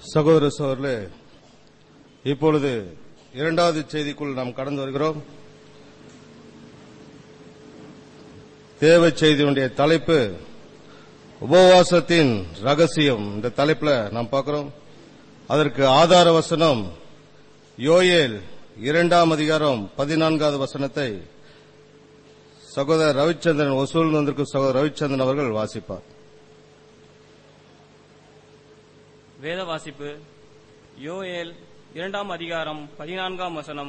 சகோதர சகோதரர்களே இப்பொழுது இரண்டாவது செய்திக்குள் நாம் கடந்து வருகிறோம் தேவ செய்தியுடைய தலைப்பு உபவாசத்தின் ரகசியம் இந்த தலைப்புல நாம் பார்க்கிறோம் அதற்கு ஆதார வசனம் யோயேல் இரண்டாம் அதிகாரம் பதினான்காவது வசனத்தை சகோதரர் ரவிச்சந்திரன் ஒசூல் வந்திருக்கும் சகோதரர் ரவிச்சந்திரன் அவர்கள் வாசிப்பார் வேத வாசிப்பு யோயேல் இரண்டாம் அதிகாரம் பதினான்காம் வசனம்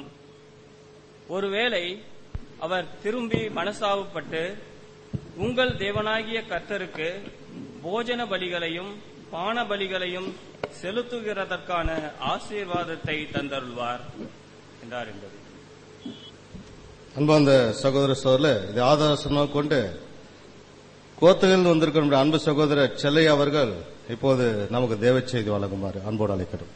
ஒருவேளை அவர் திரும்பி மனசாவுப்பட்டு உங்கள் தேவனாகிய கர்த்தருக்கு போஜன பலிகளையும் பான பலிகளையும் செலுத்துகிறதற்கான ஆசீர்வாதத்தை தந்தருள்வார் என்றார் என்பது அன்பார்ந்த சகோதர சோதரில் இது ஆதாரமாக கொண்டு கோத்தகில் வந்திருக்கிற நம்முடைய அன்பு சகோதரர் செல்லை அவர்கள் இப்போது நமக்கு தேவ செய்தி வழங்குமாறு அன்போடு அழைக்கிறோம்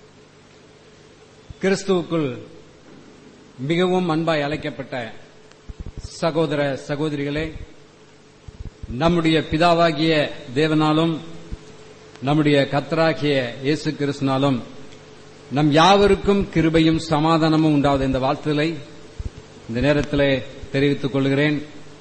கிறிஸ்துவுக்குள் மிகவும் அன்பாய் அழைக்கப்பட்ட சகோதர சகோதரிகளே நம்முடைய பிதாவாகிய தேவனாலும் நம்முடைய கத்தராகிய இயேசு கிறிஸ்துனாலும் நம் யாவருக்கும் கிருபையும் சமாதானமும் உண்டாவது இந்த வாழ்த்துதலை இந்த நேரத்திலே தெரிவித்துக் கொள்கிறேன்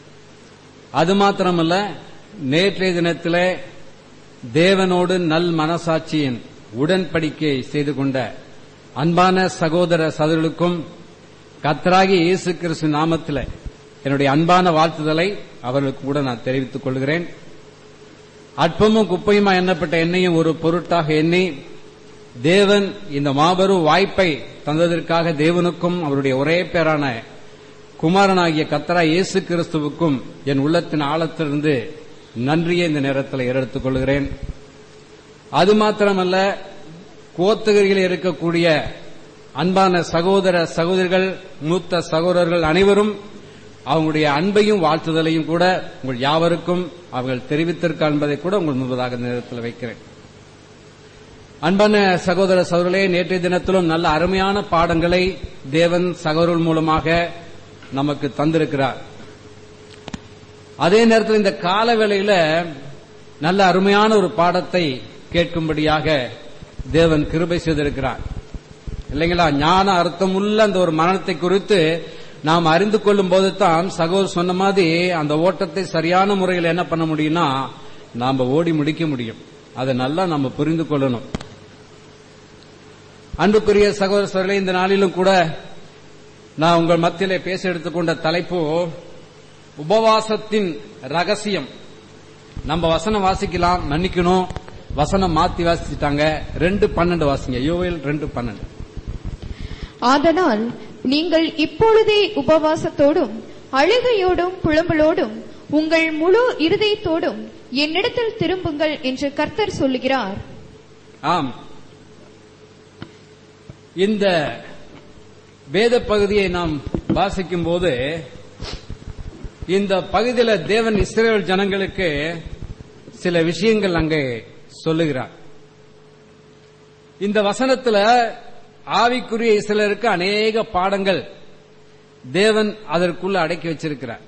அது மாத்திரமல்ல நேற்றைய தினத்திலே தேவனோடு நல் மனசாட்சியின் உடன்படிக்கை செய்து கொண்ட அன்பான சகோதர சகோதரர்களுக்கும் கத்தராகி இயேசு கிறிஸ்து நாமத்தில் என்னுடைய அன்பான வாழ்த்துதலை அவர்களுக்கு கூட நான் தெரிவித்துக் கொள்கிறேன் அற்பமும் குப்பையுமா எண்ணப்பட்ட என்னையும் ஒரு பொருட்டாக எண்ணி தேவன் இந்த மாபெரும் வாய்ப்பை தந்ததற்காக தேவனுக்கும் அவருடைய ஒரே பேரான குமாரனாகிய கத்தரா இயேசு கிறிஸ்துவுக்கும் என் உள்ளத்தின் ஆழத்திலிருந்து நன்றியை இந்த நேரத்தில் எடுத்துக் கொள்கிறேன் அது மாத்திரமல்ல கோத்தகிரியில் இருக்கக்கூடிய அன்பான சகோதர சகோதரிகள் மூத்த சகோதரர்கள் அனைவரும் அவங்களுடைய அன்பையும் வாழ்த்துதலையும் கூட உங்கள் யாவருக்கும் அவர்கள் தெரிவித்திருக்க என்பதை கூட உங்கள் முன்பதாக இந்த நேரத்தில் வைக்கிறேன் அன்பான சகோதர சகோதரர்களே நேற்றைய தினத்திலும் நல்ல அருமையான பாடங்களை தேவன் சகோதரர்கள் மூலமாக நமக்கு தந்திருக்கிறார் அதே நேரத்தில் இந்த கால வேளையில நல்ல அருமையான ஒரு பாடத்தை கேட்கும்படியாக தேவன் கிருபை செய்திருக்கிறார் இல்லைங்களா ஞான அர்த்தம் உள்ள அந்த ஒரு மரணத்தை குறித்து நாம் அறிந்து கொள்ளும் போது தான் சகோதரர் சொன்ன மாதிரி அந்த ஓட்டத்தை சரியான முறையில் என்ன பண்ண முடியும்னா நாம ஓடி முடிக்க முடியும் அதை நல்லா நம்ம புரிந்து கொள்ளணும் அன்புக்குரிய சகோதர சகோதரர்களே இந்த நாளிலும் கூட நான் உங்கள் மத்தியிலே பேச எடுத்துக்கொண்ட தலைப்பு உபவாசத்தின் ரகசியம் நம்ம வசனம் வாசிக்கலாம் மன்னிக்கணும் வசனம் மாத்தி வாசிச்சிட்டாங்க ரெண்டு பன்னெண்டு வாசிங்க யோவேல் ரெண்டு பன்னெண்டு ஆதலால் நீங்கள் இப்பொழுதே உபவாசத்தோடும் அழுகையோடும் புலம்பலோடும் உங்கள் முழு இருதயத்தோடும் என்னிடத்தில் திரும்புங்கள் என்று கர்த்தர் சொல்லுகிறார் ஆம் இந்த வேத பகுதியை நாம் வாசிக்கும் போது இந்த பகுதியில் தேவன் இஸ்ரேல் ஜனங்களுக்கு சில விஷயங்கள் அங்கே சொல்லுகிறார் இந்த வசனத்துல ஆவிக்குரிய இஸ்ரேலருக்கு அநேக பாடங்கள் தேவன் அதற்குள்ள அடக்கி வச்சிருக்கிறார்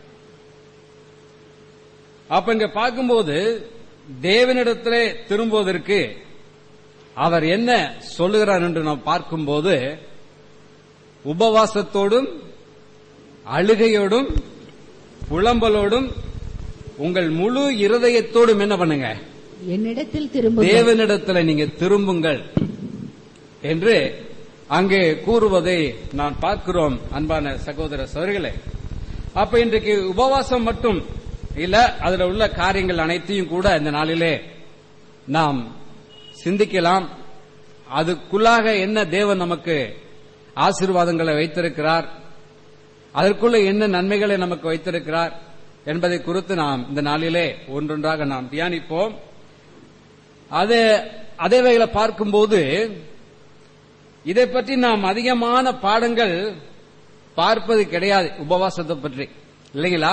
அப்ப இங்க பார்க்கும்போது தேவனிடத்திலே திரும்புவதற்கு அவர் என்ன சொல்லுகிறார் என்று நாம் பார்க்கும்போது உபவாசத்தோடும் அழுகையோடும் புலம்பலோடும் உங்கள் முழு இருதயத்தோடும் என்ன பண்ணுங்க என்னிடத்தில் திரும்ப தேவனிடத்துல நீங்க திரும்புங்கள் என்று அங்கே கூறுவதை நான் பார்க்கிறோம் அன்பான சகோதர சோர்களே அப்ப இன்றைக்கு உபவாசம் மட்டும் இல்ல அதுல உள்ள காரியங்கள் அனைத்தையும் கூட இந்த நாளிலே நாம் சிந்திக்கலாம் அதுக்குள்ளாக என்ன தேவன் நமக்கு ஆசீர்வாதங்களை வைத்திருக்கிறார் அதற்குள்ள என்ன நன்மைகளை நமக்கு வைத்திருக்கிறார் என்பதை குறித்து நாம் இந்த நாளிலே ஒன்றொன்றாக நாம் தியானிப்போம் அது அதே வகையில பார்க்கும்போது இதை பற்றி நாம் அதிகமான பாடங்கள் பார்ப்பது கிடையாது உபவாசத்தை பற்றி இல்லைங்களா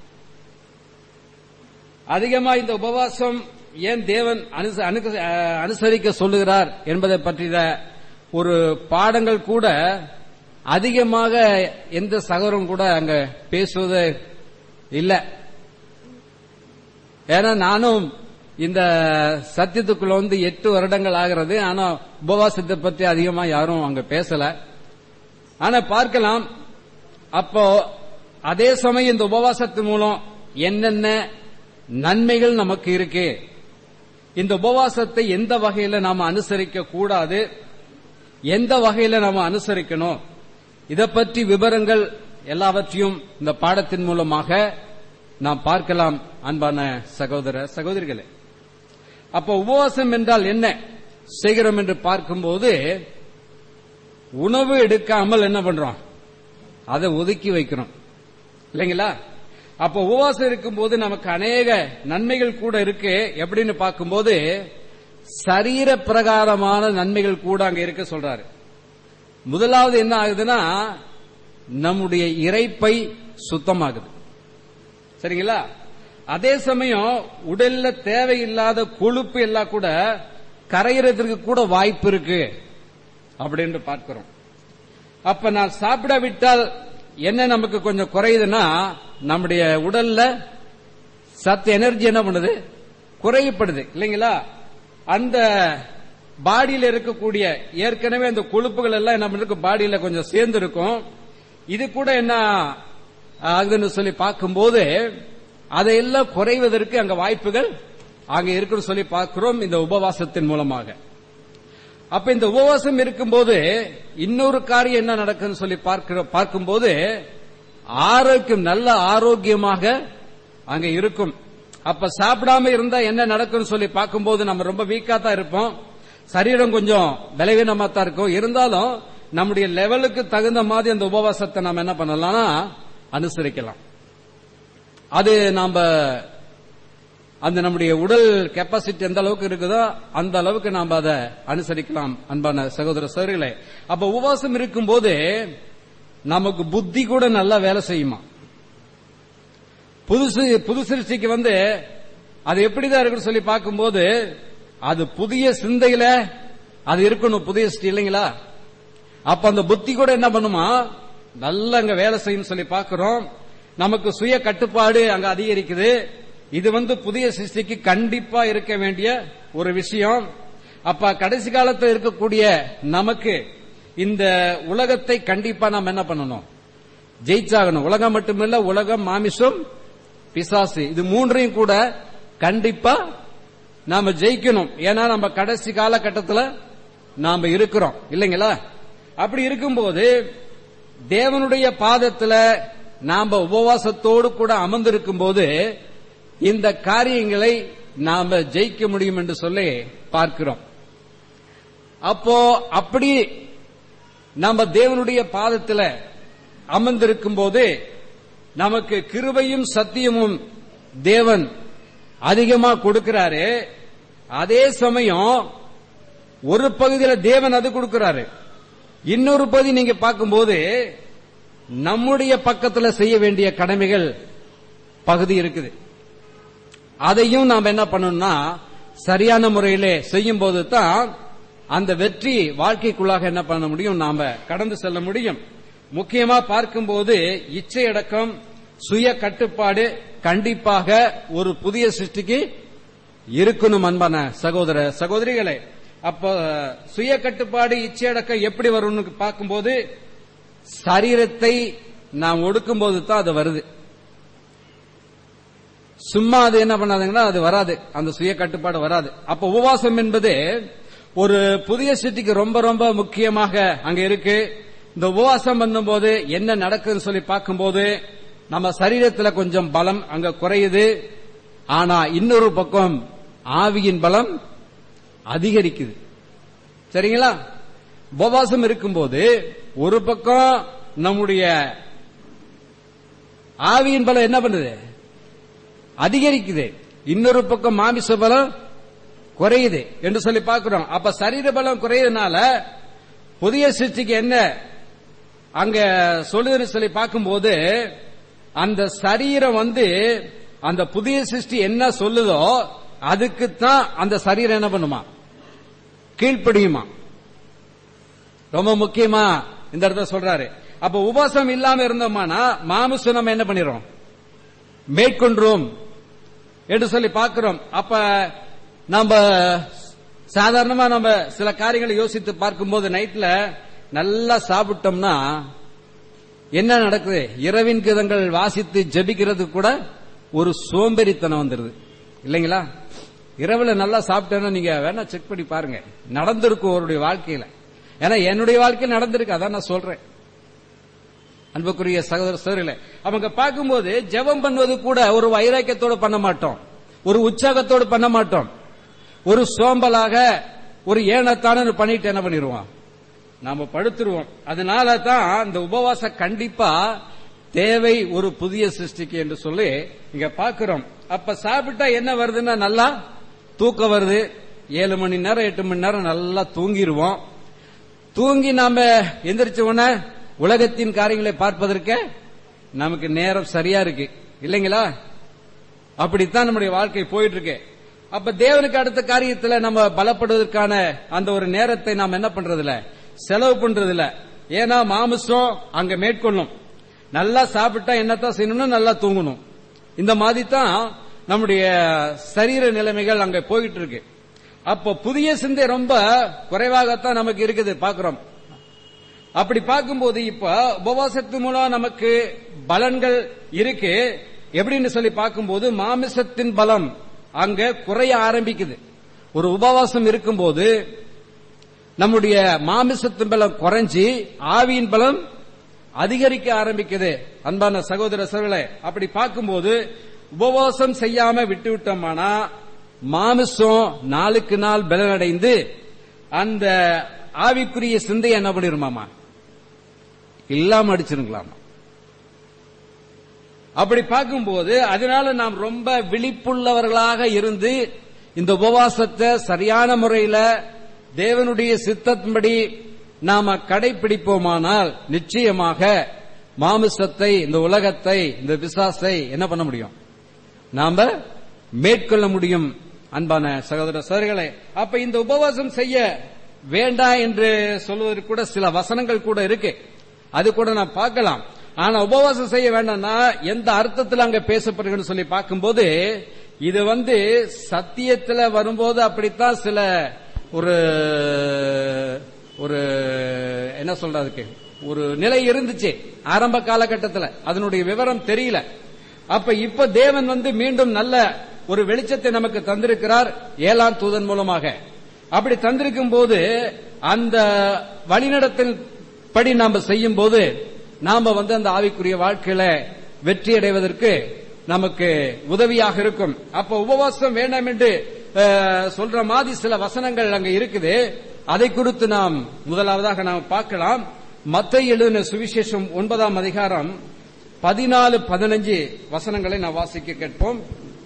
அதிகமா இந்த உபவாசம் ஏன் தேவன் அனுச- அனுக- அஹ், அனுசரிக்க சொல்லுகிறார் என்பதை பற்றிய ஒரு பாடங்கள் கூட அதிகமாக எந்த சகோதரம் கூட அங்க பேசுவது இல்லை ஏன்னா நானும் இந்த சத்தியத்துக்குள்ள வந்து எட்டு வருடங்கள் ஆகிறது ஆனா உபவாசத்தை பத்தி அதிகமா யாரும் அங்க பேசல ஆனா பார்க்கலாம் அப்போ அதே சமயம் இந்த உபவாசத்தின் மூலம் என்னென்ன நன்மைகள் நமக்கு இருக்கு இந்த உபவாசத்தை எந்த வகையில நாம அனுசரிக்க கூடாது எந்த வகையில நாம அனுசரிக்கணும் இத பற்றி விவரங்கள் எல்லாவற்றையும் இந்த பாடத்தின் மூலமாக நாம் பார்க்கலாம் அன்பான சகோதர சகோதரிகளே அப்ப உபவாசம் என்றால் என்ன செய்கிறோம் என்று பார்க்கும்போது உணவு எடுக்காமல் என்ன பண்றோம் அதை ஒதுக்கி வைக்கிறோம் இல்லைங்களா அப்ப உபவாசம் இருக்கும்போது நமக்கு அநேக நன்மைகள் கூட இருக்கு எப்படின்னு பார்க்கும்போது சரீர பிரகாரமான நன்மைகள் கூட அங்க இருக்க சொல்றாரு முதலாவது என்ன ஆகுதுன்னா நம்முடைய இறைப்பை சுத்தமாகுது சரிங்களா அதே சமயம் உடல்ல தேவையில்லாத கொழுப்பு எல்லாம் கூட கரையிறதுக்கு கூட வாய்ப்பு இருக்கு அப்படின்னு பார்க்கிறோம் அப்ப நான் சாப்பிடாவிட்டால் என்ன நமக்கு கொஞ்சம் குறையுதுன்னா நம்முடைய உடல்ல சத்து எனர்ஜி என்ன பண்ணுது குறையப்படுது இல்லைங்களா அந்த பாடியில இருக்கக்கூடிய ஏற்கனவே அந்த கொழுப்புகள் எல்லாம் என்ன பண்ணிருக்கு பாடியில கொஞ்சம் சேர்ந்து இருக்கும் இது கூட என்ன ஆகுதுன்னு சொல்லி பார்க்கும்போது அதையெல்லாம் குறைவதற்கு அங்க வாய்ப்புகள் அங்க இருக்குன்னு சொல்லி பார்க்கிறோம் இந்த உபவாசத்தின் மூலமாக அப்ப இந்த உபவாசம் இருக்கும்போது இன்னொரு காரியம் என்ன நடக்குன்னு சொல்லி பார்க்கிற பார்க்கும்போது ஆரோக்கியம் நல்ல ஆரோக்கியமாக அங்க இருக்கும் அப்ப சாப்பிடாம இருந்தா என்ன நடக்கும்னு சொல்லி பார்க்கும்போது நம்ம ரொம்ப வீக்கா தான் இருப்போம் சரீரம் கொஞ்சம் பலவீனமா தான் இருக்கும் இருந்தாலும் நம்முடைய லெவலுக்கு தகுந்த மாதிரி அந்த உபவாசத்தை நம்ம என்ன பண்ணலாம்னா அனுசரிக்கலாம் அது நாம அந்த நம்முடைய உடல் கெப்பாசிட்டி எந்த அளவுக்கு இருக்குதோ அந்த அளவுக்கு நாம் அதை அனுசரிக்கலாம் அன்பான சகோதர சகோதரிகளே அப்ப உபவாசம் இருக்கும்போது நமக்கு புத்தி கூட நல்லா வேலை செய்யுமா புதுசு புது சிருஷ்டிக்கு வந்து அது எப்படிதான் இருக்குன்னு சொல்லி பார்க்கும்போது அது புதிய சிந்தையில அது இருக்கணும் புதிய சிருஷ்டி இல்லைங்களா அப்ப அந்த புத்தி கூட என்ன பண்ணுமா நல்லா அங்க வேலை செய்யும் சொல்லி பார்க்கிறோம் நமக்கு சுய கட்டுப்பாடு அங்க அதிகரிக்குது இது வந்து புதிய சிருஷ்டிக்கு கண்டிப்பா இருக்க வேண்டிய ஒரு விஷயம் அப்ப கடைசி காலத்தில் இருக்கக்கூடிய நமக்கு இந்த உலகத்தை கண்டிப்பா நாம் என்ன பண்ணணும் ஜெயிச்சாகணும் உலகம் மட்டுமில்ல உலகம் மாமிசம் பிசாசு இது மூன்றையும் கூட கண்டிப்பா நாம ஜெயிக்கணும் ஏன்னா நம்ம கடைசி காலகட்டத்தில் நாம இருக்கிறோம் இல்லைங்களா அப்படி இருக்கும்போது தேவனுடைய பாதத்துல நாம உபவாசத்தோடு கூட அமர்ந்திருக்கும் போது இந்த காரியங்களை நாம ஜெயிக்க முடியும் என்று சொல்லி பார்க்கிறோம் அப்போ அப்படி நம்ம தேவனுடைய பாதத்துல அமர்ந்திருக்கும் போது நமக்கு கிருபையும் சத்தியமும் தேவன் அதிகமா கொடுக்கிறாரு அதே சமயம் ஒரு பகுதியில தேவன் அது கொடுக்கிறாரு இன்னொரு பகுதி நீங்க பார்க்கும்போது நம்முடைய பக்கத்துல செய்ய வேண்டிய கடமைகள் பகுதி இருக்குது அதையும் நாம் என்ன பண்ணணும்னா சரியான முறையிலே செய்யும் போது தான் அந்த வெற்றி வாழ்க்கைக்குள்ளாக என்ன பண்ண முடியும் நாம கடந்து செல்ல முடியும் முக்கியமா பார்க்கும்போது இச்சை அடக்கம் சுய கட்டுப்பாடு கண்டிப்பாக ஒரு புதிய சிருஷ்டிக்கு இருக்கணும் அன்பான சகோதர சகோதரிகளே அப்ப சுய கட்டுப்பாடு இச்சை அடக்கம் எப்படி வரும்னு பார்க்கும்போது சரீரத்தை நாம் ஒடுக்கும் போது தான் அது வருது சும்மா அது என்ன பண்ணாதுங்கன்னா அது வராது அந்த சுய கட்டுப்பாடு வராது அப்ப உபவாசம் என்பது ஒரு புதிய சிட்டிக்கு ரொம்ப ரொம்ப முக்கியமாக அங்க இருக்கு இந்த உபவாசம் பண்ணும்போது என்ன நடக்குதுன்னு சொல்லி பார்க்கும்போது நம்ம சரீரத்துல கொஞ்சம் பலம் அங்க குறையுது ஆனா இன்னொரு பக்கம் ஆவியின் பலம் அதிகரிக்குது சரிங்களா உபவாசம் இருக்கும்போது ஒரு பக்கம் நம்முடைய ஆவியின் பலம் என்ன பண்ணுது அதிகரிக்குது இன்னொரு பக்கம் மாமிச பலம் குறையுது என்று சொல்லி பார்க்கிறோம் அப்ப சரீர பலம் குறையதுனால புதிய சிருஷ்டிக்கு என்ன அங்க சொல்லுதுன்னு சொல்லி பார்க்கும்போது அந்த சரீரம் வந்து அந்த புதிய சிருஷ்டி என்ன சொல்லுதோ அதுக்குத்தான் அந்த சரீரம் என்ன பண்ணுமா கீழ்ப்படியுமா ரொம்ப முக்கியமா இந்த இடத்துல சொல்றாரு அப்ப உபாசம் இல்லாம இருந்தோம்னா மாமிசம் நம்ம என்ன பண்ணிடுறோம் மேற்கொன்றோம் என்று சொல்லி பார்க்கிறோம் அப்ப நம்ம சாதாரணமா நம்ம சில காரியங்களை யோசித்து பார்க்கும்போது நைட்ல நல்லா சாப்பிட்டோம்னா என்ன நடக்குது இரவின் கீதங்கள் வாசித்து ஜெபிக்கிறது கூட ஒரு சோம்பேறித்தனம் வந்துருது இல்லைங்களா இரவுல நல்லா சாப்பிட்டேன்னா நீங்க வேணா செக் பண்ணி பாருங்க நடந்திருக்கும் அவருடைய வாழ்க்கையில ஏன்னா என்னுடைய வாழ்க்கையில் நடந்திருக்கு அதான் நான் சொல்றேன் அன்புக்குரிய சகோதர சோதரிகளே அவங்க பார்க்கும்போது ஜெபம் பண்ணுவது கூட ஒரு வைராக்கியத்தோடு பண்ண மாட்டோம் ஒரு உற்சாகத்தோடு பண்ண மாட்டோம் ஒரு சோம்பலாக ஒரு ஏனத்தானு பண்ணிட்டு என்ன பண்ணிடுவோம் நாம படுத்துருவோம் அதனால தான் இந்த உபவாசம் கண்டிப்பா தேவை ஒரு புதிய சிருஷ்டிக்கு என்று சொல்லி இங்க பாக்குறோம் அப்ப சாப்பிட்டா என்ன வருதுன்னா நல்லா தூக்கம் வருது ஏழு மணி நேரம் எட்டு மணி நேரம் நல்லா தூங்கிடுவோம் தூங்கி நாம எந்திரிச்ச உடனே உலகத்தின் காரியங்களை பார்ப்பதற்கு நமக்கு நேரம் சரியா இருக்கு இல்லைங்களா அப்படித்தான் நம்முடைய வாழ்க்கை போயிட்டு இருக்கு அப்ப தேவனுக்கு அடுத்த காரியத்துல நம்ம பலப்படுவதற்கான அந்த ஒரு நேரத்தை நாம் என்ன பண்றதில்ல செலவு பண்றதில்ல ஏன்னா மாமிசம் அங்க மேற்கொள்ளும் நல்லா சாப்பிட்டா என்னத்தான் செய்யணும்னா நல்லா தூங்கணும் இந்த மாதிரி தான் நம்முடைய சரீர நிலைமைகள் அங்க போயிட்டு இருக்கு அப்போ புதிய சிந்தை ரொம்ப குறைவாகத்தான் நமக்கு இருக்குது பாக்குறோம் அப்படி பார்க்கும்போது இப்ப உபவாசத்து மூலம் நமக்கு பலன்கள் இருக்கு எப்படின்னு சொல்லி பார்க்கும்போது மாமிசத்தின் பலம் அங்க குறைய ஆரம்பிக்குது ஒரு உபவாசம் இருக்கும்போது நம்முடைய மாமிசத்தின் பலம் குறைஞ்சி ஆவியின் பலம் அதிகரிக்க ஆரம்பிக்குது அன்பான சகோதர சகோதரர்களே அப்படி பார்க்கும்போது உபவாசம் செய்யாம விட்டு விட்டோம்னா மாமிசம் நாளுக்கு நாள் பலனடைந்து அந்த ஆவிக்குரிய சிந்தை என்ன பண்ணிருமாமா இல்லாம அடிச்சிருங்களாமா அப்படி பார்க்கும்போது அதனால நாம் ரொம்ப விழிப்புள்ளவர்களாக இருந்து இந்த உபவாசத்தை சரியான முறையில தேவனுடைய சித்தத்தின்படி நாம கடைபிடிப்போமானால் நிச்சயமாக மாமிசத்தை இந்த உலகத்தை இந்த விசாசை என்ன பண்ண முடியும் நாம மேற்கொள்ள முடியும் அன்பான சகோதர சோதரிகளே அப்ப இந்த உபவாசம் செய்ய வேண்டாம் என்று சொல்வதற்கு கூட சில வசனங்கள் கூட இருக்கு அது கூட நான் பார்க்கலாம் ஆனா உபவாசம் செய்ய வேண்டாம்னா எந்த அர்த்தத்தில் அங்க பேசப்படுகிறது சொல்லி பார்க்கும்போது இது வந்து சத்தியத்துல வரும்போது அப்படித்தான் சில ஒரு ஒரு என்ன சொல்றதுக்கு ஒரு நிலை இருந்துச்சு ஆரம்ப காலகட்டத்தில் அதனுடைய விவரம் தெரியல அப்ப இப்ப தேவன் வந்து மீண்டும் நல்ல ஒரு வெளிச்சத்தை நமக்கு தந்திருக்கிறார் ஏழாம் தூதன் மூலமாக அப்படி தந்திருக்கும் போது அந்த வழிநடத்தல் படி நாம செய்யும் போது நாம வந்து அந்த ஆவிக்குரிய வாழ்க்கையில வெற்றி அடைவதற்கு நமக்கு உதவியாக இருக்கும் அப்ப உபவாசம் வேண்டாம் என்று அஹ், சொல்ற மாதிரி சில வசனங்கள் அங்க இருக்குது அதை குறித்து நாம் முதலாவதாக நாம் பார்க்கலாம் மத்தை எழுதின சுவிசேஷம் ஒன்பதாம் அதிகாரம் பதினாலு பதினஞ்சு வசனங்களை நான் வாசிக்க கேட்போம்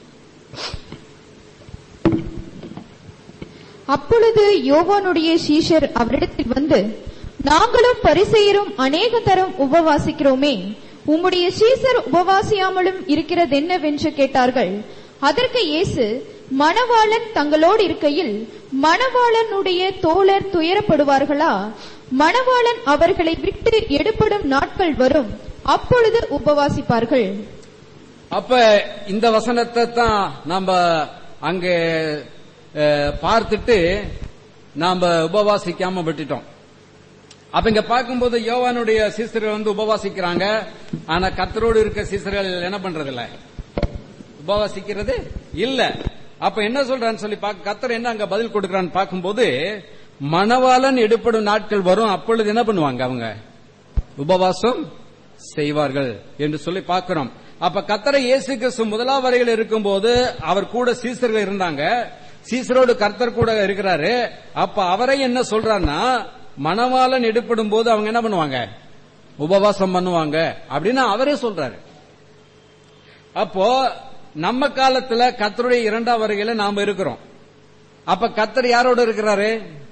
அப்பொழுது யோவானுடைய சீஷர் அவரிடத்தில் வந்து நாங்களும் பரிசெயரும் அநேக தரம் உபவாசிக்கிறோமே உம்முடைய சீசர் உபவாசியாமலும் இருக்கிறதென்னவென்று கேட்டார்கள் அதற்கு இயேசு மணவாளன் தங்களோடு இருக்கையில் மணவாளனுடைய தோழர் துயரப்படுவார்களா மணவாளன் அவர்களை விட்டு எடுபடும் நாட்கள் வரும் அப்பொழுது உபவாசிப்பார்கள் அப்ப இந்த வசனத்தை தான் நாம அங்க அஹ், பார்த்துட்டு நாம உபவாசிக்காம விட்டுட்டோம் அப்ப இங்க பார்க்கும்போது யோவானுடைய சீசர்கள் வந்து உபவாசிக்கிறாங்க ஆனா கத்தரோடு இருக்க சீசர்கள் என்ன பண்றது இல்ல உபவாசிக்கிறது இல்ல அப்ப என்ன சொல்றான்னு சொல்லி பார்க்க கத்தர் என்ன அங்க பதில் கொடுக்கறான்னு பார்க்கும்போது மணவாளன் எடுப்படும் நாட்கள் வரும் அப்பொழுது என்ன பண்ணுவாங்க அவங்க உபவாசம் செய்வார்கள் என்று சொல்லி பார்க்கிறோம் அப்ப கத்தரை இயேசு கிறிஸ்து முதலாம் வரையில் இருக்கும்போது அவர் கூட சீசர்கள் இருந்தாங்க சீசரோடு கர்த்தர் கூட இருக்கிறாரு அப்ப அவரை என்ன சொல்றாருன்னா மணவாளன் எடுப்படும் போது அவங்க என்ன பண்ணுவாங்க உபவாசம் பண்ணுவாங்க அப்படின்னு அவரே சொல்றாரு அப்போ நம்ம காலத்துல கத்தருடைய இரண்டாம் வருகையில நாம இருக்கிறோம் அப்ப கத்தர் யாரோட இருக்கிறாரு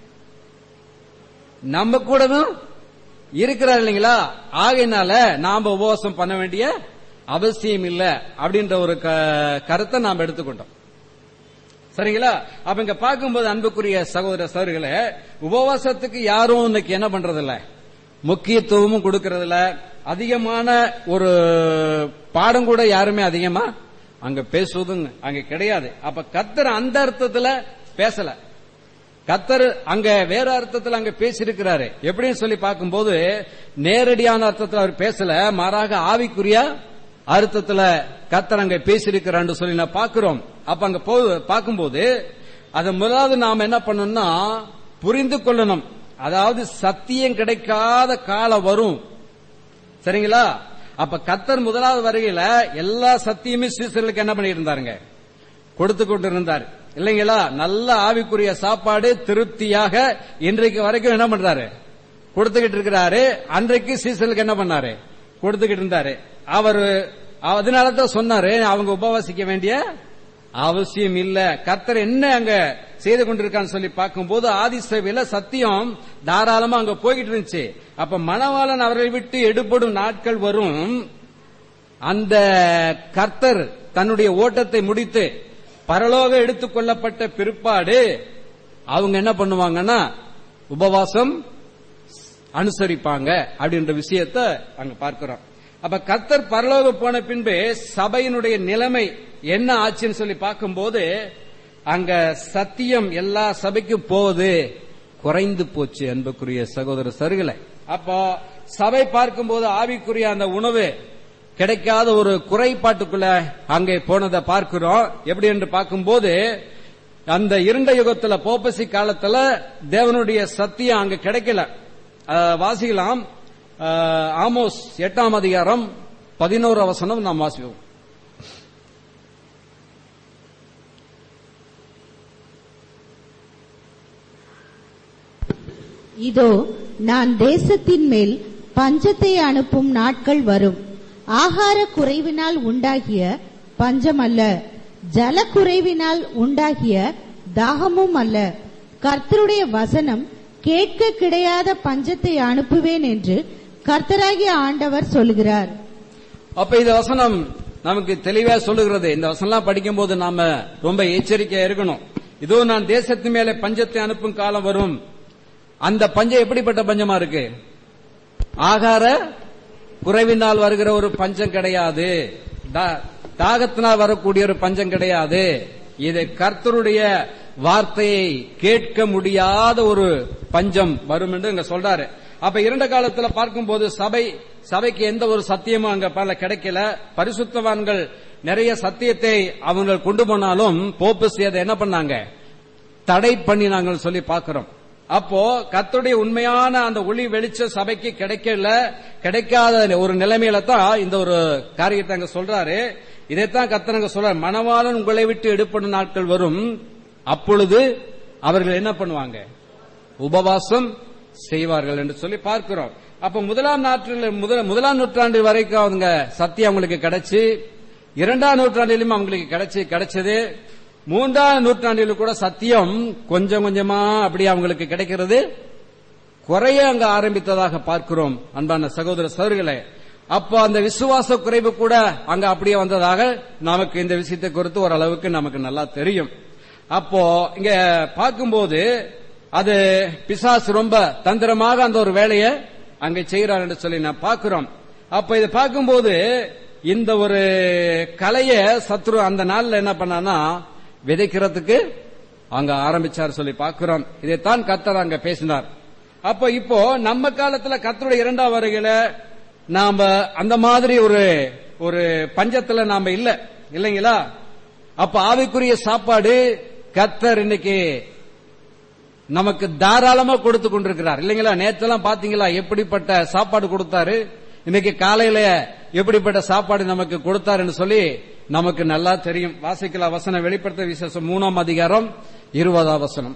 நம்ம கூடவும் இருக்கிறார் இல்லைங்களா ஆகையினால நாம உபவாசம் பண்ண வேண்டிய அவசியம் இல்ல அப்படின்ற ஒரு க- கருத்தை நாம் எடுத்துக்கொண்டோம் சரிங்களா அப்ப இங்க பார்க்கும்போது அன்புக்குரிய சகோதர சகோதரிகளே உபவாசத்துக்கு யாரும் இன்னைக்கு என்ன பண்றதில்ல முக்கியத்துவமும் கொடுக்கறதில்ல அதிகமான ஒரு பாடம் கூட யாருமே அதிகமா அங்க பேசுவதும் அங்க கிடையாது அப்ப கத்தர் அந்த அர்த்தத்துல பேசல கத்தர் அங்க வேற அர்த்தத்துல அங்க பேசியிருக்கிறாரு எப்படின்னு சொல்லி பார்க்கும்போது நேரடியான அர்த்தத்துல அவர் பேசல மாறாக ஆவிக்குரிய அர்த்தத்துல கத்தர் அங்க பேசியிருக்கிறான்னு சொல்லி நான் பார்க்கிறோம் அப்ப அங்க போ பார்க்கும்போது அதை முதலாவது நாம் என்ன பண்ணணும்னா புரிந்து கொள்ளணும் அதாவது சத்தியம் கிடைக்காத காலம் வரும் சரிங்களா அப்ப கத்தர் முதலாவது வருகையில எல்லா சத்தியமே சீசர்களுக்கு என்ன பண்ணிட்டு இருந்தாருங்க கொடுத்து கொண்டு இருந்தார் இல்லைங்களா நல்ல ஆவிக்குரிய சாப்பாடு திருப்தியாக இன்றைக்கு வரைக்கும் என்ன பண்றாரு கொடுத்துக்கிட்டு இருக்கிறாரு அன்றைக்கு சீசனுக்கு என்ன பண்ணாரு கொடுத்துக்கிட்டு இருந்தாரு அவர் அதனாலதான் சொன்னாரு அவங்க உபவாசிக்க வேண்டிய அவசியம் இல்ல கர்த்தர் என்ன அங்க செய்து கொண்டிருக்கான்னு சொல்லி பார்க்கும்போது ஆதிசேவையில சத்தியம் தாராளமா அங்க போய்கிட்டு இருந்துச்சு அப்ப மணவாளன் அவரை விட்டு எடுபடும் நாட்கள் வரும் அந்த கர்த்தர் தன்னுடைய ஓட்டத்தை முடித்து பரலோக எடுத்துக் கொள்ளப்பட்ட பிற்பாடு அவங்க என்ன பண்ணுவாங்கன்னா உபவாசம் அனுசரிப்பாங்க அப்படின்ற விஷயத்த அங்க பார்க்கிறோம் அப்ப கர்த்தர் பரலோக போன பின்பு சபையினுடைய நிலைமை என்ன ஆச்சுன்னு சொல்லி பார்க்கும்போது அங்க சத்தியம் எல்லா சபைக்கும் போகுது குறைந்து போச்சு அன்புக்குரிய சகோதர சருகளை அப்போ சபை பார்க்கும்போது ஆவிக்குரிய அந்த உணவு கிடைக்காத ஒரு குறைபாட்டுக்குள்ள அங்கே போனதை பார்க்கிறோம் எப்படி என்று பார்க்கும்போது அந்த இருண்ட யுகத்துல போப்பசி காலத்துல தேவனுடைய சத்தியம் அங்க கிடைக்கல அஹ், வாசிக்கலாம் அஹ், ஆமோஸ் எட்டாம் அதிகாரம் பதினோரு வசனம் நாம் வாசிப்போம் இதோ நான் தேசத்தின் மேல் பஞ்சத்தை அனுப்பும் நாட்கள் வரும் ஆகார குறைவினால் உண்டாகிய பஞ்சம் அல்ல ஜல குறைவினால் உண்டாகிய தாகமும் அல்ல கர்த்தருடைய வசனம் கேட்க கிடையாத பஞ்சத்தை அனுப்புவேன் என்று கர்த்தராகிய ஆண்டவர் சொல்கிறார் அப்ப இந்த வசனம் நமக்கு தெளிவா சொல்லுகிறது இந்த வசனம்லாம் படிக்கும்போது நாம ரொம்ப எச்சரிக்கையா இருக்கணும் இதோ நான் தேசத்து மேலே பஞ்சத்தை அனுப்பும் காலம் வரும் அந்த பஞ்சம் எப்படிப்பட்ட பஞ்சமா இருக்கு ஆகார குறைவினால் வருகிற ஒரு பஞ்சம் கிடையாது தா- தாகத்தினால் வரக்கூடிய ஒரு பஞ்சம் கிடையாது இது கர்த்தருடைய வார்த்தையை கேட்க முடியாத ஒரு பஞ்சம் வரும் என்று இங்க சொல்றாரு அப்ப இரண்ட காலத்துல பார்க்கும்போது சபை சபைக்கு எந்த ஒரு சத்தியமும் அங்க பல கிடைக்கல பரிசுத்தவான்கள் நிறைய சத்தியத்தை அவங்க கொண்டு போனாலும் போப்பஸ் அதை என்ன பண்ணாங்க தடை பண்ணினாங்கன்னு சொல்லி பார்க்கிறோம் அப்போ கர்த்தருடைய உண்மையான அந்த ஒளி வெளிச்ச சபைக்கு கிடைக்கல கிடைக்காத ஒரு நிலைமையில தான் இந்த ஒரு காரியத்தை அங்க சொல்றாரு இதைத்தான் கர்த்தர் அங்க சொல்றாரு மணவாளன் உங்களை விட்டு எடுப்படும் நாட்கள் வரும் அப்பொழுது அவர்கள் என்ன பண்ணுவாங்க உபவாசம் செய்வார்கள் என்று சொல்லி பார்க்கிறோம் அப்ப முதலாம் நாட்டில் முதல- முதலாம் நூற்றாண்டு வரைக்கும் அவங்க சத்தியம் அவங்களுக்கு கிடைச்சு இரண்டாம் நூற்றாண்டிலும் அவங்களுக்கு கிடைச்சு கிடைச்சது மூன்றாம் நூற்றாண்டிலும் கூட சத்தியம் கொஞ்சம் கொஞ்சமா அப்படி அவங்களுக்கு கிடைக்கிறது குறைய அங்க ஆரம்பித்ததாக பார்க்கிறோம் அன்பான சகோதர சகோதரிகளே அப்போ அந்த விசுவாச குறைவு கூட அங்க அப்படியே வந்ததாக நமக்கு இந்த விஷயத்தை குறித்து ஓரளவுக்கு நமக்கு நல்லா தெரியும் அப்போ இங்க பார்க்கும்போது அது பிசாசு ரொம்ப தந்திரமாக அந்த ஒரு வேலையை அங்க செய்யறார் என்று சொல்லி நான் பார்க்கிறோம் அப்ப இதை பார்க்கும்போது இந்த ஒரு கலைய சத்ரு அந்த நாள்ல என்ன பண்ணானா விதைக்கிறதுக்கு அங்க ஆரம்பிச்சார் சொல்லி பார்க்கிறோம் இதைத்தான் கத்தர் அங்க பேசினார் அப்ப இப்போ நம்ம காலத்துல கத்தருடைய இரண்டாம் வருகையில நாம அந்த மாதிரி ஒரு ஒரு பஞ்சத்துல நாம இல்ல இல்லைங்களா அப்ப ஆவிக்குரிய சாப்பாடு கத்தர் இன்னைக்கு நமக்கு தாராளமா கொடுத்து கொண்டிருக்கிறார் இல்லைங்களா நேத்தெல்லாம் பாத்தீங்களா எப்படிப்பட்ட சாப்பாடு கொடுத்தாரு இன்னைக்கு காலையில எப்படிப்பட்ட சாப்பாடு நமக்கு கொடுத்தாருன்னு சொல்லி நமக்கு நல்லா தெரியும் வாசிக்கலாம் வசனம் வெளிப்படுத்த விசேஷம் மூணாம் அதிகாரம் இருபதாம் வசனம்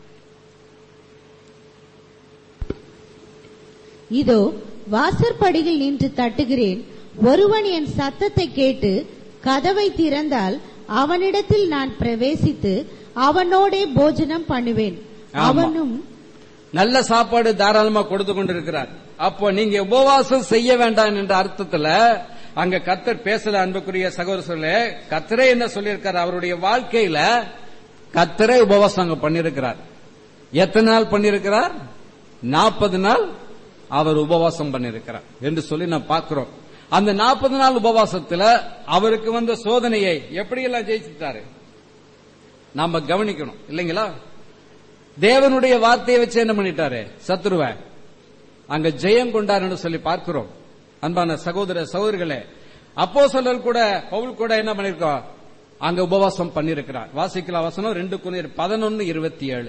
இதோ வாசற்படியில் நின்று தட்டுகிறேன் ஒருவன் என் சத்தத்தை கேட்டு கதவை திறந்தால் அவனிடத்தில் நான் பிரவேசித்து அவனோடே போஜனம் பண்ணுவேன் ஆமா. அவனும் நல்ல சாப்பாடு தாராளமா கொடுத்து கொண்டிருக்கிறார் அப்போ நீங்க உபவாசம் செய்ய வேண்டாம் என்ற அர்த்தத்துல அங்க கத்தர் பேசல அன்புக்குரிய சகோதரர்களே கத்தரே என்ன சொல்லியிருக்கார் அவருடைய வாழ்க்கையில கத்தரே உபவாசம் அங்க பண்ணிருக்கிறார் எத்தனை நாள் பண்ணிருக்கிறார் நாற்பது நாள் அவர் உபவாசம் பண்ணிருக்கிறார் என்று சொல்லி நான் பார்க்கிறோம் அந்த நாற்பது நாள் உபவாசத்துல அவருக்கு வந்த சோதனையை எப்படியெல்லாம் ஜெயிச்சுட்டாரு நாம கவனிக்கணும் இல்லைங்களா தேவனுடைய வார்த்தையை வச்சு என்ன பண்ணிட்டாரு சத்துருவ அங்க ஜெயம் கொண்டாருன்னு சொல்லி பார்க்கிறோம் அன்பான சகோதர சகோதரிகளே அப்போ கூட பவுல் கூட என்ன பண்ணிருக்கோம் அங்க உபவாசம் பண்ணிருக்கிறார் வாசிக்கலாம் வசனம் ரெண்டு குனிர் பதினொன்னு இருபத்தி ஏழு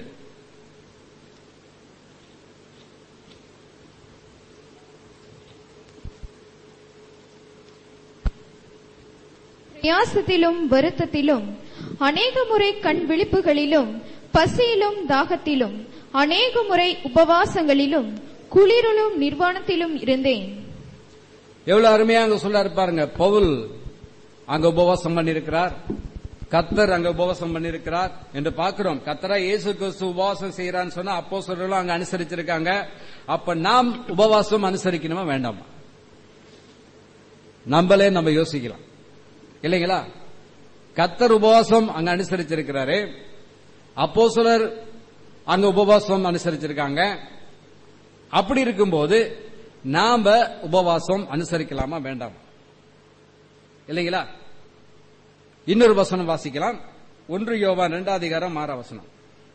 பிரயாசத்திலும் வருத்தத்திலும் அநேக முறை கண் விழிப்புகளிலும் பசியிலும் தாகத்திலும் அநேக முறை உபவாசங்களிலும் குளிரிலும் நிர்வாணத்திலும் இருந்தேன் எவ்வளவு அருமையா அங்க சொல்றாரு பாருங்க பவுல் அங்க உபவாசம் பண்ணிருக்கிறார் கத்தர் அங்க உபவாசம் பண்ணிருக்கிறார் என்று பார்க்கிறோம் கத்தரா இயேசு கிறிஸ்து உபவாசம் செய்யறான்னு சொன்னா அப்போ அங்க அனுசரிச்சிருக்காங்க அப்ப நாம் உபவாசம் அனுசரிக்கணுமா வேண்டாமா நம்மளே நம்ம யோசிக்கலாம் இல்லைங்களா கத்தர் உபவாசம் அங்க அனுசரிச்சிருக்கிறாரு அப்போ அங்க உபவாசம் அனுசரிச்சிருக்காங்க அப்படி இருக்கும்போது நாம உபவாசம் அனுசரிக்கலாமா வேண்டாம் இல்லைங்களா இன்னொரு வசனம் வாசிக்கலாம் ஒன்று யோவான் இரண்டாவது அதிகாரம் ஆறாம் வசனம்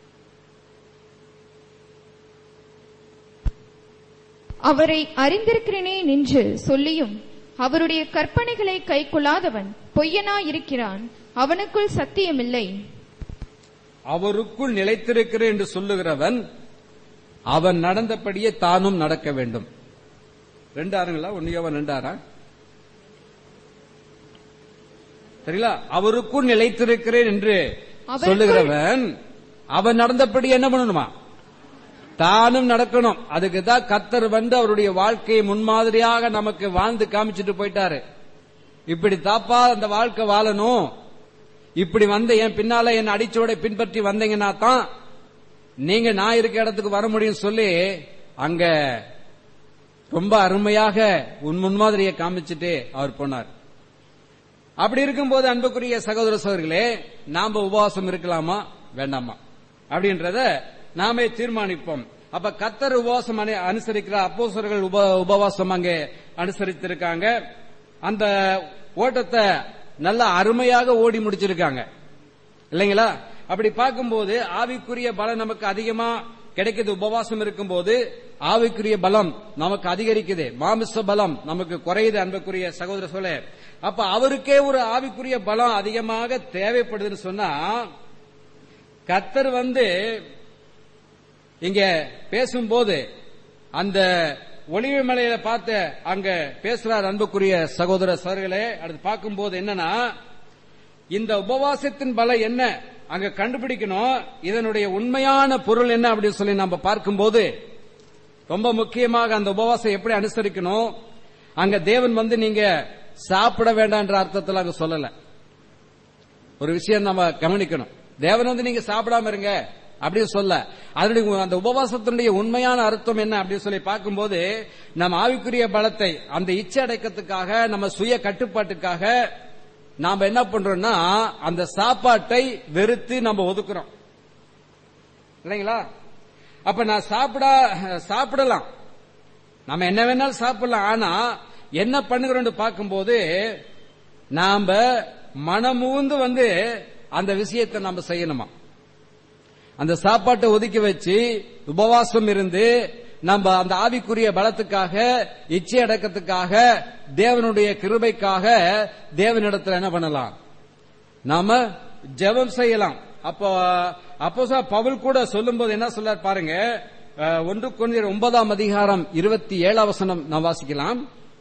அவரை அறிந்திருக்கிறேனே நின்று சொல்லியும் அவருடைய கற்பனைகளை கைக்கொள்ளாதவன் பொய்யனா இருக்கிறான் அவனுக்குள் சத்தியமில்லை அவருக்குள் நிலைத்திருக்கிறேன் என்று சொல்லுகிறவன் அவன் நடந்தபடியே தானும் நடக்க வேண்டும் ரெண்டு ஆறுங்களா ஒன்னு யோவான் ரெண்டு ஆறா சரிங்களா அவருக்குள் நிலைத்திருக்கிறேன் என்று அவருக்குள் சொல்லுகிறவன் அவன் நடந்தபடி என்ன பண்ணணுமா தானும் நடக்கணும் அதுக்கு தான் கத்தர் வந்து அவருடைய வாழ்க்கையை முன்மாதிரியாக நமக்கு வாழ்ந்து காமிச்சிட்டு போயிட்டாரு இப்படி தாப்பா அந்த வாழ்க்கை வாழணும் இப்படி வந்து என் பின்னால என் அடிச்சோட பின்பற்றி வந்தீங்கன்னா தான் நீங்க நான் இருக்க இடத்துக்கு வர முடியும் சொல்லி அங்க ரொம்ப அருமையாக உன் முன்மாதிரியை காமிச்சிட்டு அவர் போனார் அப்படி இருக்கும்போது அன்புக்குரிய சகோதர சகோதரிகளே நாம உபவாசம் இருக்கலாமா வேண்டாமா அப்படின்றத நாமே தீர்மானிப்போம் அப்ப கத்தர் உபவாசம் அனு- அனுசரிக்கிற அப்போஸ்தலர்கள் உப உபவாசம் அங்கே அனுசரித்திருக்காங்க அந்த ஓட்டத்தை நல்ல அருமையாக ஓடி முடிச்சிருக்காங்க இல்லைங்களா அப்படி பார்க்கும்போது ஆவிக்குரிய பலம் நமக்கு அதிகமா கிடைக்குது உபவாசம் இருக்கும்போது ஆவிக்குரிய பலம் நமக்கு அதிகரிக்குது மாமிச பலம் நமக்கு குறையுது அன்புக்குரிய சகோதர சொல்ல அப்ப அவருக்கே ஒரு ஆவிக்குரிய பலம் அதிகமாக தேவைப்படுதுன்னு சொன்னா கத்தர் வந்து இங்க பேசும்போது அந்த ஒளிவு மலையில பார்த்து அங்க பேசுறார் அன்புக்குரிய சகோதர சகோதரிகளே அடுத்து பார்க்கும்போது என்னன்னா இந்த உபவாசத்தின் பலம் என்ன அங்க கண்டுபிடிக்கணும் இதனுடைய உண்மையான பொருள் என்ன அப்படின்னு சொல்லி நம்ம பார்க்கும்போது ரொம்ப முக்கியமாக அந்த உபவாசம் எப்படி அனுசரிக்கணும் அங்க தேவன் வந்து நீங்க சாப்பிட வேண்டாம்ன்ற அர்த்தத்தில் அங்க சொல்லல ஒரு விஷயம் நம்ம கவனிக்கணும் தேவன் வந்து நீங்க சாப்பிடாம இருங்க அப்படின்னு சொல்ல அதனுடைய அந்த உபவாசத்தினுடைய உண்மையான அர்த்தம் என்ன அப்படின்னு சொல்லி பார்க்கும்போது நம்ம ஆவிக்குரிய பலத்தை அந்த இச்சை அடைக்கத்துக்காக நம்ம சுய கட்டுப்பாட்டுக்காக நாம என்ன பண்றோம்னா அந்த சாப்பாட்டை வெறுத்து நம்ம ஒதுக்குறோம் இல்லைங்களா அப்ப நான் சாப்பிட சாப்பிடலாம் நம்ம என்ன வேணாலும் சாப்பிடலாம் ஆனா என்ன பண்ணுகிறோம்னு பார்க்கும்போது நாம மனமூந்து வந்து அந்த விஷயத்தை நம்ம செய்யணுமா அந்த சாப்பாட்டை ஒதுக்கி வச்சு உபவாசம் இருந்து நம்ம அந்த ஆவிக்குரிய பலத்துக்காக இச்சை அடக்கத்துக்காக தேவனுடைய கிருபைக்காக தேவனிடத்துல என்ன பண்ணலாம் நாம ஜெபம் செய்யலாம் அப்போ அப்போ பவுல் கூட சொல்லும்போது என்ன சொல்றார் பாருங்க அஹ், ஒன்று கொஞ்சம் ஒன்பதாம் அதிகாரம் இருபத்தி ஏழாம் வசனம் நாம் வாசிக்கலாம்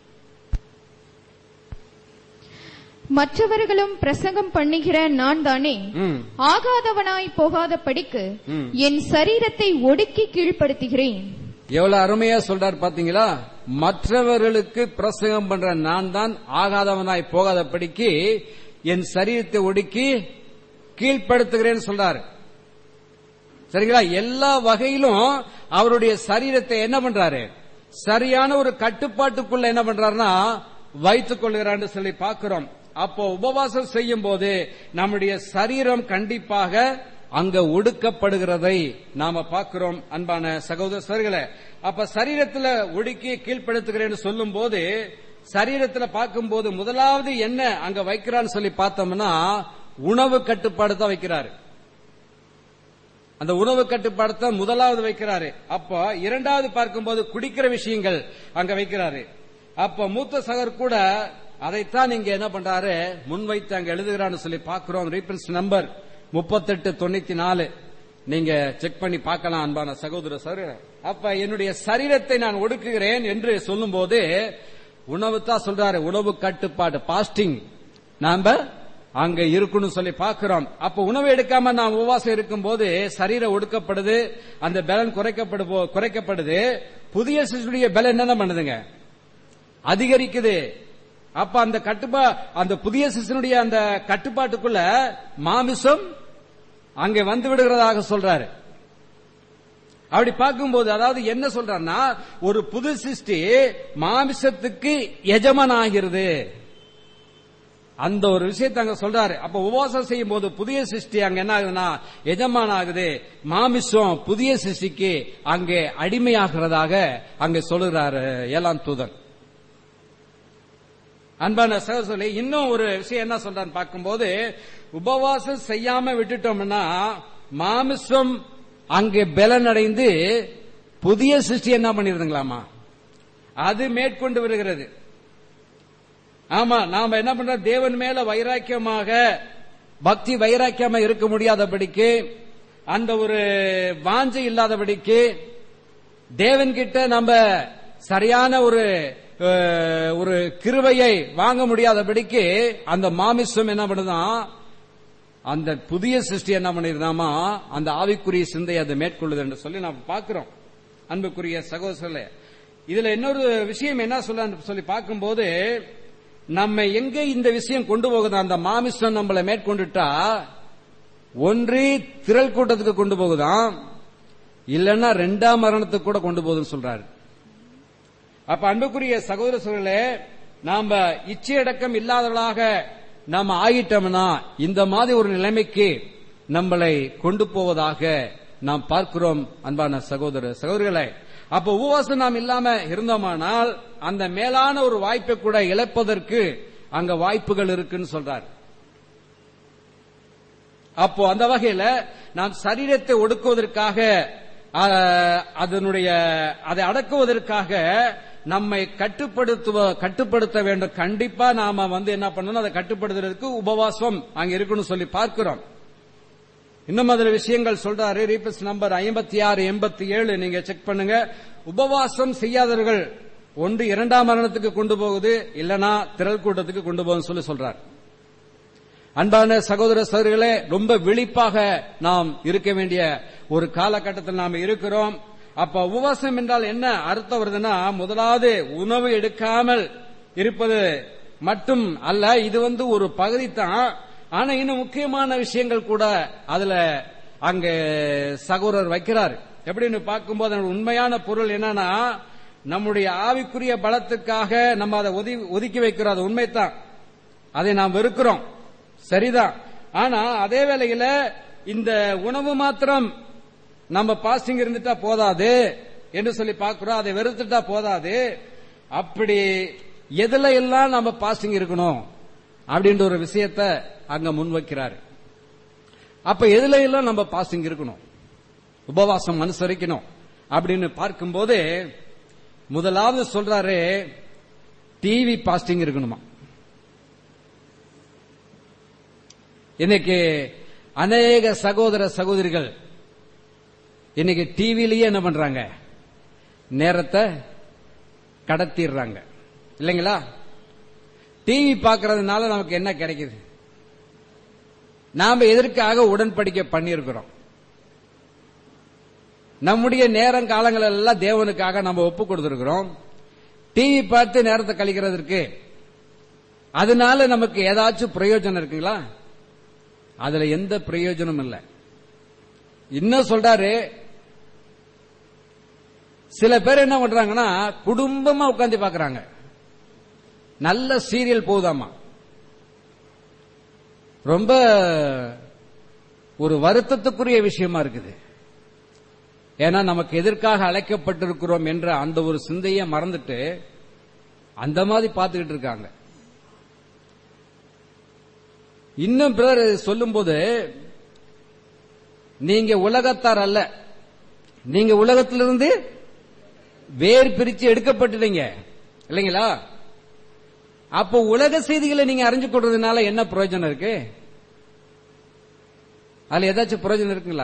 மற்றவர்களும் பிரசங்கம் பண்ணுகிற நான் தானே ம். ஆகாதவனாய் போகாத படிக்கு ம். என் சரீரத்தை ஒடுக்கி கீழ்ப்படுத்துகிறேன் எவ்வளவு அருமையா சொல்றார் பாத்தீங்களா மற்றவர்களுக்கு பிரசங்கம் பண்ற நான் தான் ஆகாதவனாய் போகாதபடிக்கு என் சரீரத்தை ஒடுக்கி கீழ்ப்படுத்துகிறேன்னு சொல்றாரு சரிங்களா எல்லா வகையிலும் அவருடைய சரீரத்தை என்ன பண்றாரு சரியான ஒரு கட்டுப்பாட்டுக்குள்ள என்ன பண்றாருன்னா வைத்துக் கொள்கிறான்னு சொல்லி பார்க்கிறோம் அப்போ உபவாசம் செய்யும் போது நம்முடைய சரீரம் கண்டிப்பாக அங்க ஒடுக்கப்படுகிறதை நாம பார்க்கிறோம் அன்பான சகோதர சகோதரிகளே அப்ப சரீரத்துல ஒடுக்கி கீழ்ப்படுத்துகிறேன்னு சொல்லும் போது சரீரத்துல பார்க்கும்போது முதலாவது என்ன அங்க வைக்கிறான்னு சொல்லி பார்த்தோம்னா உணவு கட்டுப்பாடு தான் வைக்கிறாரு அந்த உணவு கட்டுப்பாடத்தை முதலாவது வைக்கிறாரு அப்போ இரண்டாவது பார்க்கும்போது குடிக்கிற விஷயங்கள் அங்க வைக்கிறாரு அப்ப மூத்த சகர் கூட அதைத்தான் இங்க என்ன பண்றாரு முன்வைத்து அங்க எழுதுகிறான்னு சொல்லி பார்க்கிறோம் ரீபரன்ஸ் நம்பர் முப்பத்தெட்டு தொண்ணூத்தி நாலு நீங்க செக் பண்ணி பார்க்கலாம் அன்பான சகோதர சகோதர அப்ப என்னுடைய சரீரத்தை நான் ஒடுக்குகிறேன் என்று சொல்லும்போது உணவு தான் சொல்றாரு உணவு கட்டுப்பாடு பாஸ்டிங் நாம அங்க இருக்கணும் சொல்லி பார்க்கிறோம் அப்ப உணவு எடுக்காம நாம் உபவாசம் இருக்கும்போது சரீரம் ஒடுக்கப்படுது அந்த பலன் குறைக்கப்படு குறைக்கப்படுது புதிய சிசுடைய பலன் என்ன பண்ணுதுங்க அதிகரிக்குது அப்ப அந்த கட்டுப்பா அந்த புதிய சிசனுடைய அந்த கட்டுப்பாட்டுக்குள்ள மாமிசம் அங்கே வந்து விடுகிறதாக சொல்றாரு அப்படி பார்க்கும்போது அதாவது என்ன சொல்றாருன்னா ஒரு புது சிருஷ்டி மாமிசத்துக்கு எஜமான் ஆகிறது அந்த ஒரு விஷயத்தை அங்க சொல்றாரு அப்ப உபவாசம் செய்யும் போது புதிய சிருஷ்டி அங்க என்ன ஆகுதுன்னா எஜமான் ஆகுது மாமிசம் புதிய சிருஷ்டிக்கு அங்கே அடிமையாகிறதாக அங்க சொல்லுகிறாரு ஏழாம் தூதன் அன்பான சகோதரி இன்னும் ஒரு விஷயம் என்ன சொல்றான்னு பார்க்கும்போது உபவாசம் செய்யாம விட்டுட்டோம்னா மாமிசம் அங்கே பலன் அடைந்து புதிய சிருஷ்டி என்ன பண்ணிருதுங்களாமா அது மேற்கொண்டு வருகிறது ஆமா நாம என்ன பண்றோம் தேவன் மேல வைராக்கியமாக பக்தி வைராக்கியமா இருக்க முடியாதபடிக்கு அந்த ஒரு வாஞ்சை இல்லாதபடிக்கு தேவன் கிட்ட நம்ம சரியான ஒரு அஹ், ஒரு கிருவையை வாங்க முடியாதபடிக்கு அந்த மாமிசம் என்ன பண்ணுதான் அந்த புதிய சிருஷ்டி என்ன பண்ணிருந்தாமா அந்த ஆவிக்குரிய சிந்தை அதை மேற்கொள்ளுது என்று சொல்லி நாம் பார்க்கிறோம் அன்புக்குரிய சகோதரர்களே இதுல இன்னொரு விஷயம் என்ன சொல்ல சொல்லி பார்க்கும்போது நம்ம எங்க இந்த விஷயம் கொண்டு போகுது அந்த மாமிசம் நம்மளை மேற்கொண்டுட்டா ஒன்று திரள் கூட்டத்துக்கு கொண்டு போகுதாம் இல்லைன்னா ரெண்டாம் மரணத்துக்கு கூட கொண்டு போகுதுன்னு சொல்றாரு அப்ப அன்புக்குரிய சகோதர சகோதரர்களே நாம இச்சையடக்கம் இல்லாதவர்களாக நாம ஆகிட்டோம்னா இந்த மாதிரி ஒரு நிலைமைக்கு நம்மளை கொண்டு போவதாக நாம் பார்க்கிறோம் அன்பான சகோதர சகோதரிகளே அப்ப உபவாசம் நாம் இல்லாம இருந்தோமானால் அந்த மேலான ஒரு வாய்ப்பை கூட இழப்பதற்கு அங்க வாய்ப்புகள் இருக்குன்னு சொல்றார் அப்போ அந்த வகையில நாம் சரீரத்தை ஒடுக்குவதற்காக ஆ, அதனுடைய அதை அடக்குவதற்காக நம்மை கட்டுப்படுத்துவ கட்டுப்படுத்த வேண்டும் கண்டிப்பா நாம வந்து என்ன பண்ணணும் அதை கட்டுப்படுத்துறதுக்கு உபவாசம் அங்க இருக்கணும் சொல்லி பார்க்கிறோம் இன்னும் அதுல விஷயங்கள் சொல்றாரு ரீபஸ் நம்பர் ஐம்பத்தி ஆறு எண்பத்தி ஏழு நீங்க செக் பண்ணுங்க உபவாசம் செய்யாதவர்கள் ஒன்று இரண்டாம் மரணத்துக்கு கொண்டு போகுது இல்லனா திரள் கூட்டத்துக்கு கொண்டு போகுதுன்னு சொல்லி சொல்றார் அன்பான சகோதர சகோதரிகளே ரொம்ப விழிப்பாக நாம் இருக்க வேண்டிய ஒரு காலகட்டத்தில் நாம் இருக்கிறோம் அப்ப உபவாசம் என்றால் என்ன அர்த்தம் வருதுன்னா முதலாவது உணவு எடுக்காமல் இருப்பது மட்டும் அல்ல இது வந்து ஒரு பகுதி தான் ஆனா இன்னும் முக்கியமான விஷயங்கள் கூட அதுல அங்க சகோதரர் வைக்கிறார் எப்படின்னு பார்க்கும்போது அதனுடைய உண்மையான பொருள் என்னன்னா நம்முடைய ஆவிக்குரிய பலத்துக்காக நம்ம அதை ஒதி- ஒதுக்கி வைக்கிறோம் அது உண்மைதான் அதை நாம் வெறுக்கிறோம் சரிதான் ஆனா அதே வேளையில இந்த உணவு மாத்திரம் நம்ம பாஸ்டிங் இருந்துட்டா போதாது என்று சொல்லி பார்க்கிறோம் அதை வெறுத்துட்டா போதாது அப்படி எதுல எல்லாம் நம்ம பாஸ்டிங் இருக்கணும் அப்படின்ற ஒரு விஷயத்தை அங்க முன்வைக்கிறாரு அப்ப எதுல எல்லாம் நம்ம பாஸ்டிங் இருக்கணும் உபவாசம் அனுசரிக்கணும் அப்படின்னு பார்க்கும்போது முதலாவது சொல்றாரு டிவி பாஸ்டிங் இருக்கணுமா இன்னைக்கு அநேக சகோதர சகோதரிகள் இன்னைக்கு டிவிலேயே என்ன பண்றாங்க நேரத்தை கடத்திடுறாங்க இல்லைங்களா டிவி பார்க்கறதுனால நமக்கு என்ன கிடைக்குது நாம எதற்காக உடன்படிக்கை பண்ணியிருக்கிறோம் நம்முடைய நேரம் காலங்கள் எல்லாம் தேவனுக்காக நம்ம ஒப்பு கொடுத்திருக்கிறோம் டிவி பார்த்து நேரத்தை கழிக்கிறதுக்கு அதனால நமக்கு ஏதாச்சும் பிரயோஜனம் இருக்குங்களா அதுல எந்த பிரயோஜனமும் இல்லை இன்னும் சொல்றாரு சில பேர் என்ன பண்றாங்கன்னா குடும்பமா உட்கார்ந்து பாக்குறாங்க நல்ல சீரியல் போகுதாமா ரொம்ப ஒரு வருத்தத்துக்குரிய விஷயமா இருக்குது ஏன்னா நமக்கு எதற்காக அழைக்கப்பட்டிருக்கிறோம் என்ற அந்த ஒரு சிந்தையை மறந்துட்டு அந்த மாதிரி பார்த்துக்கிட்டு இருக்காங்க இன்னும் பிறர் சொல்லும்போது நீங்க உலகத்தார் அல்ல நீங்க உலகத்திலிருந்து வேர் பிரிச்சு எடுக்கப்பட்டுட்டீங்க இல்லைங்களா அப்போ உலக செய்திகளை நீங்க அறிஞ்சு கொள்றதுனால என்ன பிரயோஜனம் இருக்கு அதுல ஏதாச்சும் பிரயோஜனம் இருக்குங்களா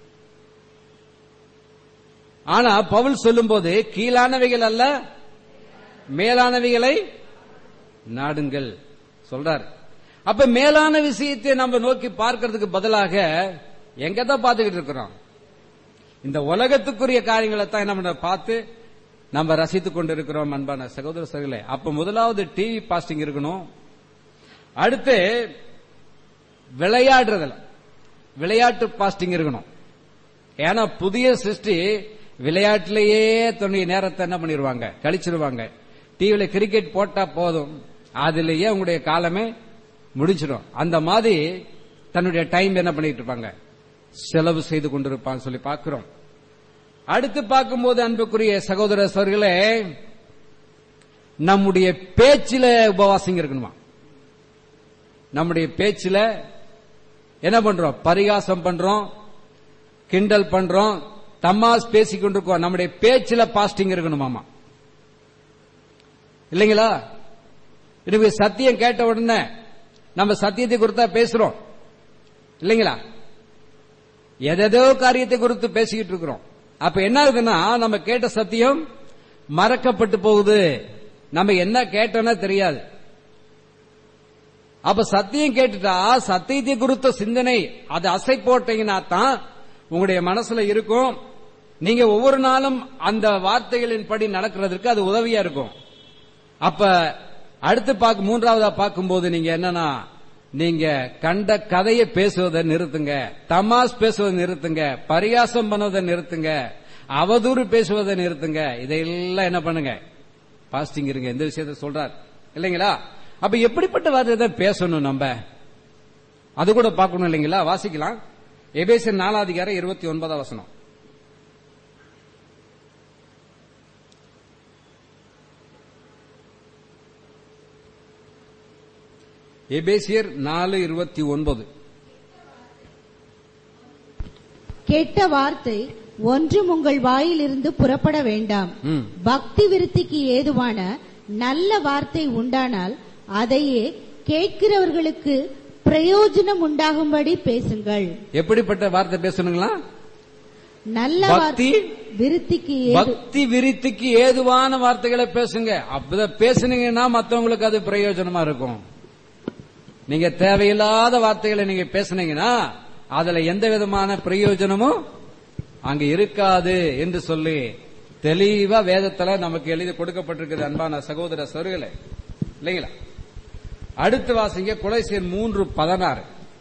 ஆனா பவுல் சொல்லும்போது கீழானவைகள் அல்ல மேலானவைகளை நாடுங்கள் சொல்றார் அப்ப மேலான விஷயத்தை நம்ம நோக்கி பார்க்கிறதுக்கு பதிலாக எங்க தான் பார்த்துக்கிட்டு இருக்கிறோம் இந்த உலகத்துக்குரிய காரியங்களை தான் நம்ம பார்த்து நம்ம ரசித்துக் கொண்டிருக்கிறோம் அன்பான சகோதர சகோதரர்களே அப்ப முதலாவது டிவி பாஸ்டிங் இருக்கணும் அடுத்து விளையாடுறதுல விளையாட்டு பாஸ்டிங் இருக்கணும் ஏன்னா புதிய சிருஷ்டி விளையாட்டிலேயே தன்னுடைய நேரத்தை என்ன பண்ணிடுவாங்க கழிச்சிருவாங்க டிவில கிரிக்கெட் போட்டா போதும் அதுலயே உங்களுடைய காலமே முடிச்சிடும் அந்த மாதிரி தன்னுடைய டைம் என்ன பண்ணிட்டு இருப்பாங்க செலவு செய்து கொண்டிருப்பான்னு சொல்லி பார்க்கிறோம் அடுத்து பார்க்கும்போது அன்புக்குரிய சகோதர சோர்களே நம்முடைய பேச்சில உபவாசம் இருக்கணுமா நம்முடைய பேச்சில என்ன பண்றோம் பரிகாசம் பண்றோம் கிண்டல் பண்றோம் தமாஸ் பேசிக் கொண்டிருக்கோம் நம்முடைய பேச்சில பாஸ்டிங் இருக்கணுமாமா இல்லைங்களா இதுக்கு சத்தியம் கேட்ட உடனே நம்ம சத்தியத்தை குறித்தா பேசுறோம் இல்லைங்களா எதேதோ காரியத்தை குறித்து பேசிக்கிட்டு இருக்கிறோம் அப்ப என்ன ஆகுதுன்னா நம்ம கேட்ட சத்தியம் மறக்கப்பட்டு போகுது நம்ம என்ன கேட்டோம்னா தெரியாது அப்ப சத்தியம் கேட்டுட்டா சத்தியத்தை குறித்த சிந்தனை அது அசை போட்டீங்கன்னா தான் உங்களுடைய மனசுல இருக்கும் நீங்க ஒவ்வொரு நாளும் அந்த வார்த்தைகளின் படி நடக்கிறதுக்கு அது உதவியா இருக்கும் அப்ப அடுத்து பார்க்க மூன்றாவதா பார்க்கும்போது நீங்க என்னன்னா நீங்க கண்ட கதையை பேசுவதை நிறுத்துங்க தமாஸ் பேசுவதை நிறுத்துங்க பரியாசம் பண்ணுவதை நிறுத்துங்க அவதூறு பேசுவதை நிறுத்துங்க இதையெல்லாம் என்ன பண்ணுங்க பாஸ்டிங் இருங்க எந்த விஷயத்த சொல்றார் இல்லைங்களா அப்ப எப்படிப்பட்ட வார்த்தை தான் பேசணும் நம்ம அது கூட பார்க்கணும் இல்லைங்களா வாசிக்கலாம் எபேசன் நாலாதிகாரம் இருபத்தி ஒன்பதாம் வசனம் எபேசியர் நாலு இருபத்தி ஒன்பது கெட்ட வார்த்தை ஒன்றும் உங்கள் வாயிலிருந்து புறப்பட வேண்டாம் ம். பக்தி விருத்திக்கு ஏதுவான நல்ல வார்த்தை உண்டானால் அதையே கேட்கிறவர்களுக்கு பிரயோஜனம் உண்டாகும்படி பேசுங்கள் எப்படிப்பட்ட வார்த்தை பேசணுங்களா நல்ல பக்தி வார்த்தை விருத்திக்கு ஏது பக்தி விருத்திக்கு ஏதுவான வார்த்தைகளை பேசுங்க அப்பத பேசுனீங்கன்னா மத்தவங்களுக்கு அது பிரயோஜனமா இருக்கும் நீங்க தேவையில்லாத வார்த்தைகளை நீங்க பேசுனீங்கன்னா அதுல எந்த விதமான பிரயோஜனமும் அங்க இருக்காது என்று சொல்லி தெளிவா வேதத்துல நமக்கு எழுதி கொடுக்கப்பட்டிருக்கிறது அன்பான சகோதர சருகளே இல்லைங்களா அடுத்து வாசிங்க குலைசியர் மூன்று பதினாறு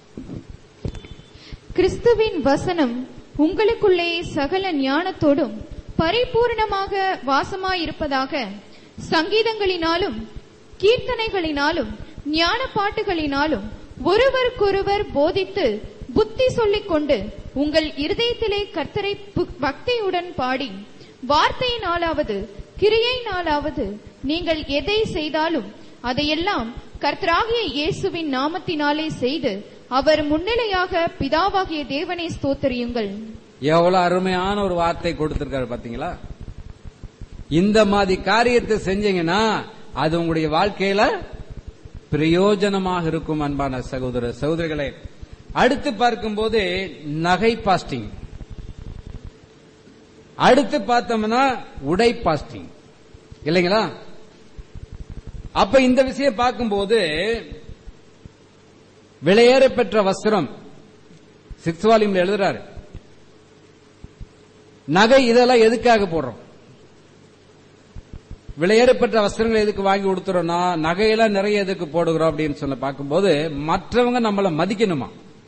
கிறிஸ்துவின் வசனம் உங்களுக்குள்ளே சகல ஞானத்தோடும் பரிபூரணமாக வாசமாயிருப்பதாக சங்கீதங்களினாலும் கீர்த்தனைகளினாலும் ஞான பாட்டுகளினாலும் ஒருவருக்கொருவர் போதித்து புத்தி சொல்லிக் கொண்டு உங்கள் இருதயத்திலே கர்த்தரை பு- பக்தியுடன் பாடி வார்த்தையினாலாவது கிரியையினாலாவது நீங்கள் எதை செய்தாலும் அதையெல்லாம் கர்த்தராகிய இயேசுவின் நாமத்தினாலே செய்து அவர் முன்னிலையாக பிதாவாகிய தேவனை ஸ்தோத்தரியுங்கள் எவ்வளவு அருமையான ஒரு வார்த்தை கொடுத்திருக்காரு பாத்தீங்களா இந்த மாதிரி காரியத்தை செஞ்சீங்கன்னா அது உங்களுடைய வாழ்க்கையில பிரயோஜனமாக இருக்கும் அன்பான சகோதர சகோதரிகளே அடுத்து பார்க்கும்போது நகை பாஸ்டிங் அடுத்து பார்த்தோம்னா உடை பாஸ்டிங் இல்லைங்களா அப்ப இந்த விஷயம் பார்க்கும்போது விலையேற பெற்ற வஸ்திரம் சிக்ஸ் வால்யூம்ல எழுதுறாரு நகை இதெல்லாம் எதுக்காக போடுறோம் விலையேறப்பட்ட வஸ்திரங்களை எதுக்கு வாங்கி கொடுத்துறோம்னா நகையெல்லாம் நிறைய எதுக்கு போடுகிறோம் அப்படின்னு சொல்ல பார்க்கும்போது மற்றவங்க நம்மள மதிக்கணுமா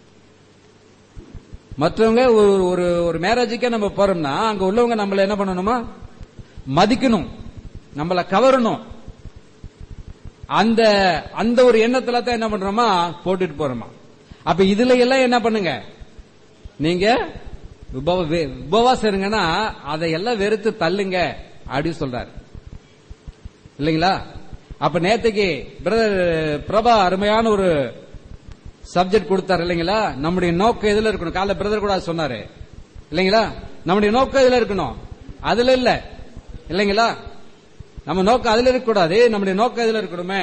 மற்றவங்க ஒரு ஒரு ஒரு மேரேஜுக்கே நம்ம போறோம்னா அங்க உள்ளவங்க நம்மள என்ன பண்ணணுமா மதிக்கணும் நம்மள கவரணும் அந்த அந்த ஒரு எண்ணத்துல தான் என்ன பண்றோமா போட்டுட்டு போறோமா அப்ப இதுல எல்லாம் என்ன பண்ணுங்க நீங்க உபவ- வே- உபவாசம் இருங்கன்னா அதையெல்லாம் வெறுத்து தள்ளுங்க அப்படின்னு சொல்றாரு இல்லைங்களா அப்ப நேத்துக்கு பிரதர் பிரபா அருமையான ஒரு சப்ஜெக்ட் கொடுத்தாரு இல்லைங்களா நம்முடைய நோக்கம் எதுல இருக்கணும் காலைல பிரதர் கூட அது சொன்னாரு இல்லைங்களா நம்முடைய நோக்கம் எதுல இருக்கணும் அதுல இல்ல இல்லைங்களா நம்ம நோக்கம் அதுல இருக்க கூடாது நம்முடைய நோக்கம் எதுல இருக்கணுமே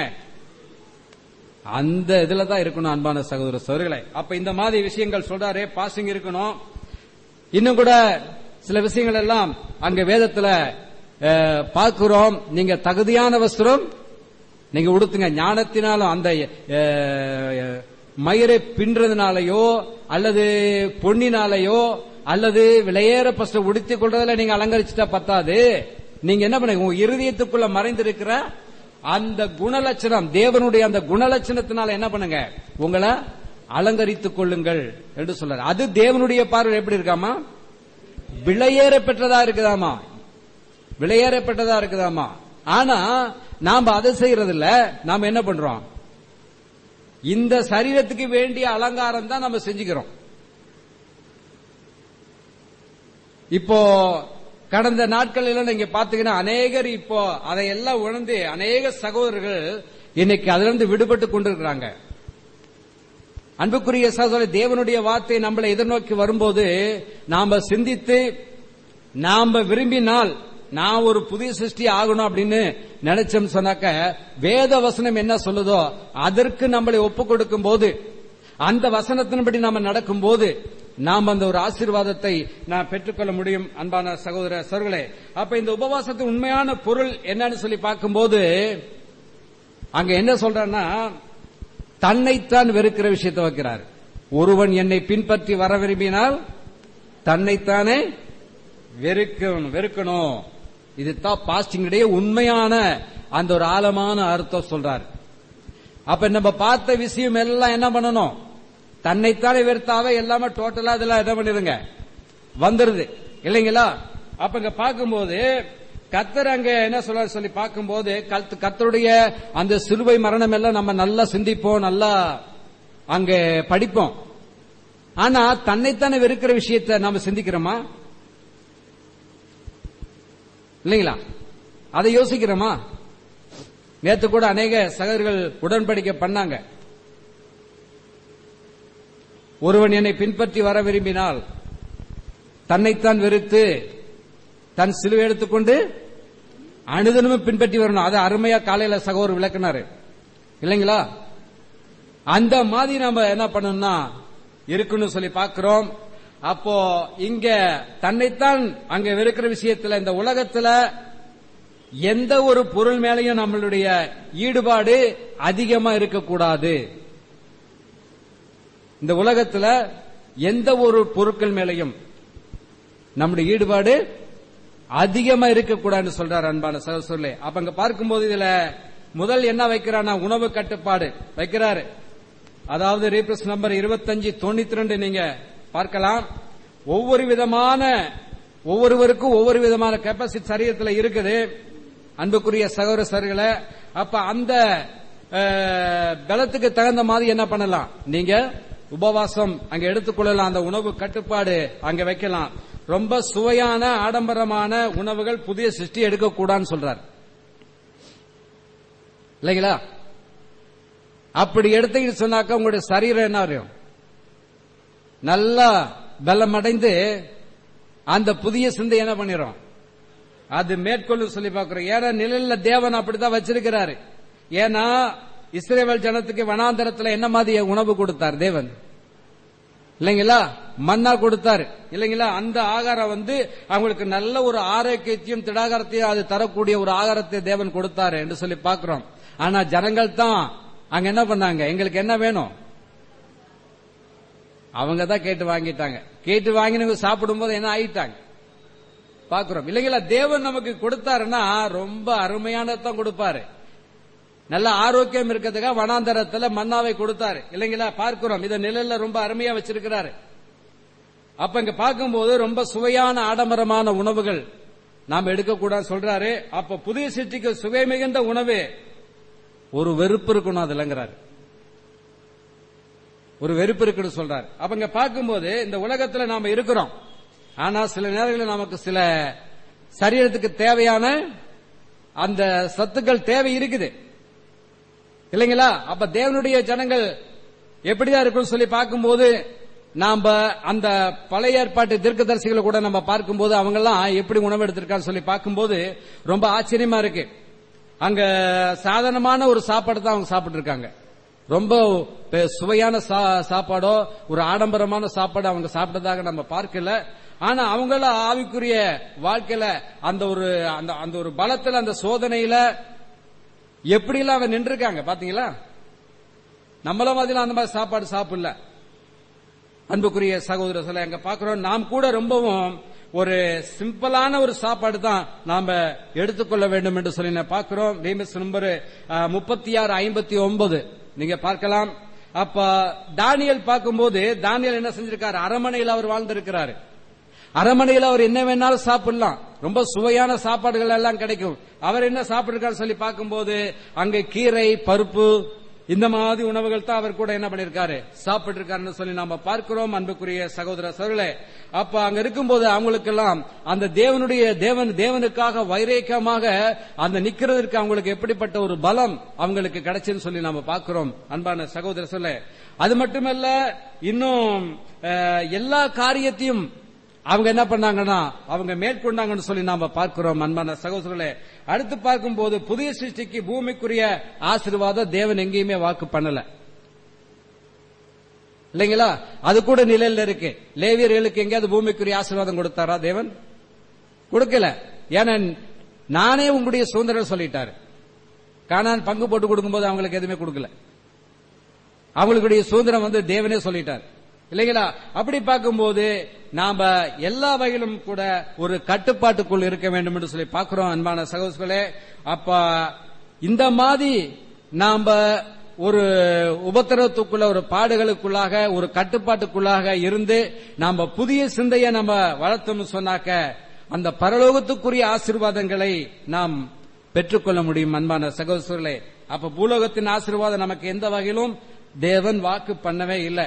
அந்த இதுல தான் இருக்கணும் அன்பான சகோதர சோர்களே அப்ப இந்த மாதிரி விஷயங்கள் சொல்றாரு பாசிங் இருக்கணும் இன்னும் கூட சில விஷயங்கள் எல்லாம் அங்க வேதத்துல அஹ், பார்க்கிறோம் நீங்க தகுதியான வஸ்திரம் நீங்க உடுத்துங்க ஞானத்தினாலும் அந்த அஹ், மயிரை பின்றதுனாலயோ அல்லது பொன்னினாலேயோ அல்லது விலையேற பஸ்ட உடுத்திக் கொள்றதுல நீங்க அலங்கரிச்சுட்டா பத்தாது நீங்க என்ன பண்ணுங்க உங்க இருதயத்துக்குள்ள மறைந்திருக்கிற அந்த குணலட்சணம் தேவனுடைய அந்த குணலட்சணத்தினால என்ன பண்ணுங்க உங்களை அலங்கரித்துக் கொள்ளுங்கள் என்று சொல்றாரு அது தேவனுடைய பார்வை எப்படி இருக்காமா விலையேற பெற்றதா இருக்குதாமா விலையேற பெற்றதா இருக்குதாமா ஆனா நாம அதை செய்யறது இல்ல நாம என்ன பண்றோம் இந்த சரீரத்துக்கு வேண்டிய அலங்காரம் தான் நம்ம செஞ்சுக்கிறோம் இப்போ கடந்த நாட்களில் நீங்க பாத்தீங்கன்னா அநேகர் இப்போ அதையெல்லாம் உணர்ந்து அநேக சகோதரர்கள் இன்னைக்கு அதிலிருந்து விடுபட்டு கொண்டிருக்கிறாங்க அன்புக்குரிய சகோதர தேவனுடைய வார்த்தை நம்மளை எதிர்நோக்கி வரும்போது நாம சிந்தித்து நாம விரும்பினால் நான் ஒரு புதிய சிருஷ்டி ஆகணும் அப்படின்னு நினைச்சோம் சொன்னாக்க வேத வசனம் என்ன சொல்லுதோ அதற்கு நம்மளை ஒப்பு கொடுக்கும் போது அந்த வசனத்தின்படி நாம நடக்கும் போது நாம் அந்த ஒரு ஆசீர்வாதத்தை நான் பெற்றுக்கொள்ள முடியும் அன்பான சகோதர சர்களே அப்ப இந்த உபவாசத்தின் உண்மையான பொருள் என்னன்னு சொல்லி பார்க்கும்போது அங்க என்ன சொல்றன்னா தன்னைத்தான் வெறுக்கிற விஷயத்தை வைக்கிறார் ஒருவன் என்னை பின்பற்றி வர விரும்பினால் தன்னைத்தானே வெறுக்கணும் வெறுக்கணும் இதுதான் பாஸ்டிங்குடைய உண்மையான அந்த ஒரு ஆழமான அர்த்தம் சொல்றார் அப்ப நம்ம பார்த்த விஷயம் எல்லாம் என்ன பண்ணணும் தன்னைத்தானே வெறுத்தாவே எல்லாமே டோட்டலா இதெல்லாம் என்ன பண்ணிருங்க வந்துருது இல்லைங்களா அப்ப இங்க பார்க்கும்போது கத்தர் அங்க என்ன சொல்ல சொல்லி பார்க்கும்போது கத்- கர்த்தருடைய அந்த சிலுவை மரணம் எல்லாம் நம்ம நல்லா சிந்திப்போம் நல்லா அங்க படிப்போம் ஆனா தன்னைத்தானே வெறுக்கிற விஷயத்தை நாம சிந்திக்கிறோமா இல்லைங்களா அதை யோசிக்கிறோமா நேத்து கூட அநேக சகோதரர்கள் உடன்படிக்கை பண்ணாங்க ஒருவன் என்னை பின்பற்றி வர விரும்பினால் தன்னைத்தான் வெறுத்து தன் சிலுவை எடுத்துக்கொண்டு அனுதினமும் பின்பற்றி வரணும் அது அருமையா காலையில சகோதரர் விளக்குனாரு இல்லைங்களா அந்த மாதிரி நாம என்ன பண்ணணும்னா இருக்குன்னு சொல்லி பார்க்கிறோம் அப்போ இங்க தன்னைத்தான் அங்க வெறுக்கிற விஷயத்துல இந்த உலகத்துல எந்த ஒரு பொருள் மேலையும் நம்மளுடைய ஈடுபாடு அதிகமா இருக்கக்கூடாது இந்த உலகத்துல எந்த ஒரு பொருட்கள் மேலையும் நம்முடைய ஈடுபாடு அதிகமா இருக்கக்கூடாதுன்னு சொல்றாரு அன்பான சகோதரர்களே அப்ப அங்க பார்க்கும்போது இதுல முதல் என்ன வைக்கிறானா உணவு கட்டுப்பாடு வைக்கிறாரு அதாவது ரீப்ரஸ் நம்பர் இருபத்தஞ்சு தொண்ணூத்தி ரெண்டு நீங்க பார்க்கலாம் ஒவ்வொரு விதமான ஒவ்வொருவருக்கும் ஒவ்வொரு விதமான கெப்பாசிட்டி சரீரத்தில் இருக்குது அன்புக்குரிய சகோதர சகோதரிகளே அப்ப அந்த அஹ், பலத்துக்கு தகுந்த மாதிரி என்ன பண்ணலாம் நீங்க உபவாசம் அங்க எடுத்துக்கொள்ளலாம் அந்த உணவு கட்டுப்பாடு அங்க வைக்கலாம் ரொம்ப சுவையான ஆடம்பரமான உணவுகள் புதிய சிருஷ்டி எடுக்கக்கூடாதுன்னு சொல்றார் இல்லைங்களா அப்படி எடுத்துக்கிட்டு சொன்னாக்க உங்களுடைய சரீரம் என்ன ஆகும் நல்லா பலம் அடைந்து அந்த புதிய சிந்தை என்ன பண்ணிரும் அது மேற்கொள்ளும் சொல்லி பார்க்கிறோம் ஏன்னா நிழல்ல தேவன் அப்படித்தான் வச்சிருக்கிறாரு ஏன்னா இஸ்ரேல் ஜனத்துக்கு வனாந்தரத்துல என்ன மாதிரி உணவு கொடுத்தார் தேவன் இல்லைங்களா மன்னா கொடுத்தாரு இல்லைங்களா அந்த ஆகாரம் வந்து அவங்களுக்கு நல்ல ஒரு ஆரோக்கியத்தையும் திடாகாரத்தையும் அது தரக்கூடிய ஒரு ஆகாரத்தை தேவன் கொடுத்தாரு என்று சொல்லி பார்க்கிறோம் ஆனா ஜனங்கள் தான் அங்க என்ன பண்ணாங்க எங்களுக்கு என்ன வேணும் அவங்க தான் கேட்டு வாங்கிட்டாங்க கேட்டு வாங்கினவங்க சாப்பிடும்போது என்ன ஆயிட்டாங்க பாக்குறோம் இல்லைங்களா தேவன் நமக்கு கொடுத்தாருன்னா ரொம்ப அருமையானதான் கொடுப்பாரு நல்ல ஆரோக்கியம் இருக்கிறதுக்காக வனாந்தரத்துல மன்னாவை கொடுத்தாரு இல்லைங்களா பார்க்கிறோம் இத நிழல்ல ரொம்ப அருமையா வச்சிருக்கிறாரு அப்ப இங்க பார்க்கும்போது ரொம்ப சுவையான ஆடம்பரமான உணவுகள் நாம் எடுக்கக்கூடாது சொல்றாரு அப்ப புதிய சிட்டிக்கு சுவை மிகுந்த உணவு ஒரு வெறுப்பு இருக்கணும் அதுலங்கிறாரு ஒரு வெறுப்பு இருக்குன்னு சொல்றாரு அப்ப இங்க பார்க்கும்போது இந்த உலகத்துல நாம இருக்கிறோம் ஆனா சில நேரங்களில் நமக்கு சில சரீரத்துக்கு தேவையான அந்த சத்துக்கள் தேவை இருக்குது இல்லைங்களா அப்ப தேவனுடைய ஜனங்கள் எப்படிதான் இருக்கும்னு சொல்லி பார்க்கும்போது நாம அந்த பழைய ஏற்பாட்டு தீர்க்கதரிசிகளை கூட நம்ம பார்க்கும்போது அவங்க எல்லாம் எப்படி உணவு எடுத்திருக்கான்னு சொல்லி பார்க்கும்போது ரொம்ப ஆச்சரியமா இருக்கு அங்க சாதாரணமான ஒரு சாப்பாடு தான் அவங்க சாப்பிட்டு இருக்காங்க ரொம்ப பெ- சுவையான சா- சாப்பாடோ ஒரு ஆடம்பரமான சாப்பாடு அவங்க சாப்பிட்டதாக நம்ம பார்க்கல ஆனா அவங்கள ஆவிக்குரிய வாழ்க்கையில அந்த ஒரு அந்த அந்த ஒரு பலத்துல அந்த சோதனையில எப்படிலாம் அவன் நின்றுருக்காங்க பாத்தீங்களா நம்மள மாதிரி அந்த மாதிரி சாப்பாடு சாப்பிடல அன்புக்குரிய சகோதர சொல்ல அங்க பாக்குறோம் நாம் கூட ரொம்பவும் ஒரு சிம்பிளான ஒரு சாப்பாடு தான் நாம எடுத்துக்கொள்ள வேண்டும் என்று சொல்லி நான் பார்க்கிறோம் ரீமஸ் நம்பர் முப்பத்தி ஆறு ஐம்பத்தி ஒன்பது நீங்க பார்க்கலாம் அப்ப தானியல் பார்க்கும்போது தானியல் என்ன செஞ்சிருக்காரு அரமனையில் அவர் வாழ்ந்திருக்கிறாரு அரமனையில் அவர் என்ன வேணாலும் சாப்பிடலாம் ரொம்ப சுவையான சாப்பாடுகள் எல்லாம் கிடைக்கும் அவர் என்ன சாப்பிட்டிருக்காரு சொல்லி பார்க்கும்போது அங்க கீரை பருப்பு இந்த மாதிரி உணவுகள் தான் அவர் கூட என்ன பண்ணிருக்காரு சாப்பிட்டு இருக்காருன்னு சொல்லி நாம பார்க்கிறோம் அன்புக்குரிய சகோதர சோழர்களே அப்ப அங்க இருக்கும்போது அவங்களுக்கெல்லாம் அந்த தேவனுடைய தேவன் தேவனுக்காக வைரேக்கமாக அந்த நிக்கிறதுக்கு அவங்களுக்கு எப்படிப்பட்ட ஒரு பலம் அவங்களுக்கு கிடைச்சுன்னு சொல்லி நாம பார்க்கிறோம் அன்பான சகோதர சொல்ல அது மட்டுமல்ல இன்னும் அஹ், எல்லா காரியத்தையும் அவங்க என்ன பண்ணாங்கன்னா அவங்க மேற்கொண்டாங்கன்னு சொல்லி நாம பார்க்கிறோம் அன்பான சகோதரர்களே அடுத்து பார்க்கும்போது புதிய சிருஷ்டிக்கு பூமிக்குரிய ஆசீர்வாதம் தேவன் எங்கேயுமே வாக்கு பண்ணல இல்லைங்களா அது கூட நிலையில இருக்கு லேவியர்களுக்கு எங்கேயாவது பூமிக்குரிய ஆசீர்வாதம் கொடுத்தாரா தேவன் கொடுக்கல ஏன்னா நானே உங்களுடைய சுதந்திரம் சொல்லிட்டாரு காணான் பங்கு போட்டு கொடுக்கும்போது அவங்களுக்கு எதுவுமே கொடுக்கல அவங்களுடைய சுதந்திரம் வந்து தேவனே சொல்லிட்டார் இல்லைங்களா அப்படி பார்க்கும்போது நாம எல்லா வகையிலும் கூட ஒரு கட்டுப்பாட்டுக்குள் இருக்க வேண்டும் என்று சொல்லி பார்க்கிறோம் அன்பான சகோதரர்களே அப்ப இந்த மாதிரி நாம ஒரு உபத்திரத்துக்குள்ள ஒரு பாடுகளுக்குள்ளாக ஒரு கட்டுப்பாட்டுக்குள்ளாக இருந்து நாம புதிய சிந்தையை நம்ம வளர்த்தோம்னு சொன்னாக்க அந்த பரலோகத்துக்குரிய ஆசீர்வாதங்களை நாம் பெற்றுக்கொள்ள முடியும் அன்பான சகோதரர்களே அப்ப பூலோகத்தின் ஆசீர்வாதம் நமக்கு எந்த வகையிலும் தேவன் வாக்கு பண்ணவே இல்லை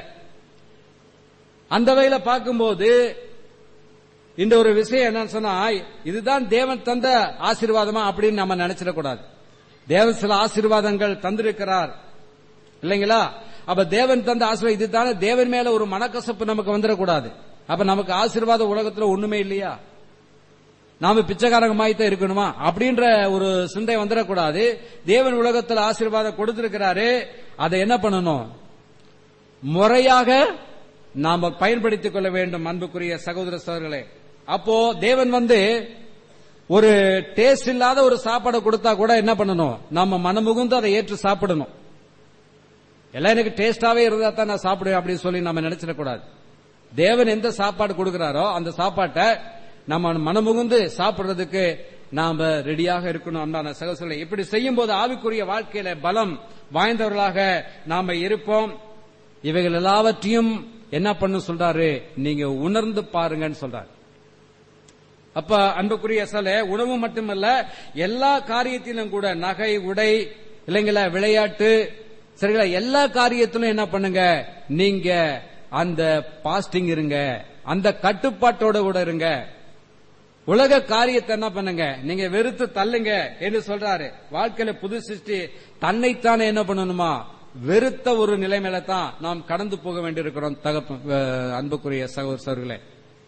அந்த வகையில பார்க்கும்போது இந்த ஒரு விஷயம் என்னன்னு சொன்னா இதுதான் தேவன் தந்த ஆசீர்வாதமா அப்படின்னு நம்ம நினைச்சிடக்கூடாது தேவன் சில ஆசீர்வாதங்கள் தந்திருக்கிறார் இல்லைங்களா அப்ப தேவன் தந்த ஆசீர்வாதம் இதுதானே தேவன் மேல ஒரு மனக்கசப்பு நமக்கு வந்துடக்கூடாது அப்ப நமக்கு ஆசீர்வாத உலகத்துல ஒண்ணுமே இல்லையா நாம பிச்சைக்காரங்க மாதிரி தான் இருக்கணுமா அப்படின்ற ஒரு சிந்தை வந்துடக்கூடாது தேவன் உலகத்துல ஆசீர்வாதம் கொடுத்திருக்கிறாரு அதை என்ன பண்ணணும் முறையாக நாம பயன்படுத்திக் கொள்ள வேண்டும் அன்புக்குரிய சகோதர சகோதரர்களே அப்போ தேவன் வந்து ஒரு டேஸ்ட் இல்லாத ஒரு சாப்பாடை கொடுத்தா கூட என்ன பண்ணணும் நம்ம மனமுகுந்து அதை ஏற்று சாப்பிடணும் எல்லாம் எனக்கு டேஸ்டாவே இருந்தா தான் நான் சாப்பிடுவேன் அப்படின்னு சொல்லி நம்ம நினைச்சிடக்கூடாது தேவன் எந்த சாப்பாடு கொடுக்கிறாரோ அந்த சாப்பாட்டை நம்ம மனமுகுந்து சாப்பிடுறதுக்கு நாம ரெடியாக இருக்கணும் அன்பான சகோதரர்களே இப்படி செய்யும் போது ஆவிக்குரிய வாழ்க்கையில பலம் வாய்ந்தவர்களாக நாம இருப்போம் இவைகள் எல்லாவற்றையும் என்ன பண்ண சொல்றாரு நீங்க உணர்ந்து பாருங்கன்னு சொல்றாரு அப்ப அன்புக்குரிய சில உணவு மட்டுமல்ல எல்லா காரியத்திலும் கூட நகை உடை இல்லைங்களா விளையாட்டு சரிங்களா எல்லா காரியத்திலும் என்ன பண்ணுங்க நீங்க அந்த பாஸ்டிங் இருங்க அந்த கட்டுப்பாட்டோட கூட இருங்க உலக காரியத்தை என்ன பண்ணுங்க நீங்க வெறுத்து தள்ளுங்க என்று சொல்றாரு வாழ்க்கையில புது சிருஷ்டி தன்னைத்தானே என்ன பண்ணணுமா வெறுத்த ஒரு நிலைமையில தான் நாம் கடந்து போக வேண்டியிருக்கிறோம் தகப்பு அஹ், அன்புக்குரிய சகோதரர்களே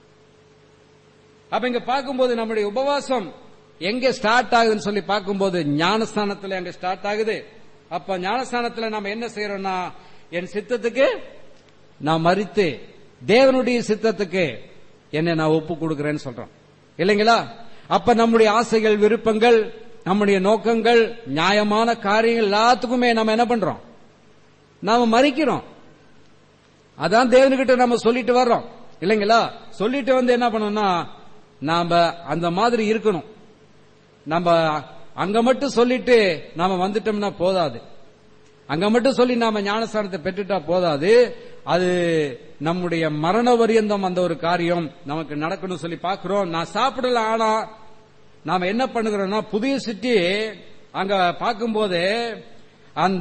அப்ப இங்க பார்க்கும்போது நம்முடைய உபவாசம் எங்க ஸ்டார்ட் ஆகுதுன்னு சொல்லி பார்க்கும்போது ஞானஸ்தானத்துல அங்க ஸ்டார்ட் ஆகுது அப்ப ஞானஸ்தானத்துல நம்ம என்ன செய்யறோம்னா என் சித்தத்துக்கு நான் மறித்து தேவனுடைய சித்தத்துக்கு என்னை நான் ஒப்பு கொடுக்கிறேன்னு சொல்றோம் இல்லைங்களா அப்ப நம்முடைய ஆசைகள் விருப்பங்கள் நம்முடைய நோக்கங்கள் நியாயமான காரியங்கள் எல்லாத்துக்குமே நம்ம என்ன பண்றோம் நாம மறிக்கிறோம் அதான் தேவனுக்கிட்ட நம்ம சொல்லிட்டு வர்றோம் இல்லைங்களா சொல்லிட்டு வந்து என்ன பண்ணணும்னா நாம அந்த மாதிரி இருக்கணும் நம்ம அங்க மட்டும் சொல்லிட்டு நாம வந்துட்டோம்னா போதாது அங்க மட்டும் சொல்லி நாம ஞானஸ்தானத்தை பெற்றுட்டா போதாது அது நம்முடைய மரண வரியந்தம் அந்த ஒரு காரியம் நமக்கு நடக்கணும் சொல்லி பார்க்கிறோம் நான் சாப்பிடல ஆனா நாம என்ன பண்ணுகிறோம்னா புதிய சிட்டி அங்க பார்க்கும்போது அந்த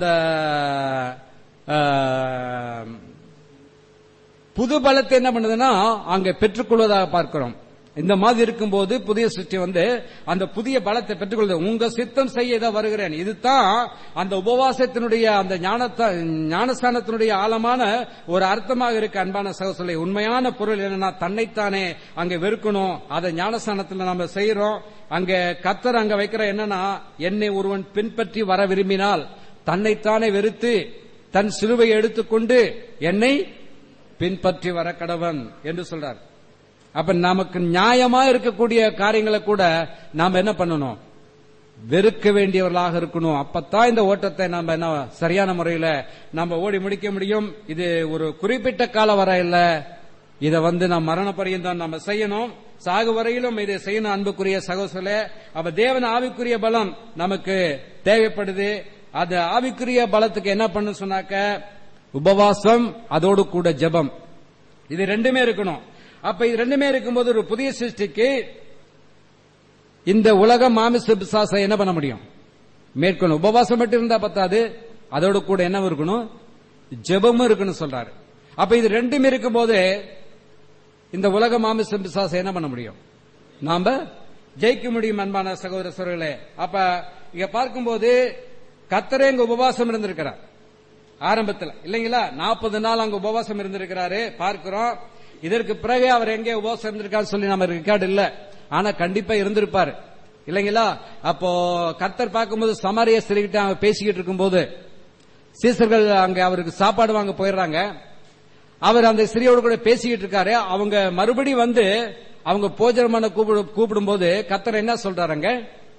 ஆஹ், புது பலத்தை என்ன பண்ணுதுன்னா அங்க பெற்றுக்கொள்வதாக பார்க்கிறோம் இந்த மாதிரி இருக்கும்போது புதிய சிருஷ்டி வந்து அந்த புதிய பலத்தை பெற்றுக்கொள்வது உங்க சித்தம் செய்ய இதை வருகிறேன் இதுதான் அந்த உபவாசத்தினுடைய அந்த ஞானத்த ஞானஸ்தானத்தினுடைய ஆழமான ஒரு அர்த்தமாக இருக்கு அன்பான சகோதரர்களே உண்மையான பொருள் என்னன்னா தன்னைத்தானே அங்க வெறுக்கணும் அதை ஞானஸ்தானத்துல நம்ம செய்யறோம் அங்க கத்தர் அங்க வைக்கிற என்னன்னா என்னை ஒருவன் பின்பற்றி வர விரும்பினால் தன்னைத்தானே வெறுத்து தன் சிலுவை எடுத்துக்கொண்டு என்னை பின்பற்றி வர கடவன் என்று சொல்றார் அப்ப நமக்கு நியாயமா இருக்கக்கூடிய காரியங்களை கூட நாம என்ன பண்ணணும் வெறுக்க வேண்டியவர்களாக இருக்கணும் அப்பத்தான் இந்த ஓட்டத்தை நம்ம என்ன சரியான முறையில நம்ம ஓடி முடிக்க முடியும் இது ஒரு குறிப்பிட்ட கால வர இல்ல இத வந்து நாம் மரண பரியந்தம் நம்ம செய்யணும் சாகு வரையிலும் இதை செய்யணும் அன்புக்குரிய சகோசல அப்ப தேவன் ஆவிக்குரிய பலம் நமக்கு தேவைப்படுது அது ஆவிக்குரிய பலத்துக்கு என்ன பண்ணு சொன்னாக்க உபவாசம் அதோடு கூட ஜெபம் இது ரெண்டுமே இருக்கணும் அப்ப இது ரெண்டுமே இருக்கும்போது ஒரு புதிய சிருஷ்டிக்கு இந்த உலக மாமிச பிசாசை என்ன பண்ண முடியும் மேற்கொள்ளும் உபவாசம் மட்டும் இருந்தா பத்தாது அதோட கூட என்ன இருக்கணும் ஜெபமும் இருக்கணும் சொல்றாரு அப்ப இது ரெண்டும் இருக்கும்போது இந்த உலக மாமிச பிசாசை என்ன பண்ண முடியும் நாம ஜெயிக்க முடியும் அன்பான சகோதர சகோதரர்களே அப்ப இங்க பார்க்கும்போது கத்தரே இங்க உபவாசம் இருந்திருக்கிறார் ஆரம்பத்தில் இல்லைங்களா நாற்பது நாள் அங்க உபவாசம் இருந்திருக்கிறாரு பார்க்கிறோம் இதற்கு பிறகு அவர் எங்கே உபவாசம் இருந்திருக்காரு சொல்லி நம்ம ரெக்கார்டு இல்ல ஆனா கண்டிப்பா இருந்திருப்பாரு இல்லைங்களா அப்போ கர்த்தர் பார்க்கும்போது சமாரிய ஸ்திரிகிட்ட அவங்க பேசிக்கிட்டு இருக்கும்போது சீசர்கள் அங்க அவருக்கு சாப்பாடு வாங்க போயிடுறாங்க அவர் அந்த ஸ்திரியோடு கூட பேசிக்கிட்டு இருக்காரு அவங்க மறுபடி வந்து அவங்க போஜனமான கூப்பிடும் போது கத்தர் என்ன சொல்றாருங்க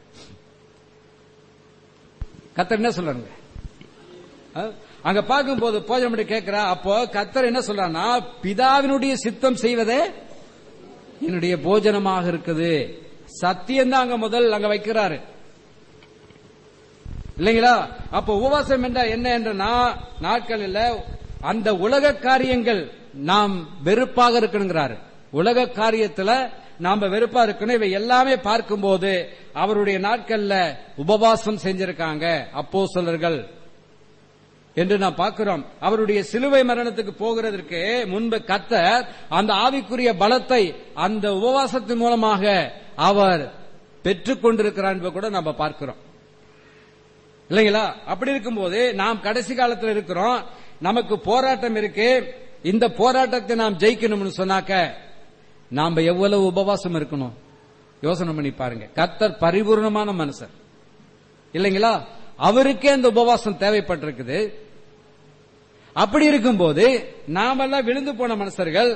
கத்தர் என்ன சொல்றாங்க அஹ், அங்க பார்க்கும்போது போஜனம் பண்ணி கேட்கிறா அப்போ கத்தர் என்ன சொல்றாருன்னா பிதாவினுடைய சித்தம் செய்வதே என்னுடைய போஜனமாக இருக்குது சத்தியம் தான் அங்க முதல் அங்க வைக்கிறாரு இல்லைங்களா அப்ப உபவாசம் என்ற என்ன என்ற நா- நாட்கள் இல்ல அந்த உலக காரியங்கள் நாம் வெறுப்பாக இருக்கணுங்கிறாரு உலக காரியத்துல நாம வெறுப்பா இருக்கணும் இவை எல்லாமே பார்க்கும்போது அவருடைய நாட்கள்ல உபவாசம் செஞ்சிருக்காங்க அப்போ என்று நாம் பார்க்கிறோம் அவருடைய சிலுவை மரணத்துக்கு போகிறதற்கு முன்பு கத்தர் அந்த ஆவிக்குரிய பலத்தை அந்த உபவாசத்தின் மூலமாக அவர் பெற்றுக் கொண்டிருக்கிறார் என்பதை கூட நம்ம பார்க்கிறோம் இல்லைங்களா அப்படி இருக்கும்போது நாம் கடைசி காலத்தில் இருக்கிறோம் நமக்கு போராட்டம் இருக்கு இந்த போராட்டத்தை நாம் ஜெயிக்கணும்னு சொன்னாக்க நாம எவ்வளவு உபவாசம் இருக்கணும் யோசனை பண்ணி பாருங்க கத்தர் பரிபூர்ணமான மனுஷர் இல்லைங்களா அவருக்கே அந்த உபவாசம் தேவைப்பட்டிருக்குது அப்படி இருக்கும்போது நாமெல்லாம் விழுந்து போன மனுஷர்கள்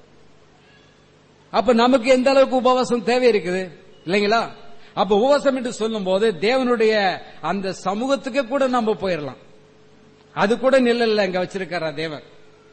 அப்ப நமக்கு எந்த அளவுக்கு உபவாசம் தேவை இருக்குது இல்லைங்களா அப்ப உபவாசம் என்று சொல்லும் போது தேவனுடைய அந்த சமூகத்துக்கு கூட நம்ம போயிடலாம் அது கூட நிழல்ல இங்க வச்சிருக்காரா தேவன்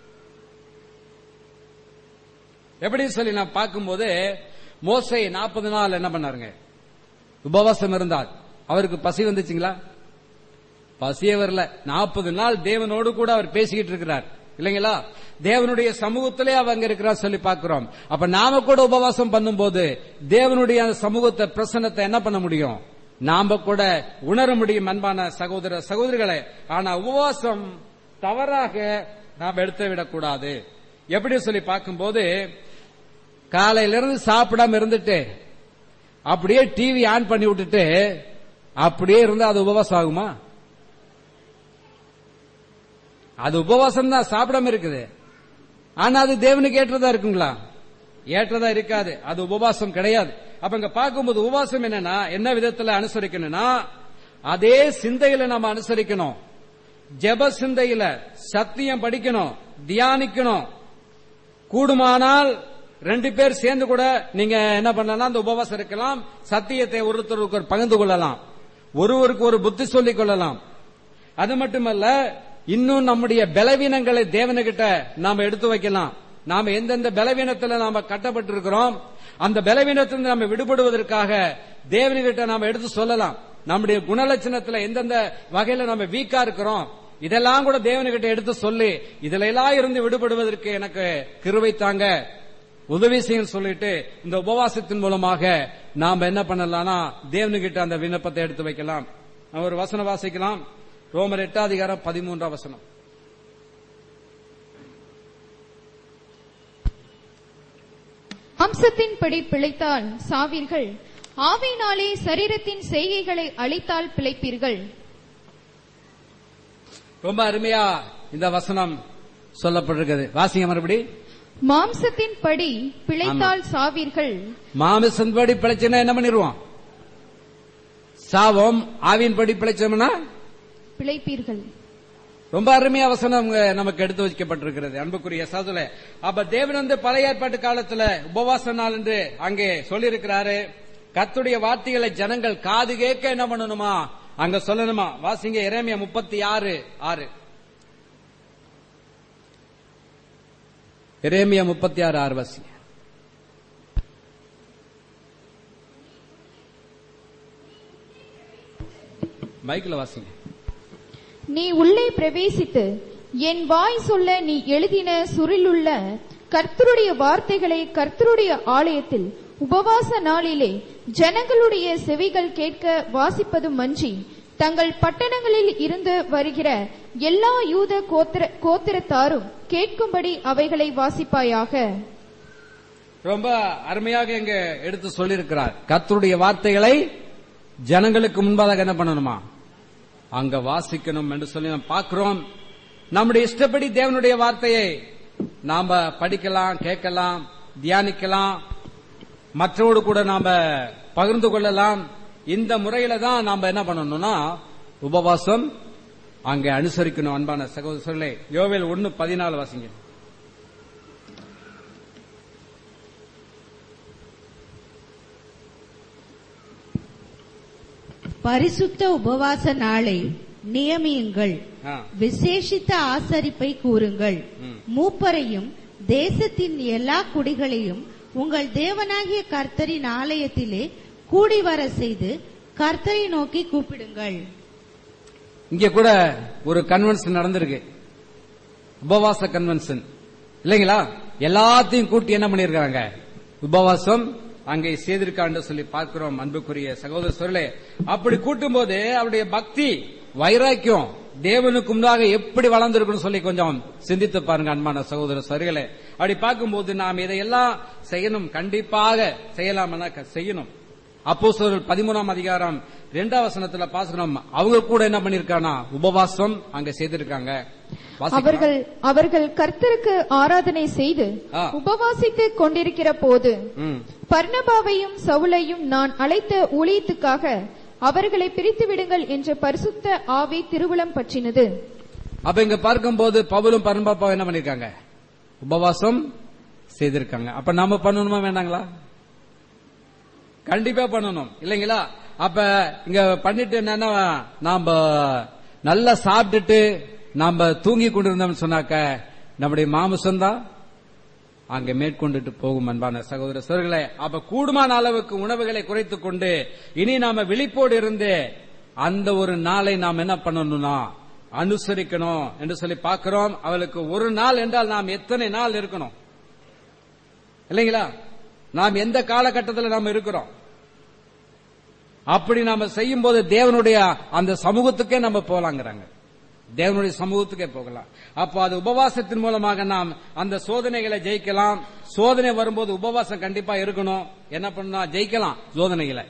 எப்படி சொல்லி நான் பார்க்கும்போது மோசை நாற்பது நாள் என்ன பண்ணாருங்க உபவாசம் இருந்தார் அவருக்கு பசி வந்துச்சுங்களா பசியே வரல நாற்பது நாள் தேவனோடு கூட அவர் பேசிக்கிட்டு இருக்கிறார் இல்லைங்களா தேவனுடைய சமூகத்திலே அவங்க இருக்கிறார் சொல்லி பார்க்கிறோம் அப்ப நாம கூட உபவாசம் பண்ணும்போது தேவனுடைய அந்த சமூகத்தை பிரசன்னத்தை என்ன பண்ண முடியும் நாம கூட உணர முடியும் அன்பான சகோதர சகோதரிகளே ஆனா உபவாசம் தவறாக நாம் எடுத்து விடக்கூடாது எப்படி சொல்லி பார்க்கும்போது காலையிலிருந்து சாப்பிடாம இருந்துட்டு அப்படியே டிவி ஆன் பண்ணி விட்டுட்டு அப்படியே இருந்தா அது உபவாசம் ஆகுமா அது உபவாசம் தான் சாப்பிடாம இருக்குது ஆனா அது தேவனுக்கு ஏற்றதா இருக்குங்களா ஏற்றதா இருக்காது அது உபவாசம் கிடையாது அப்ப இங்க பார்க்கும்போது உபவாசம் என்னன்னா என்ன விதத்துல அனுசரிக்கணும்னா அதே சிந்தையில நம்ம அனுசரிக்கணும் ஜெப சிந்தையில சத்தியம் படிக்கணும் தியானிக்கணும் கூடுமானால் ரெண்டு பேர் சேர்ந்து கூட நீங்க என்ன பண்ணலாம் அந்த உபவாசம் இருக்கலாம் சத்தியத்தை ஒருத்தருக்கு ஒரு பகிர்ந்து கொள்ளலாம் ஒருவருக்கு ஒரு புத்தி சொல்லிக் கொள்ளலாம் அது மட்டுமல்ல இன்னும் நம்முடைய பலவீனங்களை தேவனுகிட்ட நாம எடுத்து வைக்கலாம் நாம எந்தெந்த பலவீனத்துல நாம கட்டப்பட்டிருக்கிறோம் அந்த பலவீனத்திலிருந்து நம்ம விடுபடுவதற்காக தேவனுகிட்ட நாம எடுத்து சொல்லலாம் நம்முடைய குணலட்சணத்துல எந்தெந்த வகையில நம்ம வீக்கா இருக்கிறோம் இதெல்லாம் கூட தேவனுகிட்ட எடுத்து சொல்லி இதுல எல்லாம் இருந்து விடுபடுவதற்கு எனக்கு கிருவை தாங்க உதவி செய்யும் சொல்லிட்டு இந்த உபவாசத்தின் மூலமாக நாம் என்ன பண்ணலாம்னா தேவனுகிட்ட அந்த விண்ணப்பத்தை எடுத்து வைக்கலாம் நம்ம ஒரு வசனம் வாசிக்கலாம் ரோமர் எட்டாம் அதிகாரம் பதிமூன்றாம் வசனம் மாம்சத்தின்படி பிழைத்தால் சாவீர்கள் ஆவியினாலே சரீரத்தின் செய்கைகளை அழித்தால் பிழைப்பீர்கள் ரொம்ப அருமையா இந்த வசனம் சொல்லப்பட்டிருக்கிறது வாசிங்க மறுபடி மாம்சத்தின்படி பிழைத்தால் சாவீர்கள் மாமிசன்படி பிழைச்சுன்னா என்ன பண்ணிடுவோம் சாவோம் ஆவியின்படி பிழைச்சோம்னா பிழைப்பீர்கள் ரொம்ப அருமையா வசனம் அங்க நமக்கு எடுத்து வைக்கப்பட்டிருக்கிறது அன்புக்குரிய சாதுல அப்ப தேவன் வந்து பழைய ஏற்பாட்டு காலத்துல உபவாச நாள் என்று அங்கே சொல்லியிருக்கிறாரு கர்த்தருடைய வார்த்தைகளை ஜனங்கள் காது கேட்க என்ன பண்ணணுமா அங்க சொல்லணுமா வாசிங்க இறைமையா முப்பத்தி ஆறு ஆறு இறைமையா முப்பத்தி ஆறு ஆறு வாசிங்க மைக்ல வாசிங்க நீ உள்ளே பிரவேசித்து என் வாய் சொல்ல நீ எழுதின சுருளுள்ள கர்த்தருடைய வார்த்தைகளை கர்த்தருடைய ஆலயத்தில் உபவாச நாளிலே ஜனங்களுடைய செவிகள் கேட்க வாசிப்பதும் மன்றி தங்கள் பட்டணங்களில் இருந்து வருகிற எல்லா யூத கோத்திர கோத்திரத்தாரும் கேட்கும்படி அவைகளை வாசிப்பாயாக ரொம்ப அருமையாக இங்க எடுத்து சொல்லியிருக்கிறார் கர்த்தருடைய வார்த்தைகளை ஜனங்களுக்கு முன்பாக என்ன பண்ணணுமா அங்க வாசிக்கணும் என்று சொல்லி நாம் பார்க்கிறோம் நம்முடைய இஷ்டப்படி தேவனுடைய வார்த்தையை நாம படிக்கலாம் கேட்கலாம் தியானிக்கலாம் மற்றவோடு கூட நாம பகிர்ந்து கொள்ளலாம் இந்த முறையில தான் நாம என்ன பண்ணணும்னா உபவாசம் அங்க அனுசரிக்கணும் அன்பான சகோதரர்களே யோவேல் ஒன்னு பதினாலு வாசிங்க பரிசுத்த உபவாச நாளை நியமியுங்கள் ஆ. விசேஷித்த ஆசரிப்பை கூறுங்கள் ம். மூப்பரையும் தேசத்தின் எல்லா குடிகளையும் உங்கள் தேவனாகிய கர்த்தரின் ஆலயத்திலே கூடி வர செய்து கர்த்தரை நோக்கி கூப்பிடுங்கள் இங்க கூட ஒரு கன்வென்ஷன் நடந்திருக்கு உபவாச கன்வென்ஷன் இல்லைங்களா எல்லாத்தையும் கூட்டி என்ன பண்ணிருக்காங்க உபவாசம் அங்கே செய்திருக்கான்னு சொல்லி பார்க்கிறோம் அன்புக்குரிய சகோதர சொல்லே அப்படி கூட்டும் போது அவருடைய பக்தி வைராக்கியம் தேவனுக்கு முன்பாக எப்படி வளர்ந்திருக்குன்னு சொல்லி கொஞ்சம் சிந்தித்து பாருங்க அன்பான சகோதர சரிகளே அப்படி பார்க்கும்போது நாம் இதையெல்லாம் செய்யணும் கண்டிப்பாக செய்யலாம்னா க- செய்யணும் அப்போஸ்தலர்கள் பதிமூணாம் அதிகாரம் இரண்டாம் வசனத்துல பாசுகிறோம் அவங்க கூட என்ன பண்ணிருக்கானா உபவாசம் அங்க செய்திருக்காங்க வாசிக்கலாம். அவர்கள் அவர்கள் கர்த்தருக்கு ஆராதனை செய்து ஆ. உபவாசித்துக் கொண்டிருக்கிற போது ம். பர்ணபாவையும் சவுலையும் நான் அழைத்த ஊழியத்துக்காக அவர்களை பிரித்து விடுங்கள் என்ற பரிசுத்த ஆவி திருவுளம் பற்றினது அப்ப இங்க பார்க்கும்போது பவுலும் பரம்பாப்பாவும் என்ன பண்ணிருக்காங்க உபவாசம் செய்திருக்காங்க அப்ப நாம பண்ணணுமா வேண்டாங்களா கண்டிப்பா பண்ணணும் இல்லைங்களா அப்ப இங்க பண்ணிட்டு என்னன்னா நாம நல்லா சாப்பிட்டுட்டு நாம தூங்கி கொண்டிருந்தோம்னு சொன்னாக்க நம்முடைய மாமிசம் தான் அங்க மேற்கொண்டுட்டு போகும் அன்பான சகோதர சோர்களே அப்ப கூடுமான அளவுக்கு உணவுகளை குறைத்துக் கொண்டு இனி நாம விழிப்போடு இருந்து அந்த ஒரு நாளை நாம் என்ன பண்ணணும்னா அனுசரிக்கணும் என்று சொல்லி பார்க்கிறோம் அவளுக்கு ஒரு நாள் என்றால் நாம் எத்தனை நாள் இருக்கணும் இல்லைங்களா நாம் எந்த காலகட்டத்தில் நாம் இருக்கிறோம் அப்படி நாம செய்யும் போது தேவனுடைய அந்த சமூகத்துக்கே நம்ம போலாங்கிறாங்க தேவனுடைய சமூகத்துக்கே போகலாம் அப்போ அது உபவாசத்தின் மூலமாக நாம் அந்த சோதனைகளை ஜெயிக்கலாம் சோதனை வரும்போது உபவாசம் கண்டிப்பா இருக்கணும் என்ன பண்ணா ஜெயிக்கலாம் சோதனைகளை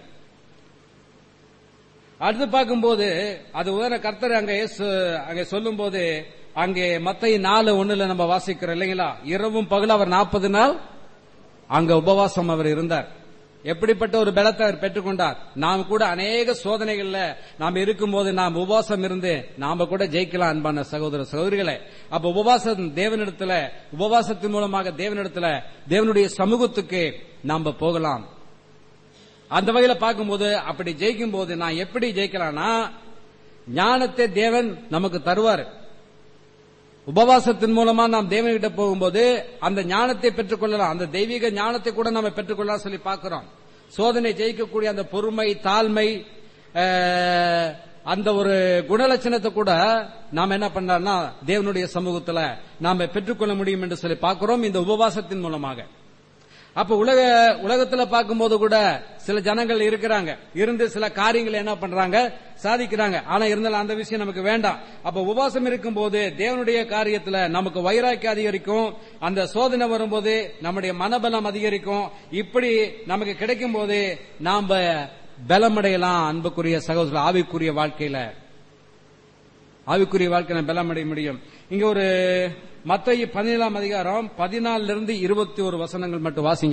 அடுத்து பார்க்கும்போது அது உதர கர்த்தர் அங்க இயேசு அங்க சொல்லும்போது அங்கே மத்தை நாலு ஒண்ணுல நம்ம வாசிக்கிறோம் இல்லைங்களா இரவும் பகலும் அவர் நாற்பது நாள் அங்க உபவாசம் அவர் இருந்தார் எப்படிப்பட்ட ஒரு பலத்தை அவர் பெற்றுக்கொண்டார் நாம் கூட அநேக சோதனைகள்ல நாம் இருக்கும்போது நாம் உபவாசம் இருந்து நாம கூட ஜெயிக்கலாம் அன்பான சகோதர சகோதரிகளே அப்ப உபவாசம் தேவனிடத்துல உபவாசத்தின் மூலமாக தேவனிடத்துல தேவனுடைய சமூகத்துக்கு நாம போகலாம் அந்த வகையில பார்க்கும்போது அப்படி ஜெயிக்கும் போது நான் எப்படி ஜெயிக்கலாம்னா ஞானத்தை தேவன் நமக்கு தருவார் உபவாசத்தின் மூலமா நாம் தேவன்கிட்ட போகும்போது அந்த ஞானத்தை பெற்றுக்கொள்ளலாம் அந்த தெய்வீக ஞானத்தை கூட நம்ம பெற்றுக்கொள்ளலாம் சொல்லி பார்க்கிறோம் சோதனை ஜெயிக்கக்கூடிய அந்த பொறுமை தாழ்மை அஹ், அந்த ஒரு குணலட்சணத்தை கூட நாம் என்ன பண்ணலாம்னா தேவனுடைய சமூகத்துல நாம பெற்றுக்கொள்ள முடியும் என்று சொல்லி பார்க்கிறோம் இந்த உபவாசத்தின் மூலமாக அப்ப உலக உலகத்துல பார்க்கும்போது கூட சில ஜனங்கள் இருக்கிறாங்க இருந்து சில காரியங்களை என்ன பண்றாங்க சாதிக்கிறாங்க ஆனா இருந்தாலும் அந்த விஷயம் நமக்கு வேண்டாம் அப்ப உபவாசம் இருக்கும்போது தேவனுடைய காரியத்துல நமக்கு வைராக்கியம் அதிகரிக்கும் அந்த சோதனை வரும்போது நம்முடைய மனபலம் அதிகரிக்கும் இப்படி நமக்கு கிடைக்கும் போது நாம பலமடையலாம் அன்புக்குரிய சகோதரர் ஆவிக்குரிய வாழ்க்கையில ஆவிக்குரிய வாழ்க்கையில பலமடைய முடியும் இங்க ஒரு மத்திய பதினேழாம் அதிகாரம் பதினாலுல இருந்து இருபத்தி ஒரு வசனங்கள் மட்டும் வாசிங்க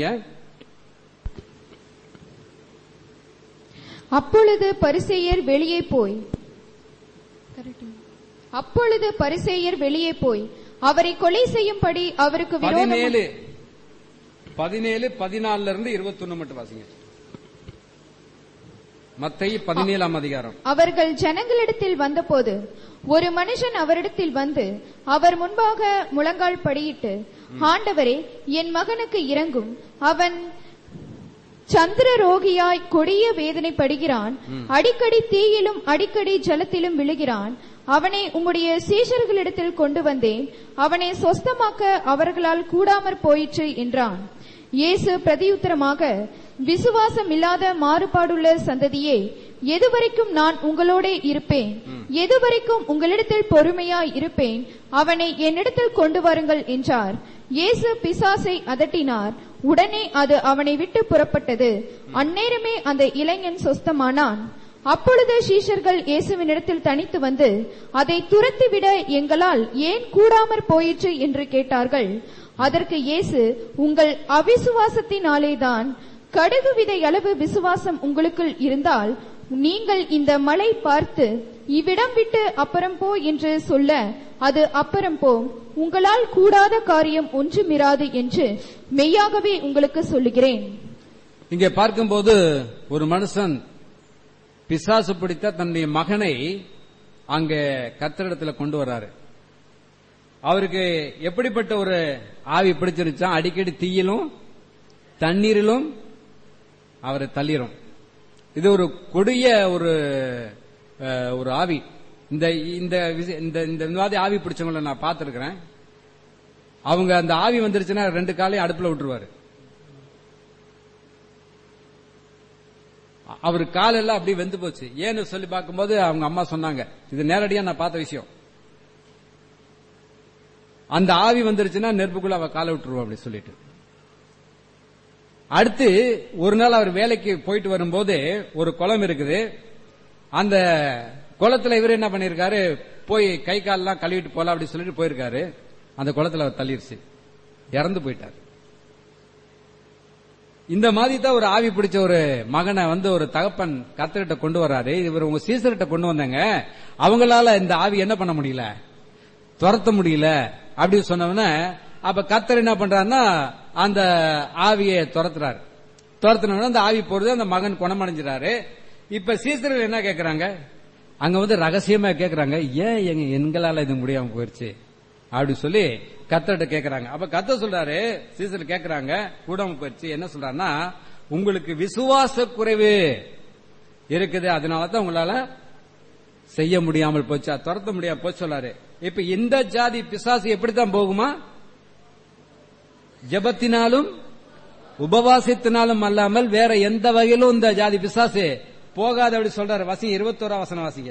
அப்பொழுது பரிசேயர் வெளியே போய் அப்பொழுது பரிசேயர் வெளியே போய் அவரை கொலை செய்யும்படி அவருக்கு விரோதமாக பதினேழு பதினேழு பதினாலுல இருந்து இருபத்தி ஒன்னு மட்டும் வாசிங்க மத்திய பதினேழாம் அதிகாரம் அவர்கள் ஜனங்களிடத்தில் வந்தபோது ஒரு மனுஷன் அவரிடத்தில் வந்து அவர் முன்பாக முழங்கால் படியிட்டு ஆண்டவரே என் மகனுக்கு இறங்கும் அவன் சந்திர ரோகியாய் கொடிய வேதனைப்படுகிறான் அடிக்கடி தீயிலும் அடிக்கடி ஜலத்திலும் விழுகிறான் அவனை உம்முடைய சீஷர்களிடத்தில் கொண்டு வந்தேன் அவனை சொஸ்தமாக்க அவர்களால் கூடாமற் போயிற்று என்றான் இயேசு பிரதியுத்தரமாக விசுவாசம் இல்லாத மாறுபாடுள்ள சந்ததியே எதுவரைக்கும் நான் உங்களோடே இருப்பேன் எதுவரைக்கும் உங்களிடத்தில் பொறுமையாய் இருப்பேன் அவனை என்னிடத்தில் கொண்டு வாருங்கள் என்றார் இயேசு பிசாசை அதட்டினார் உடனே அது அவனை விட்டு புறப்பட்டது அந்நேரமே அந்த இளைஞன் சொஸ்தமானான் அப்பொழுது சீஷர்கள் இயேசுவினிடத்தில் தனித்து வந்து அதை துரத்திவிட எங்களால் ஏன் கூடாமற் போயிற்று என்று கேட்டார்கள் அதற்கு இயேசு உங்கள் அவிசுவாசத்தினாலேதான் கடுகு விதை அளவு விசுவாசம் உங்களுக்குள் இருந்தால் நீங்கள் இந்த மலை பார்த்து இவ்விடம் விட்டு அப்புறம் போ என்று சொல்ல அது அப்புறம் போம் உங்களால் கூடாத காரியம் ஒன்றுமிராது என்று மெய்யாகவே உங்களுக்கு சொல்லுகிறேன் இங்கே பார்க்கும்போது ஒரு மனுஷன் பிசாசு பிடித்த தன்னுடைய மகனை அங்க கத்திரிடத்துல கொண்டு வர்றாரு அவருக்கு எப்படிப்பட்ட ஒரு ஆவி பிடிச்சிருச்சா அடிக்கடி தீயிலும் தண்ணீரிலும் அவரை தள்ளிரும் இது ஒரு கொடிய ஒரு அஹ், ஒரு ஆவி இந்த இந்த விஷய- இந்த இந்த மாதிரி ஆவி பிடிச்சவங்கள நான் பார்த்திருக்கிறேன் அவங்க அந்த ஆவி வந்துருச்சுன்னா ரெண்டு காலையும் அடுப்புல விட்டுருவாரு அவர் காலெல்லாம் அப்படியே வெந்து போச்சு ஏன்னு சொல்லி பார்க்கும்போது அவங்க அம்மா சொன்னாங்க இது நேரடியா நான் பார்த்த விஷயம் அந்த ஆவி வந்துருச்சுன்னா நெருப்புக்குள்ள அவ காலை விட்டுருவா அப்படி சொல்லிட்டு அடுத்து ஒரு நாள் அவர் வேலைக்கு போயிட்டு வரும்போது ஒரு குளம் இருக்குது அந்த குளத்துல இவர் என்ன பண்ணிருக்காரு போய் கை காலெல்லாம் கழுவிட்டு போலாம் அப்படி சொல்லிட்டு போயிருக்காரு அந்த குளத்துல அவர் தள்ளிருச்சு இறந்து போயிட்டார் இந்த மாதிரி தான் ஒரு ஆவி பிடிச்ச ஒரு மகனை வந்து ஒரு தகப்பன் கத்தர்கிட்ட கொண்டு வராரு இவர் உங்க சீசர்கிட்ட கொண்டு வந்தாங்க அவங்களால இந்த ஆவி என்ன பண்ண முடியல துரத்த முடியல அப்படின்னு சொன்னவன அப்ப கத்தர் என்ன பண்றாருன்னா அந்த ஆவியை துரத்துறாரு துரத்துனவன அந்த ஆவி போறது அந்த மகன் குணமடைஞ்சிறாரு இப்ப சீசர்கள் என்ன கேக்குறாங்க அங்க வந்து ரகசியமா கேக்குறாங்க ஏன் எங்க எங்களால இது முடியாம போயிருச்சு அப்படி சொல்லி கத்தர்கிட்ட கேக்குறாங்க அப்ப கத்தர் சொல்றாரு சீசர் கேக்குறாங்க கூடாம போயிருச்சு என்ன சொல்றாருன்னா உங்களுக்கு விசுவாச குறைவு இருக்குது அதனால தான் உங்களால செய்ய முடியாமல் போச்சு அது துரத்த முடியாம போச்சு சொல்லாரு இப்ப இந்த ஜாதி பிசாசு எப்படித்தான் போகுமா ஜெபத்தினாலும் உபவாசத்தினாலும் அல்லாமல் வேற எந்த வகையிலும் இந்த ஜாதி பிசாசு போகாது அப்படி சொல்றாரு வாசிங்க இருபத்தோரா வசனம் வாசிங்க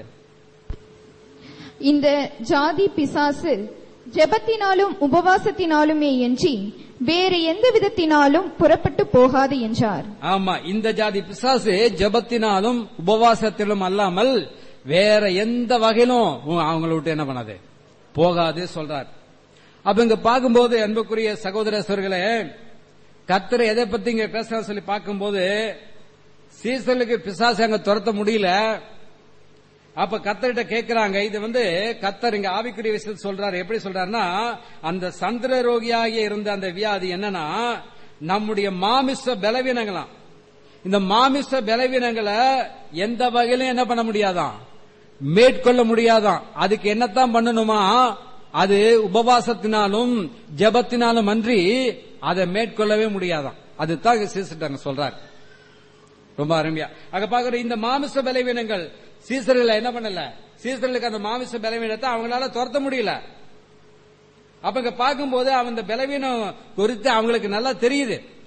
இந்த ஜாதி பிசாசு ஜெபத்தினாலும் உபவாசத்தினாலுமே என்றி வேறு எந்த விதத்தினாலும் புறப்பட்டு போகாது என்றார் ஆமா இந்த ஜாதி பிசாசு ஜெபத்தினாலும் உபவாசத்திலும் அல்லாமல் வேற எந்த வகையிலும் உ- அவங்கள விட்டு என்ன பண்ணாது போகாது சொல்றார் அப்ப இங்க பார்க்கும்போது அன்புக்குரிய சகோதர சகோதரிகளே கர்த்தர் எதை பத்தி இங்க பேசுற சொல்லி பார்க்கும்போது சீசலுக்கு பிசாசு அங்க துரத்த முடியல அப்ப கத்தர்கிட்ட கேக்குறாங்க இது வந்து கத்தர் இங்க ஆவிக்குரிய விஷயத்தில் சொல்றாரு எப்படி சொல்றாருன்னா அந்த சந்திர ரோகியாகிய இருந்த அந்த வியாதி என்னன்னா நம்முடைய மாமிச பலவீனங்களாம் இந்த மாமிச பலவீனங்களை எந்த வகையிலும் என்ன பண்ண முடியாதாம் மேற்கொள்ள முடியாதாம் அதுக்கு என்னத்தான் பண்ணணுமா அது உபவாசத்தினாலும் ஜெபத்தினாலும் அன்றி அதை மேற்கொள்ளவே முடியாதாம் அதுதான் சீசிட்டாங்க சொல்றாரு ரொம்ப அருமையா அங்க பாக்குற இந்த மாமிச பலவீனங்கள் சீசர்கள் என்ன பண்ணல சீசர்களுக்கு அந்த மாமிச பலவீனத்தை அவங்களால துரத்த முடியல அப்ப இங்க பார்க்கும்போது அவன் இந்த பலவீனம் குறித்து அவங்களுக்கு நல்லா தெரியுது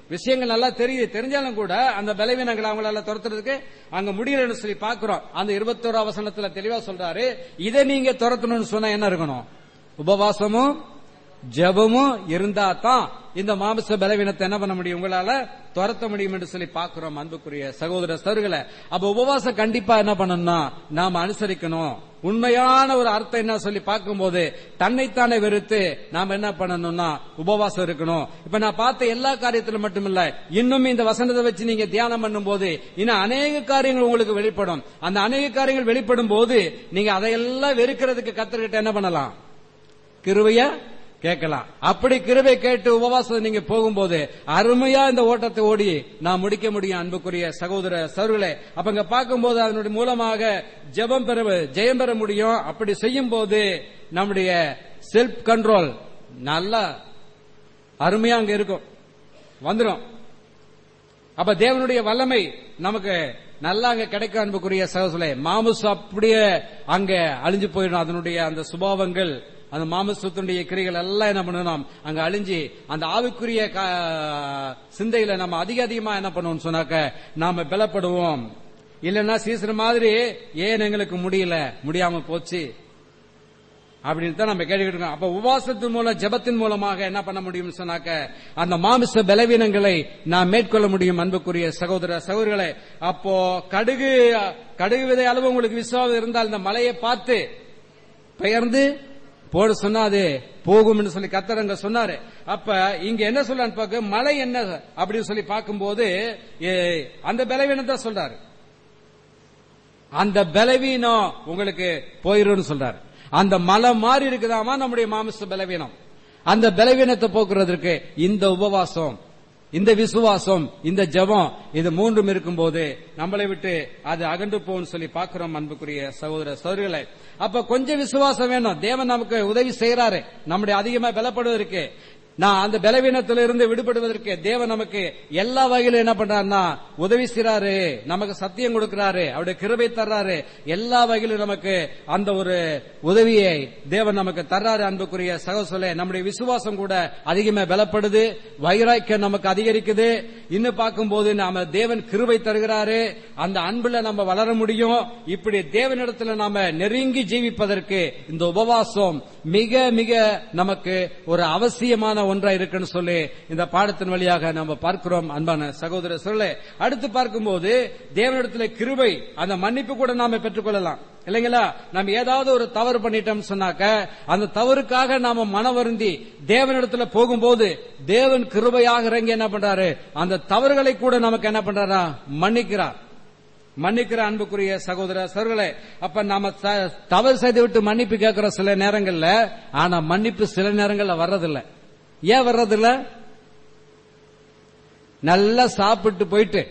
விஷயங்கள் நல்லா தெரியுது தெரிஞ்சாலும் கூட அந்த பலவீனங்களை அவங்களால துரத்துறதுக்கு அங்க முடியலன்னு சொல்லி பாக்குறோம் அந்த இருபத்தோரா வசனத்துல தெளிவா சொல்றாரு இதை நீங்க துரத்தணும்னு சொன்னா என்ன இருக்கணும் உபவாசமும் ஜெபமும் இருந்தா தான் இந்த மாமிச பலவீனத்தை என்ன பண்ண முடியும் உங்களால துரத்த முடியும் என்று சொல்லி பாக்குறோம் அன்புக்குரிய சகோதர சருகளை அப்ப உபவாசம் கண்டிப்பா என்ன பண்ணணும்னா நாம அனுசரிக்கணும் உண்மையான ஒரு அர்த்தம் என்ன சொல்லி பார்க்கும்போது தன்னைத்தானே வெறுத்து நாம என்ன பண்ணணும்னா உபவாசம் இருக்கணும் இப்ப நான் பார்த்த எல்லா காரியத்திலும் மட்டுமில்ல இன்னும் இந்த வசனத்தை வச்சு நீங்க தியானம் பண்ணும்போது இன்னும் அநேக காரியங்கள் உங்களுக்கு வெளிப்படும் அந்த அநேக காரியங்கள் வெளிப்படும் போது நீங்க அதையெல்லாம் வெறுக்கிறதுக்கு கத்துக்கிட்ட என்ன பண்ணலாம் கிருவைய கேட்கலாம் அப்படி கிருபை கேட்டு உபவாசம் நீங்க போகும்போது அருமையா இந்த ஓட்டத்தை ஓடி நான் முடிக்க முடியும் அன்புக்குரிய சகோதர சருகளே அப்ப இங்க பார்க்கும்போது அதனுடைய மூலமாக ஜெபம் பெற ஜெயம் பெற முடியும் அப்படி செய்யும் போது நம்முடைய செல்ஃப் கண்ட்ரோல் நல்லா அருமையா அங்க இருக்கும் வந்துரும் அப்ப தேவனுடைய வல்லமை நமக்கு நல்லா அங்க கிடைக்கும் அன்புக்குரிய சகோதரே மாமுசு அப்படியே அங்க அழிஞ்சு போயிடும் அதனுடைய அந்த சுபாவங்கள் அந்த மாமசத்தினுடைய கிரிகள் எல்லாம் என்ன பண்ணணும் அங்க அழிஞ்சு அந்த ஆவிக்குரிய கா- சிந்தையில நம்ம அதிக அதிகமா என்ன பண்ணுவோம் சொன்னாக்க நாம பலப்படுவோம் இல்லைன்னா சீசன் மாதிரி ஏன் எங்களுக்கு முடியல முடியாம போச்சு அப்படின்னு தான் நம்ம கேட்டுக்கிட்டு இருக்கோம் அப்ப உபவாசத்தின் மூலம் ஜெபத்தின் மூலமாக என்ன பண்ண முடியும் சொன்னாக்க அந்த மாமிச பலவீனங்களை நாம் மேற்கொள்ள முடியும் அன்புக்குரிய சகோதர சகோதரிகளே அப்போ கடுகு கடுகு விதை அளவு உங்களுக்கு விசுவாசம் இருந்தால் இந்த மலையை பார்த்து பெயர்ந்து போட சொன்னா அது போகும்னு சொல்லி கத்தரங்க சொன்னாரு அப்ப இங்க என்ன சொல்றான்னு பார்க்க மலை என்ன அப்படின்னு சொல்லி பார்க்கும்போது ஏ, அந்த பலவீனம் தான் சொல்றாரு அந்த பலவீனம் உங்களுக்கு போயிரும்னு சொல்றாரு அந்த மலை மாறி இருக்குதாமா நம்முடைய மாமிச பலவீனம் அந்த பலவீனத்தை போக்குறதற்கு இந்த உபவாசம் இந்த விசுவாசம் இந்த ஜெபம் இது மூன்றும் இருக்கும்போது நம்மளை விட்டு அது அகன்று போகும்னு சொல்லி பார்க்கிறோம் அன்புக்குரிய சகோதர சகோதரிகளை அப்ப கொஞ்சம் விசுவாசம் வேணும் தேவன் நமக்கு உதவி செய்யறாரு நம்முடைய அதிகமா பலப்படுவதற்கு நான் அந்த பலவீனத்திலிருந்து விடுபடுவதற்கு தேவன் நமக்கு எல்லா வகையிலும் என்ன பண்றாருன்னா உதவி செய்றாரு நமக்கு சத்தியம் கொடுக்கிறாரு அவருடைய கிருபை தர்றாரு எல்லா வகையிலும் நமக்கு அந்த ஒரு உதவியை தேவன் நமக்கு தர்றாரு அன்புக்குரிய சகோசலே நம்முடைய விசுவாசம் கூட அதிகமா பலப்படுது வைராக்கியம் நமக்கு அதிகரிக்குது இன்னும் பார்க்கும்போது நாம தேவன் கிருபை தருகிறாரு அந்த அன்புல நம்ம வளர முடியும் இப்படி தேவனிடத்துல நாம நெருங்கி ஜீவிப்பதற்கு இந்த உபவாசம் மிக மிக நமக்கு ஒரு அவசியமான ஒன்றா இருக்குன்னு சொல்லி இந்த பாடத்தின் வழியாக நம்ம பார்க்கிறோம் அன்பான சகோதர சொல்ல அடுத்து பார்க்கும்போது தேவனிடத்துல கிருபை அந்த மன்னிப்பு கூட நாம பெற்றுக்கொள்ளலாம் இல்லைங்களா நம்ம ஏதாவது ஒரு தவறு பண்ணிட்டோம் சொன்னாக்க அந்த தவறுக்காக நாம மன வருந்தி தேவனிடத்துல போகும்போது தேவன் கிருபையாக இறங்கி என்ன பண்றாரு அந்த தவறுகளை கூட நமக்கு என்ன பண்றாரா மன்னிக்கிறார் மன்னிக்கிற அன்புக்குரிய சகோதர சர்களே அப்ப நாம த- தவறு செய்து விட்டு மன்னிப்பு கேட்கிற சில நேரங்கள்ல ஆனா மன்னிப்பு சில நேரங்கள்ல வர்றதில்ல ஏன் வர்றதில்ல நல்லா சாப்பிட்டு போயிட்டு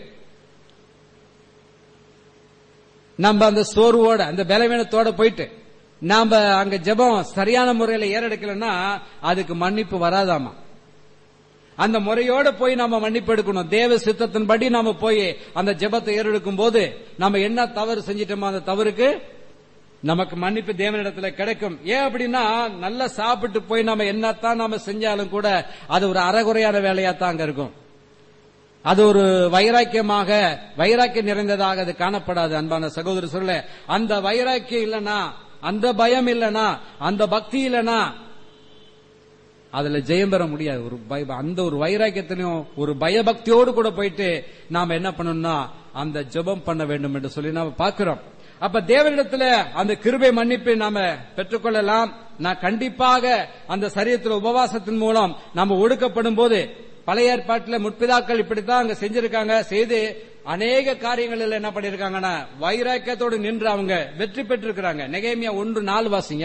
நம்ம அந்த சோர்வோட அந்த பலவீனத்தோட போயிட்டு நாம அங்க ஜெபம் சரியான முறையில ஏறெடுக்கலன்னா அதுக்கு மன்னிப்பு வராதாமா அந்த முறையோட போய் நாம மன்னிப்பு எடுக்கணும் தேவ சித்தத்தின்படி நாம போய் அந்த ஜெபத்தை ஏறெடுக்கும் போது நம்ம என்ன தவறு செஞ்சிட்டோமோ அந்த தவறுக்கு நமக்கு மன்னிப்பு தேவனிடத்துல கிடைக்கும் ஏன் அப்படின்னா நல்லா சாப்பிட்டு போய் நாம என்னத்தான் நாம செஞ்சாலும் கூட அது ஒரு அறகுறையான வேலையா தான் அங்க இருக்கும் அது ஒரு வைராக்கியமாக வைராக்கியம் நிறைந்ததாக அது காணப்படாது அன்பான சகோதரர் சொல்ல அந்த வைராக்கியம் இல்லனா அந்த பயம் இல்லனா அந்த பக்தி இல்லனா அதுல ஜெயம் பெற முடியாது ஒரு பய- அந்த ஒரு வைராக்கியத்திலையும் ஒரு பயபக்தியோடு கூட போயிட்டு நாம என்ன பண்ணணும்னா அந்த ஜெபம் பண்ண வேண்டும் என்று சொல்லி நாம பார்க்கிறோம் அப்ப தேவனிடத்துல அந்த கிருபை மன்னிப்பை நாம பெற்றுக்கொள்ளலாம் நான் கண்டிப்பாக அந்த சரீரத்தில் உபவாசத்தின் மூலம் நாம ஒடுக்கப்படும் போது பழைய ஏற்பாட்டில் முற்பிதாக்கள் இப்படித்தான் அங்க செஞ்சிருக்காங்க செய்து அநேக காரியங்களில் என்ன பண்ணிருக்காங்கன்னா வைராக்கியத்தோடு நின்று அவங்க வெற்றி பெற்றிருக்கிறாங்க நெகேமியா ஒன்று நாலு வாசிங்க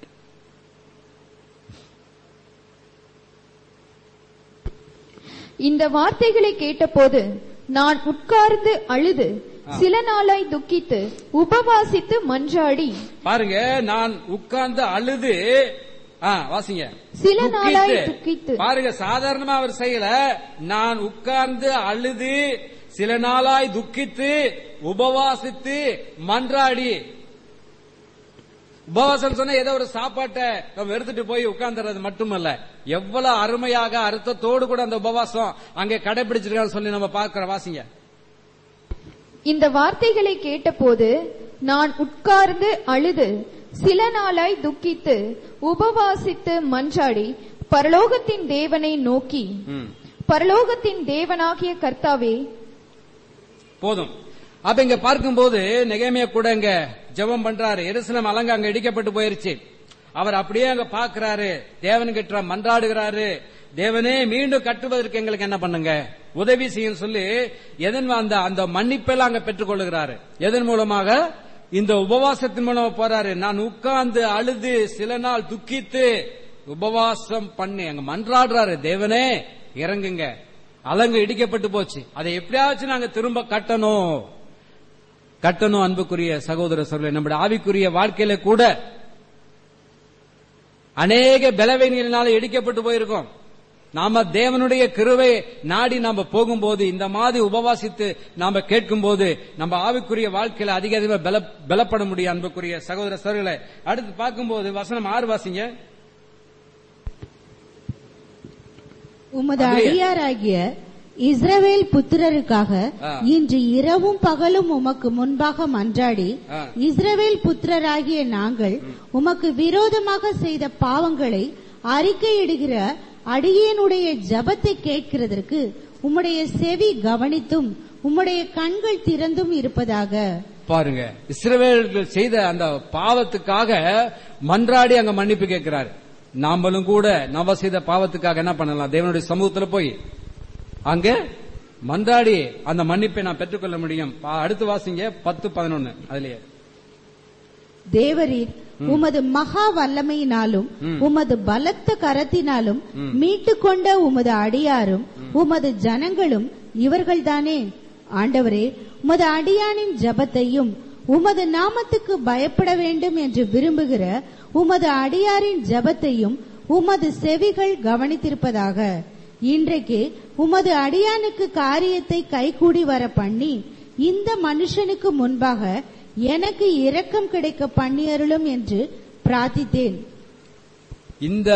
இந்த வார்த்தைகளை கேட்டபோது நான் உட்கார்ந்து அழுது சில நாளாய் துக்கித்து உபவாசித்து மன்றாடி பாருங்க நான் உட்கார்ந்து அழுது ஆ, வாசிங்க சில நாளாய் துக்கித்து. துக்கித்து. பாருங்க சாதாரணமா அவர் செய்யல நான் உட்கார்ந்து அழுது சில நாளாய் துக்கித்து உபவாசித்து மன்றாடி உபவாசம் சொன்னா ஏதோ ஒரு சாப்பாட்டை நம்ம எடுத்துட்டு போய் உட்கார்ந்துறது மட்டுமல்ல எவ்வளவு அருமையாக அர்த்தத்தோடு கூட அந்த உபவாசம் அங்கே கடைபிடிச்சிருக்கான்னு சொல்லி நம்ம பார்க்கிற வாசிங்க இந்த வார்த்தைகளை கேட்டபோது நான் உட்கார்ந்து அழுது சில நாளாய் துக்கித்து உபவாசித்து மன்றாடி பரலோகத்தின் தேவனை நோக்கி ம். பரலோகத்தின் தேவனாகிய கர்த்தாவே போதும் அப்ப இங்க பார்க்கும்போது நெகேமியா கூட இங்க ஜெபம் பண்றாரு எருசலம் அலங்க அங்க இடிக்கப்பட்டு போயிருச்சு அவர் அப்படியே அங்க பாக்குறாரு தேவன் கிட்ட மன்றாடுகிறாரு தேவனே மீண்டும் கட்டுவதற்கு எங்களுக்கு என்ன பண்ணுங்க உதவி செய்யும் சொல்லி எதன் அந்த அந்த மன்னிப்பெல்லாம் அங்க பெற்றுக்கொள்கிறாரு எதன் மூலமாக இந்த உபவாசத்தின் மூலமா போறாரு நான் உட்கார்ந்து அழுது சில நாள் துக்கித்து உபவாசம் பண்ணி அங்க மன்றாடுறாரு தேவனே இறங்குங்க அலங்கு இடிக்கப்பட்டு போச்சு அதை எப்படியாச்சும் நாங்க திரும்ப கட்டணும் கட்டணும் அன்புக்குரிய சகோதர சொல்ல நம்முடைய ஆவிக்குரிய வாழ்க்கையில கூட அநேக பலவீனங்களினால இடிக்கப்பட்டு போயிருக்கோம் நாம தேவனுடைய கிருவை நாடி நாம போகும்போது இந்த மாதிரி உபவாசித்து நாம கேட்கும்போது நம்ம ஆவிக்குரிய வாழ்க்கையில அதிக அதிகமா பல பலப்பட முடியும் அன்புக்குரிய சகோதர சோழர்களை அடுத்து பார்க்கும்போது வசனம் ஆறு வாசிங்க உமது அப்படியே. அடியாராகிய இஸ்ரவேல் புத்திரருக்காக ஆ. இன்று இரவும் பகலும் உமக்கு முன்பாக மன்றாடி ஆ. இஸ்ரவேல் புத்திரராகிய நாங்கள் உமக்கு விரோதமாக செய்த பாவங்களை அறிக்கையிடுகிற அடியேனுடைய ஜபத்தை கேட்கிறதற்கு உம்முடைய செவி கவனித்தும் உம்முடைய கண்கள் திறந்தும் இருப்பதாக பாருங்க இஸ்ரவேலர்கள் செய்த அந்த பாவத்துக்காக மன்றாடி அங்க மன்னிப்பு கேட்கிறாரு நாமளும் கூட நம்ம செய்த பாவத்துக்காக என்ன பண்ணலாம் தேவனுடைய சமூகத்துல போய் அங்க மன்றாடி அந்த மன்னிப்பை நான் பெற்றுக்கொள்ள முடியும் பா- அடுத்து வாசிங்க பத்து பதினொன்னு அதுலயே தேவரீர் உமது மகா வல்லமையினாலும் உமது பலத்த கரத்தினாலும் மீட்டுக்கொண்ட உமது அடியாரும் உமது ஜனங்களும் இவர்கள்தானே ஆண்டவரே உமது அடியானின் ஜபத்தையும் உமது நாமத்துக்கு பயப்பட வேண்டும் என்று விரும்புகிற உமது அடியாரின் ஜபத்தையும் உமது செவிகள் கவனித்திருப்பதாக இன்றைக்கு உமது அடியானுக்கு காரியத்தை கைகூடி வர பண்ணி இந்த மனுஷனுக்கு முன்பாக எனக்கு இரக்கம் கிடைக்க பண்ணியருளும் என்று பிரார்த்தித்தேன் இந்த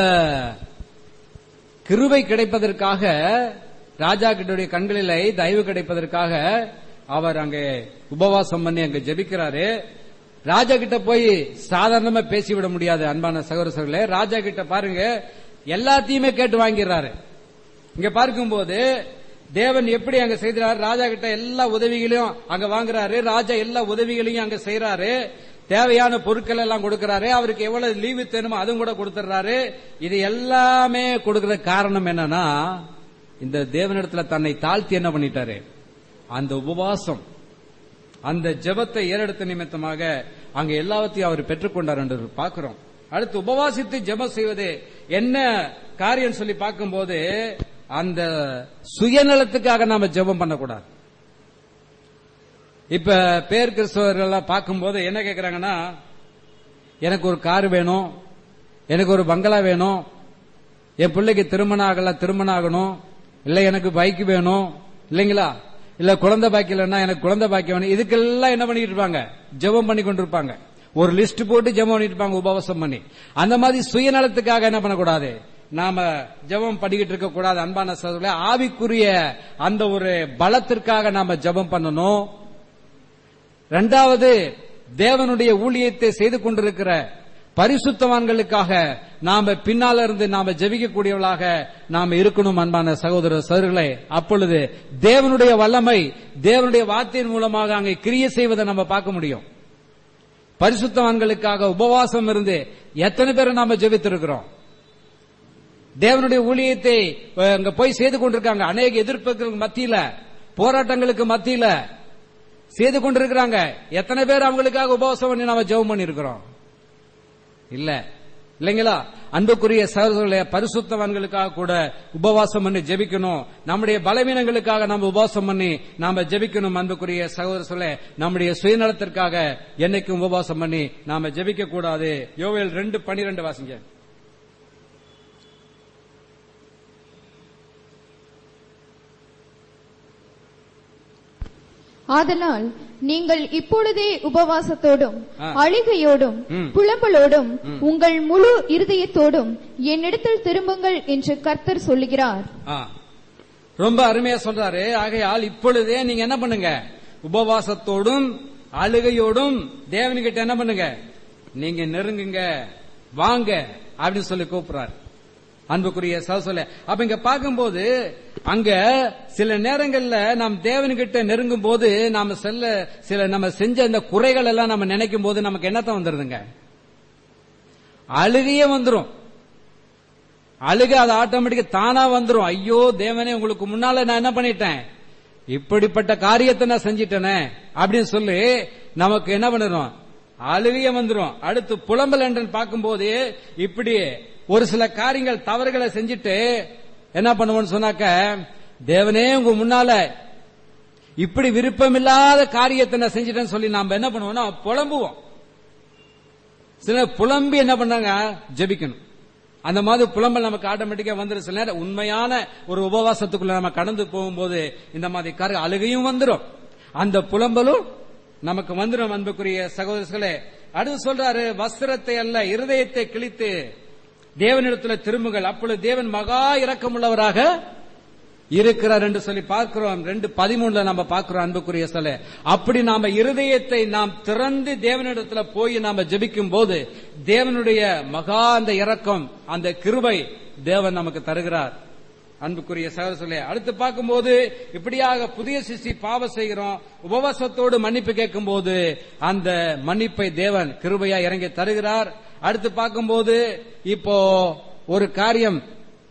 கிருபை கிடைப்பதற்காக ராஜா கிட்டடைய கண்களிலே தயவு கிடைப்பதற்காக அவர் அங்கே உபவாசம் பண்ணி அங்க ஜெபிக்கிறாரு ராஜா கிட்ட போய் சாதாரணமா பேசிவிட முடியாது அன்பான சகோதர சகோதரர்களே ராஜா கிட்ட பாருங்க எல்லாத்தையுமே கேட்டு வாங்கிடுறாரு இங்க பார்க்கும்போது தேவன் எப்படி அங்க செய்கிறார் ராஜா கிட்ட எல்லா உதவிகளையும் அங்க வாங்குறாரு ராஜா எல்லா உதவிகளையும் அங்க செய்யறாரு தேவையான பொருட்கள் எல்லாம் கொடுக்கறாரு அவருக்கு எவ்வளவு லீவு தேணுமோ அதுவும் கூட கொடுத்துறாரு இது எல்லாமே கொடுக்கற காரணம் என்னன்னா இந்த தேவனிடத்துல தன்னை தாழ்த்தி என்ன பண்ணிட்டாரு அந்த உபவாசம் அந்த ஜெபத்தை ஏறெடுத்த நிமித்தமாக அங்க எல்லாவற்றையும் அவர் பெற்றுக்கொண்டார் என்று பார்க்கிறோம் அடுத்து உபவாசித்து ஜெபம் செய்வது என்ன காரியம் சொல்லி பார்க்கும்போது அந்த சுயநலத்துக்காக நாம ஜெபம் பண்ணக்கூடாது இப்ப பேர் கிறிஸ்தவர்கள் எல்லாம் பார்க்கும்போது என்ன கேக்குறாங்கன்னா எனக்கு ஒரு கார் வேணும் எனக்கு ஒரு பங்களா வேணும் என் பிள்ளைக்கு திருமணம் ஆகல திருமணம் ஆகணும் இல்ல எனக்கு பைக் வேணும் இல்லைங்களா இல்ல குழந்தை பாக்கி இல்லைன்னா எனக்கு குழந்தை பாக்கி வேணும் இதுக்கெல்லாம் என்ன பண்ணிட்டு இருப்பாங்க ஜெபம் பண்ணி கொண்டிருப்பாங்க ஒரு லிஸ்ட் போட்டு ஜெபம் பண்ணிட்டு இருப்பாங்க உபவாசம் பண்ணி அந்த மாதிரி சுயநலத்துக்காக என்ன பண்ணக்கூடாது நாம ஜெபம் பண்ணிக்கிட்டு இருக்க கூடாது அன்பான சகோதரர்களே ஆவிக்குரிய அந்த ஒரு பலத்திற்காக நாம ஜெபம் பண்ணணும் இரண்டாவது தேவனுடைய ஊழியத்தை செய்து கொண்டிருக்கிற பரிசுத்தவான்களுக்காக நாம பின்னால இருந்து நாம ஜெபிக்கக்கூடியவர்களாக நாம இருக்கணும் அன்பான சகோதர சகோதரர்களே அப்பொழுது தேவனுடைய வல்லமை தேவனுடைய வார்த்தையின் மூலமாக அங்கே கிரியை செய்வதை நம்ம பார்க்க முடியும் பரிசுத்தவான்களுக்காக உபவாசம் இருந்து எத்தனை பேரை நாம ஜெபித்திருக்கிறோம் தேவனுடைய ஊழியத்தை அஹ், அங்க போய் செய்து கொண்டிருக்காங்க அநேக எதிர்ப்புகளுக்கு மத்தியில போராட்டங்களுக்கு மத்தியில செய்து கொண்டிருக்கிறாங்க எத்தனை பேர் அவங்களுக்காக உபவாசம் பண்ணி நாம ஜெபம் பண்ணிருக்கிறோம் இல்ல இல்லைங்களா அன்புக்குரிய சகோதரர்களே பரிசுத்தவான்களுக்காக கூட உபவாசம் பண்ணி ஜெபிக்கணும் நம்முடைய பலவீனங்களுக்காக நம்ம உபவாசம் பண்ணி நாம ஜெபிக்கணும் அன்புக்குரிய சகோதர சொல்ல நம்முடைய சுயநலத்திற்காக என்னைக்கும் உபவாசம் பண்ணி நாம ஜெபிக்க கூடாது யோவேல் ரெண்டு பனிரெண்டு வாசிங்க ஆதலால் நீங்கள் இப்பொழுதே உபவாசத்தோடும் ஆ. அழுகையோடும் ம். புலம்பலோடும் உங்கள் முழு இருதயத்தோடும் என்னிடத்தில் திரும்புங்கள் என்று கர்த்தர் சொல்லுகிறார் ஆ. ரொம்ப அருமையா சொல்றாரு ஆகையால் இப்பொழுதே நீங்க என்ன பண்ணுங்க உபவாசத்தோடும் அழுகையோடும் தேவன்கிட்ட என்ன பண்ணுங்க நீங்க நெருங்குங்க வாங்க அப்படின்னு சொல்லி கூப்பிடுறாரு அன்புக்குரிய சகோதரர்களே அப்ப இங்க பார்க்கும்போது அங்க சில நேரங்கள்ல நாம் தேவன்கிட்ட நெருங்கும் போது நாம செல்ல சில நம்ம செஞ்ச இந்த குறைகள் எல்லாம் நம்ம நினைக்கும் போது நமக்கு என்னத்தான் வந்துருதுங்க அழுகையே வந்துரும் அழுக அது ஆட்டோமேட்டிக்கா தானா வந்துரும் ஐயோ தேவனே உங்களுக்கு முன்னால நான் என்ன பண்ணிட்டேன் இப்படிப்பட்ட காரியத்தை நான் செஞ்சிட்டேனே அப்படின்னு சொல்லி நமக்கு என்ன பண்ணிடும் அழுகைய வந்துரும் அடுத்து புலம்பல் என்று பார்க்கும்போது இப்படி ஒரு சில காரியங்கள் தவறுகளை செஞ்சுட்டு என்ன பண்ணுவோம்னு சொன்னாக்க தேவனே உங்க முன்னால இப்படி விருப்பமில்லாத காரியத்தை நான் செஞ்சிட்டேன்னு சொல்லி நாம என்ன பண்ணுவோம்னா புலம்புவோம் சில புலம்பி என்ன பண்ணாங்க ஜெபிக்கணும் அந்த மாதிரி புலம்பல் நமக்கு ஆட்டோமேட்டிக்கா வந்துரும் சில நேரம் உண்மையான ஒரு உபவாசத்துக்குள்ள நம்ம கடந்து போகும்போது இந்த மாதிரி கார அழுகையும் வந்துரும் அந்த புலம்பலும் நமக்கு வந்துரும் அன்புக்குரிய சகோதரர்களே அடுத்து சொல்றாரு வஸ்திரத்தை அல்ல இருதயத்தை கிழித்து தேவனிடத்துல திரும்புங்கள் அப்பொழுது தேவன் மகா இரக்கமுள்ளவராக இருக்கிறார் என்று சொல்லி பார்க்கிறோம் ரெண்டு பதிமூணுல நம்ம பார்க்கிறோம் அன்புக்குரிய சில அப்படி நாம இருதயத்தை நாம் திறந்து தேவனிடத்துல போய் நாம ஜெபிக்கும் போது தேவனுடைய மகா அந்த இரக்கம் அந்த கிருபை தேவன் நமக்கு தருகிறார் அன்புக்குரிய சகோதரர்களே அடுத்து பார்க்கும்போது இப்படியாக புதிய சிசி பாவ செய்கிறோம் உபவாசத்தோடு மன்னிப்பு கேட்கும் போது அந்த மன்னிப்பை தேவன் கிருபையா இறங்கி தருகிறார் அடுத்து பார்க்கும்போது இப்போ ஒரு காரியம்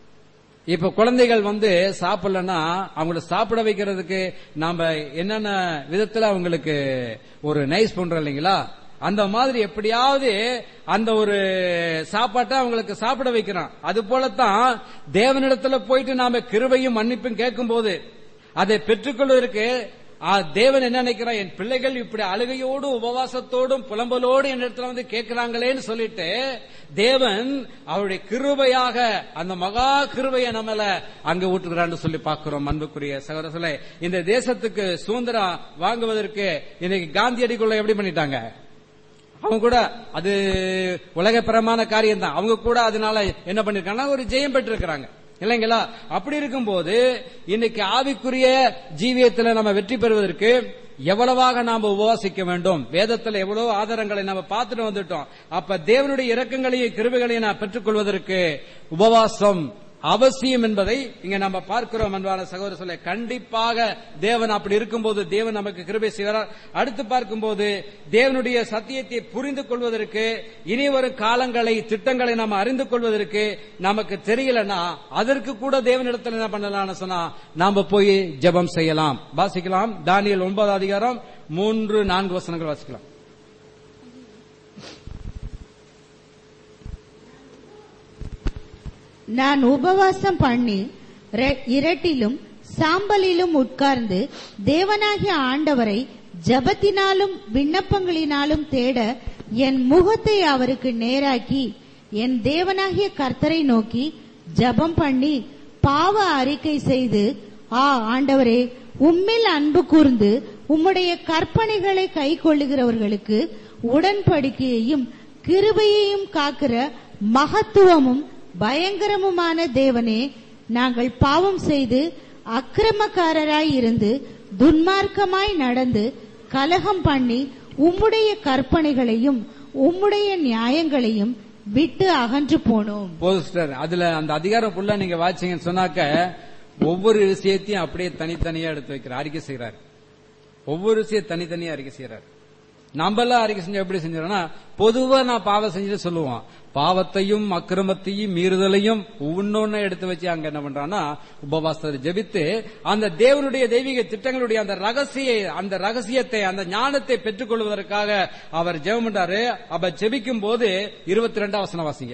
இப்ப குழந்தைகள் வந்து சாப்பிடலன்னா அவங்கள சாப்பிட வைக்கிறதுக்கு நாம என்னென்ன விதத்துல அவங்களுக்கு ஒரு நைஸ் பண்றோம் இல்லைங்களா அந்த மாதிரி எப்படியாவது அந்த ஒரு சாப்பாட்டை அவங்களுக்கு சாப்பிட வைக்கிறான் அது போலத்தான் தேவனிடத்துல போயிட்டு நாம கிருபையும் மன்னிப்பும் கேட்கும் போது அதை பெற்றுக்கொள்வதற்கு ஆ, தேவன் என்ன நினைக்கிறான் என் பிள்ளைகள் இப்படி அழுகையோடு உபவாசத்தோடும் புலம்பலோடு என் இடத்துல வந்து கேட்கிறாங்களேன்னு சொல்லிட்டு தேவன் அவருடைய கிருபையாக அந்த மகா கிருபையை நம்மள அங்க ஊட்டுகிறான்னு சொல்லி பார்க்கிறோம் அன்புக்குரிய சகோதரர்களே இந்த தேசத்துக்கு சுதந்திரம் வாங்குவதற்கு இன்னைக்கு காந்தியடிக்குள்ள எப்படி பண்ணிட்டாங்க அவங்க கூட அது உலகப்பிரமான காரியம் தான் அவங்க கூட அதனால என்ன பண்ணிருக்காங்கன்னா ஒரு ஜெயம் பெற்றிருக்கிறாங்க இல்லைங்களா அப்படி இருக்கும்போது இன்னைக்கு ஆவிக்குரிய ஜீவியத்துல நம்ம வெற்றி பெறுவதற்கு எவ்வளவாக நாம உபவாசிக்க வேண்டும் வேதத்துல எவ்வளவு ஆதாரங்களை நம்ம பார்த்துட்டு வந்துட்டோம் அப்ப தேவனுடைய இரக்கங்களையும் கிருபைகளையும் நான் பெற்றுக்கொள்வதற்கு உபவாசம் அவசியம் என்பதை இங்க நம்ம பார்க்கிறோம் அன்பான சகோதர சொல்ல கண்டிப்பாக தேவன் அப்படி இருக்கும்போது தேவன் நமக்கு கிருபை செய்கிறார் அடுத்து பார்க்கும்போது தேவனுடைய சத்தியத்தை புரிந்து கொள்வதற்கு இனி வரும் காலங்களை திட்டங்களை நாம் அறிந்து கொள்வதற்கு நமக்கு தெரியலன்னா அதற்கு கூட தேவனிடத்தில் என்ன பண்ணலாம்னு சொன்னா நாம போய் ஜெபம் செய்யலாம் வாசிக்கலாம் தானியல் ஒன்பது அதிகாரம் மூன்று நான்கு வசனங்கள் வாசிக்கலாம் நான் உபவாசம் பண்ணி ரெ- இரட்டிலும் சாம்பலிலும் உட்கார்ந்து தேவனாகிய ஆண்டவரை ஜெபத்தினாலும் விண்ணப்பங்களினாலும் தேட என் முகத்தை அவருக்கு நேராக்கி என் தேவனாகிய கர்த்தரை நோக்கி ஜெபம் பண்ணி பாவ அறிக்கை செய்து ஆ ஆண்டவரே உம்மில் அன்பு கூர்ந்து உம்முடைய கற்பனைகளை கை கொள்ளுகிறவர்களுக்கு உடன்படிக்கையையும் கிருபையையும் காக்கிற மகத்துவமும் பயங்கரமுமான தேவனே நாங்கள் பாவம் செய்து அக்கிரமக்காரராய் இருந்து துன்மார்க்கமாய் நடந்து கலகம் பண்ணி உம்முடைய கற்பனைகளையும் உம்முடைய நியாயங்களையும் விட்டு அகன்று போனோம் போஸ்டர் அதுல அந்த அதிகாரம் ஃபுல்லா நீங்க வாட்சிங்கன்னு சொன்னாக்க ஒவ்வொரு விஷயத்தையும் அப்படியே தனித்தனியா எடுத்து வைக்கிறார் அறிக்கை செய்யறாரு ஒவ்வொரு விஷயம் தனித்தனியா அறிக்கை செய்யறாரு நம்ம எல்லாம் அறிக்கை செஞ்சா எப்படி செஞ்சோம்னா பொதுவா நான் பாவம் செஞ்சுட்டு சொல்லுவோம் பாவத்தையும் அக்கிரமத்தையும் மீறுதலையும் ஒவ்வொன்னு எடுத்து வச்சு அங்க என்ன பண்றான்னா உபவாசத்தை ஜெபித்து அந்த தேவனுடைய தெய்வீக திட்டங்களுடைய அந்த ரகசிய அந்த ரகசியத்தை அந்த ஞானத்தை பெற்றுக்கொள்வதற்காக அவர் ஜெபம் பண்றாரு அப்ப ஜெபிக்கும் போது இருபத்தி ரெண்டாம் வசனம் வாசிங்க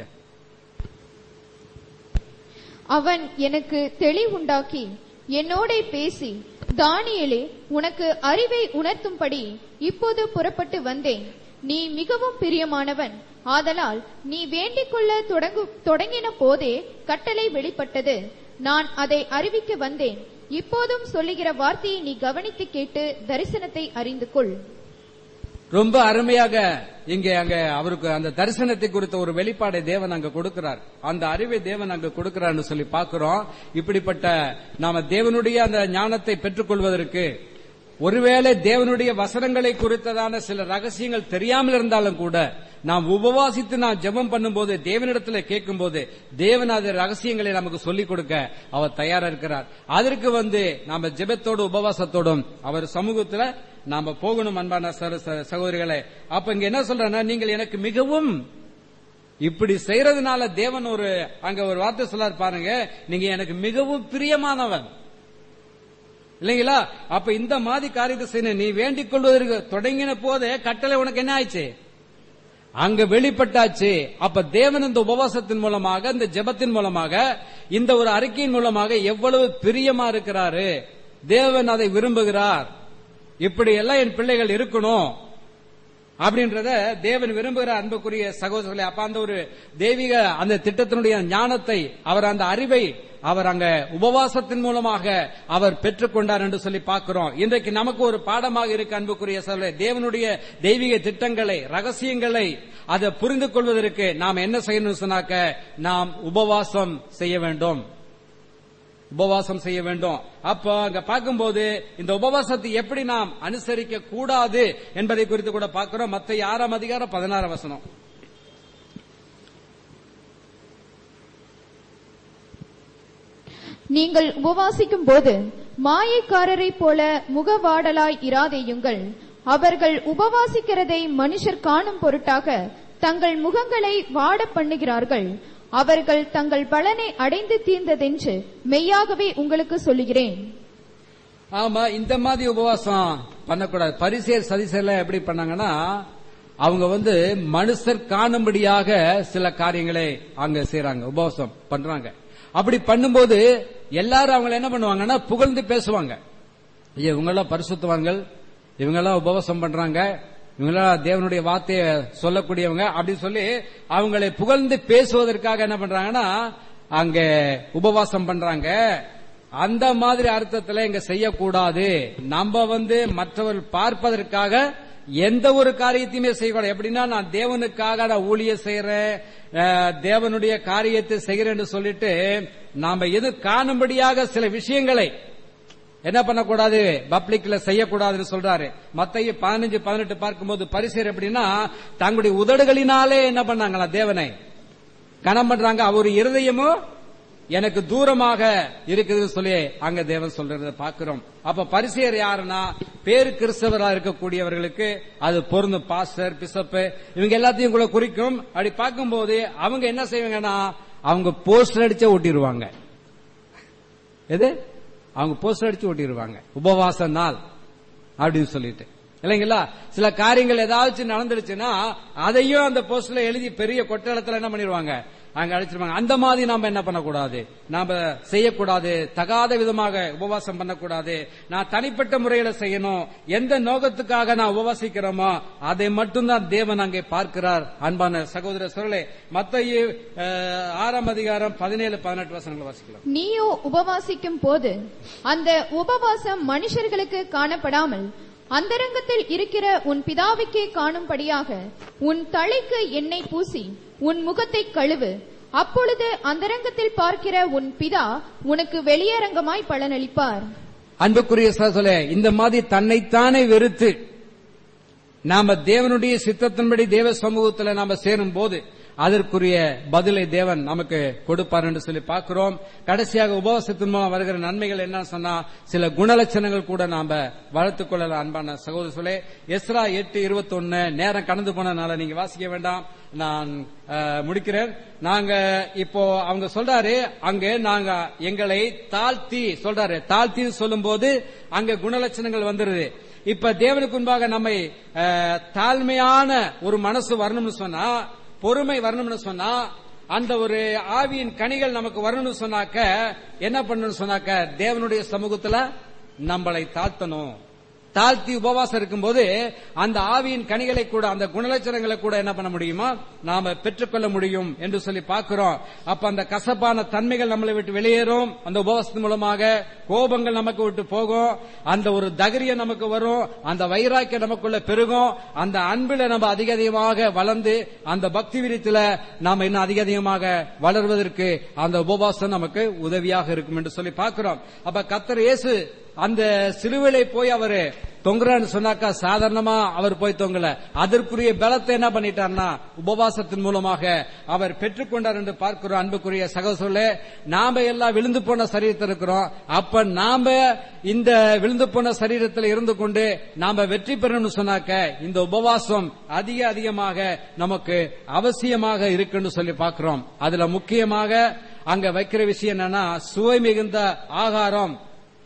அவன் எனக்கு தெளிவுண்டாக்கி என்னோடே பேசி தானியேலே உனக்கு அறிவை உணர்த்தும்படி இப்போது புறப்பட்டு வந்தேன் நீ மிகவும் பிரியமானவன் ஆதலால் நீ வேண்டிக் கொள்ள தொடங்கு தொடங்கின போதே கட்டளை வெளிப்பட்டது நான் அதை அறிவிக்க வந்தேன் இப்போதும் சொல்லுகிற வார்த்தையை நீ கவனித்து கேட்டு தரிசனத்தை அறிந்து கொள் ரொம்ப அருமையாக இங்கே அங்க அவருக்கு அந்த தரிசனத்தை குறித்த ஒரு வெளிப்பாடை தேவன் அங்க கொடுக்கிறார் அந்த அறிவை தேவன் அங்க கொடுக்கிறார்னு சொல்லி பார்க்கிறோம் இப்படிப்பட்ட நாம தேவனுடைய அந்த ஞானத்தை பெற்றுக்கொள்வதற்கு ஒருவேளை தேவனுடைய வசனங்களை குறித்ததான சில ரகசியங்கள் தெரியாமல் இருந்தாலும் கூட நாம் உபவாசித்து நாம் ஜெபம் பண்ணும்போது தேவனிடத்துல கேட்கும்போது தேவன் அது ரகசியங்களை நமக்கு சொல்லிக் கொடுக்க அவர் தயாரா இருக்கிறார் அதற்கு வந்து நாம ஜெபத்தோடு உபவாசத்தோடும் அவர் சமூகத்துல நாம போகணும் அன்பான சர- ச- சகோதரிகளே அப்ப இங்க என்ன சொல்றேன்னா நீங்கள் எனக்கு மிகவும் இப்படி செய்யறதுனால தேவன் ஒரு அங்க ஒரு வார்த்தை சொல்லார் பாருங்க நீங்க எனக்கு மிகவும் பிரியமானவன் இல்லைங்களா அப்ப இந்த மாதிரி காரியத்தை செய்யணும் நீ வேண்டிக் கொள்வதற்கு தொடங்கின போதே கட்டளை உனக்கு என்ன ஆயிடுச்சு அங்க வெளிப்பட்டாச்சு அப்ப தேவன் இந்த உபவாசத்தின் மூலமாக இந்த ஜெபத்தின் மூலமாக இந்த ஒரு அறிக்கையின் மூலமாக எவ்வளவு பிரியமா இருக்கிறாரு தேவன் அதை விரும்புகிறார் இப்படி எல்லாம் என் பிள்ளைகள் இருக்கணும் அப்படின்றத தேவன் விரும்புகிற அன்புக்குரிய சகோதரர்களே அப்ப அந்த ஒரு தெய்வீக அந்த திட்டத்தினுடைய ஞானத்தை அவர் அந்த அறிவை அவர் அங்க உபவாசத்தின் மூலமாக அவர் பெற்றுக்கொண்டார் என்று சொல்லி பார்க்கிறோம் இன்றைக்கு நமக்கு ஒரு பாடமாக இருக்கு அன்புக்குரிய சகோதரர்களே தேவனுடைய தெய்வீக திட்டங்களை ரகசியங்களை அதை புரிந்து கொள்வதற்கு நாம் என்ன செய்யணும்னு சொன்னாக்க நாம் உபவாசம் செய்ய வேண்டும் உபவாசம் செய்ய வேண்டும் அப்போ அங்க பார்க்கும்போது இந்த உபவாசத்தை எப்படி நாம் அனுசரிக்க கூடாது என்பதை குறித்து கூட பார்க்கிறோம் மத்த ஆறாம் அதிகாரம் பதினாறாம் வசனம் நீங்கள் உபவாசிக்கும் போது மாயைக்காரரைப் போல முகவாடலாய் இராதேயுங்கள் அவர்கள் உபவாசிக்கிறதை மனுஷர் காணும் பொருட்டாக தங்கள் முகங்களை வாட பண்ணுகிறார்கள் அவர்கள் தங்கள் பலனை அடைந்து தீர்ந்ததென்று மெய்யாகவே உங்களுக்கு சொல்லுகிறேன் ஆமா இந்த மாதிரி உபவாசம் பண்ணக்கூடாது பரிசேர் சதிசேர்ல எப்படி பண்ணாங்கன்னா அவங்க வந்து மனுஷர் காணும்படியாக சில காரியங்களை அங்க செய்றாங்க உபவாசம் பண்றாங்க அப்படி பண்ணும்போது எல்லாரும் அவங்கள என்ன பண்ணுவாங்கன்னா புகழ்ந்து பேசுவாங்க ஐயா இவங்கெல்லாம் பரிசுத்தவான்கள் இவங்கெல்லாம் உபவாசம் பண்றாங்க இவங்கெல்லாம் தேவனுடைய வார்த்தையை சொல்லக்கூடியவங்க அப்படின்னு சொல்லி அவங்களை புகழ்ந்து பேசுவதற்காக என்ன பண்றாங்கன்னா அங்க உபவாசம் பண்றாங்க அந்த மாதிரி அர்த்தத்துல இங்க செய்யக்கூடாது நம்ம வந்து மற்றவர்கள் பார்ப்பதற்காக எந்த ஒரு காரியத்தையுமே செய்யக்கூடாது எப்படின்னா நான் தேவனுக்காக நான் ஊழியம் செய்யறேன் அஹ், தேவனுடைய காரியத்தை செய்கிறேன்னு சொல்லிட்டு நாம எது காணும்படியாக சில விஷயங்களை என்ன பண்ணக்கூடாது பப்ளிக்ல செய்யக்கூடாதுன்னு சொல்றாரு மத்திய பதினஞ்சு பதினெட்டு பார்க்கும்போது பரிசேர் எப்படின்னா தங்களுடைய உதடுகளினாலே என்ன பண்ணாங்களா தேவனை கணம் பண்றாங்க அவர் இருதயமும் எனக்கு தூரமாக இருக்குதுன்னு சொல்லி அங்க தேவன் சொல்றத பாக்குறோம் அப்ப பரிசேர் யாருன்னா பேரு கிறிஸ்தவரா இருக்கக்கூடியவர்களுக்கு அது பொருந்தும் பாஸ்டர் பிசப்பு இவங்க எல்லாத்தையும் கூட குறிக்கும் அப்படி பார்க்கும்போது அவங்க என்ன செய்வாங்கன்னா அவங்க போஸ்டர் அடிச்சே ஒட்டிடுவாங்க எது அவங்க போஸ்டர் அடிச்சு ஒட்டிடுவாங்க உபவாச நாள் அப்படின்னு சொல்லிட்டு இல்லைங்களா சில காரியங்கள் ஏதாச்சும் நடந்துடுச்சுன்னா அதையும் அந்த போஸ்டர்ல எழுதி பெரிய கொட்டளத்துல என்ன பண்ணிடுவாங்க அங்க அழைச்சிருவாங்க அந்த மாதிரி நாம என்ன பண்ணக்கூடாது நாம செய்யக்கூடாது தகாத விதமாக உபவாசம் பண்ணக்கூடாது நான் தனிப்பட்ட முறையில செய்யணும் எந்த நோக்கத்துக்காக நான் உபவாசிக்கிறோமோ அதை மட்டும்தான் தேவன் அங்கே பார்க்கிறார் அன்பான சகோதர சொல்லே மத்திய ஆறாம் அதிகாரம் பதினேழு பதினெட்டு வசனங்களை வாசிக்கலாம் நீயோ உபவாசிக்கும் போது அந்த உபவாசம் மனுஷர்களுக்கு காணப்படாமல் அந்தரங்கத்தில் இருக்கிற உன் பிதாவுக்கே காணும்படியாக உன் தலைக்கு எண்ணெய் பூசி உன் முகத்தை கழுவு அப்பொழுது அந்தரங்கத்தில் பார்க்கிற உன் பிதா உனக்கு வெளியரங்கமாய் பலனளிப்பார் அன்புக்குரிய சகோதரே இந்த மாதிரி தன்னைத்தானே வெறுத்து நாம தேவனுடைய சித்தத்தின்படி தேவ சமூகத்தில் நாம சேரும் போது அதற்குரிய பதிலை தேவன் நமக்கு கொடுப்பார் என்று சொல்லி பார்க்கிறோம் கடைசியாக உபவாசத்தின் மூலம் வருகிற நன்மைகள் என்ன சொன்னா சில குணலட்சணங்கள் கூட நாம வளர்த்துக் கொள்ளலாம் அன்பான சகோதரர்களே எஸ்ரா எட்டு இருபத்தொன்னு நேரம் கடந்து போனதுனால நீங்க வாசிக்க வேண்டாம் நான் அஹ், முடிக்கிறேன் நாங்க இப்போ அவங்க சொல்றாரு அங்க நாங்க எங்களை தாழ்த்தி சொல்றாரு தாழ்த்தி சொல்லும் போது அங்க குணலட்சணங்கள் வந்துருது இப்ப தேவனுக்கு முன்பாக நம்மை அஹ், தாழ்மையான ஒரு மனசு வரணும்னு சொன்னா பொறுமை வரணும்னு சொன்னா அந்த ஒரு ஆவியின் கனிகள் நமக்கு வரணும்னு சொன்னாக்க என்ன பண்ணணும்னு சொன்னாக்க தேவனுடைய சமூகத்துல நம்மளை தாழ்த்தணும் தாழ்த்தி உபவாசம் இருக்கும்போது அந்த ஆவியின் கனிகளை கூட அந்த குணலட்சணங்களை கூட என்ன பண்ண முடியுமா நாம பெற்றுக்கொள்ள முடியும் என்று சொல்லி பார்க்கிறோம் அப்ப அந்த கசப்பான தன்மைகள் நம்மளை விட்டு வெளியேறும் அந்த உபவாசத்தின் மூலமாக கோபங்கள் நமக்கு விட்டு போகும் அந்த ஒரு தகரியம் நமக்கு வரும் அந்த வைராக்கியம் நமக்குள்ள பெருகும் அந்த அன்பில நம்ம அதிக அதிகமாக வளர்ந்து அந்த பக்தி விரித்துல நாம இன்னும் அதிக அதிகமாக வளர்வதற்கு அந்த உபவாசம் நமக்கு உதவியாக இருக்கும் என்று சொல்லி பார்க்கிறோம் அப்ப கத்தர் இயேசு அந்த சிலுவிலை போய் அவரு தொங்குறான்னு சொன்னாக்கா சாதாரணமா அவர் போய் தொங்கல அதற்குரிய பலத்தை என்ன பண்ணிட்டார்னா உபவாசத்தின் மூலமாக அவர் பெற்றுக்கொண்டார் என்று பார்க்கிறோம் அன்புக்குரிய சகோசரே நாம எல்லாம் விழுந்து போன சரீரத்தில் இருக்கிறோம் அப்ப நாம இந்த விழுந்து போன சரீரத்தில் இருந்து கொண்டு நாம வெற்றி பெறணும்னு சொன்னாக்க இந்த உபவாசம் அதிக அதிகமாக நமக்கு அவசியமாக இருக்குன்னு சொல்லி பார்க்கிறோம் அதுல முக்கியமாக அங்க வைக்கிற விஷயம் என்னன்னா சுவை மிகுந்த ஆகாரம்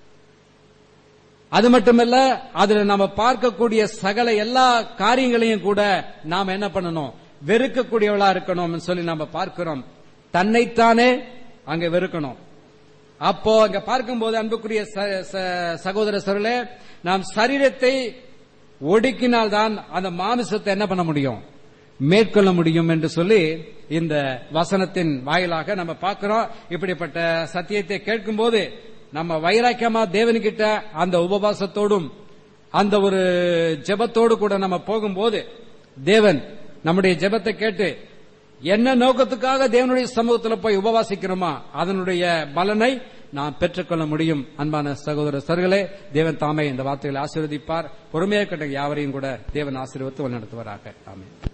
அது மட்டுமல்ல அதுல நாம பார்க்கக்கூடிய சகல எல்லா காரியங்களையும் கூட நாம என்ன பண்ணணும் வெறுக்கக்கூடியவளா இருக்கணும்னு சொல்லி நாம பார்க்கிறோம் தன்னைத்தானே அங்க வெறுக்கணும் அப்போ அங்க பார்க்கும்போது அன்புக்குரிய ச- ச- சகோதர சருளே நாம் சரீரத்தை ஒடுக்கினால்தான் அந்த மாமிசத்தை என்ன பண்ண முடியும் மேற்கொள்ள முடியும் என்று சொல்லி இந்த வசனத்தின் வாயிலாக நம்ம பார்க்கிறோம் இப்படிப்பட்ட சத்தியத்தை கேட்கும்போது நம்ம வைராக்கியமா தேவன்கிட்ட அந்த உபவாசத்தோடும் அந்த ஒரு ஜெபத்தோடு கூட நம்ம போகும்போது தேவன் நம்முடைய ஜெபத்தை கேட்டு என்ன நோக்கத்துக்காக தேவனுடைய சமூகத்தில் போய் உபவாசிக்கிறோமா அதனுடைய பலனை நாம் பெற்றுக்கொள்ள முடியும் அன்பான சகோதர சர்களே தேவன் தாமே இந்த வார்த்தைகளை ஆசீர்வதிப்பார் பொறுமையாக கட்ட யாவரையும் கூட தேவன் ஆசீர்வத்து வழிநடத்துவாராக ஆமென்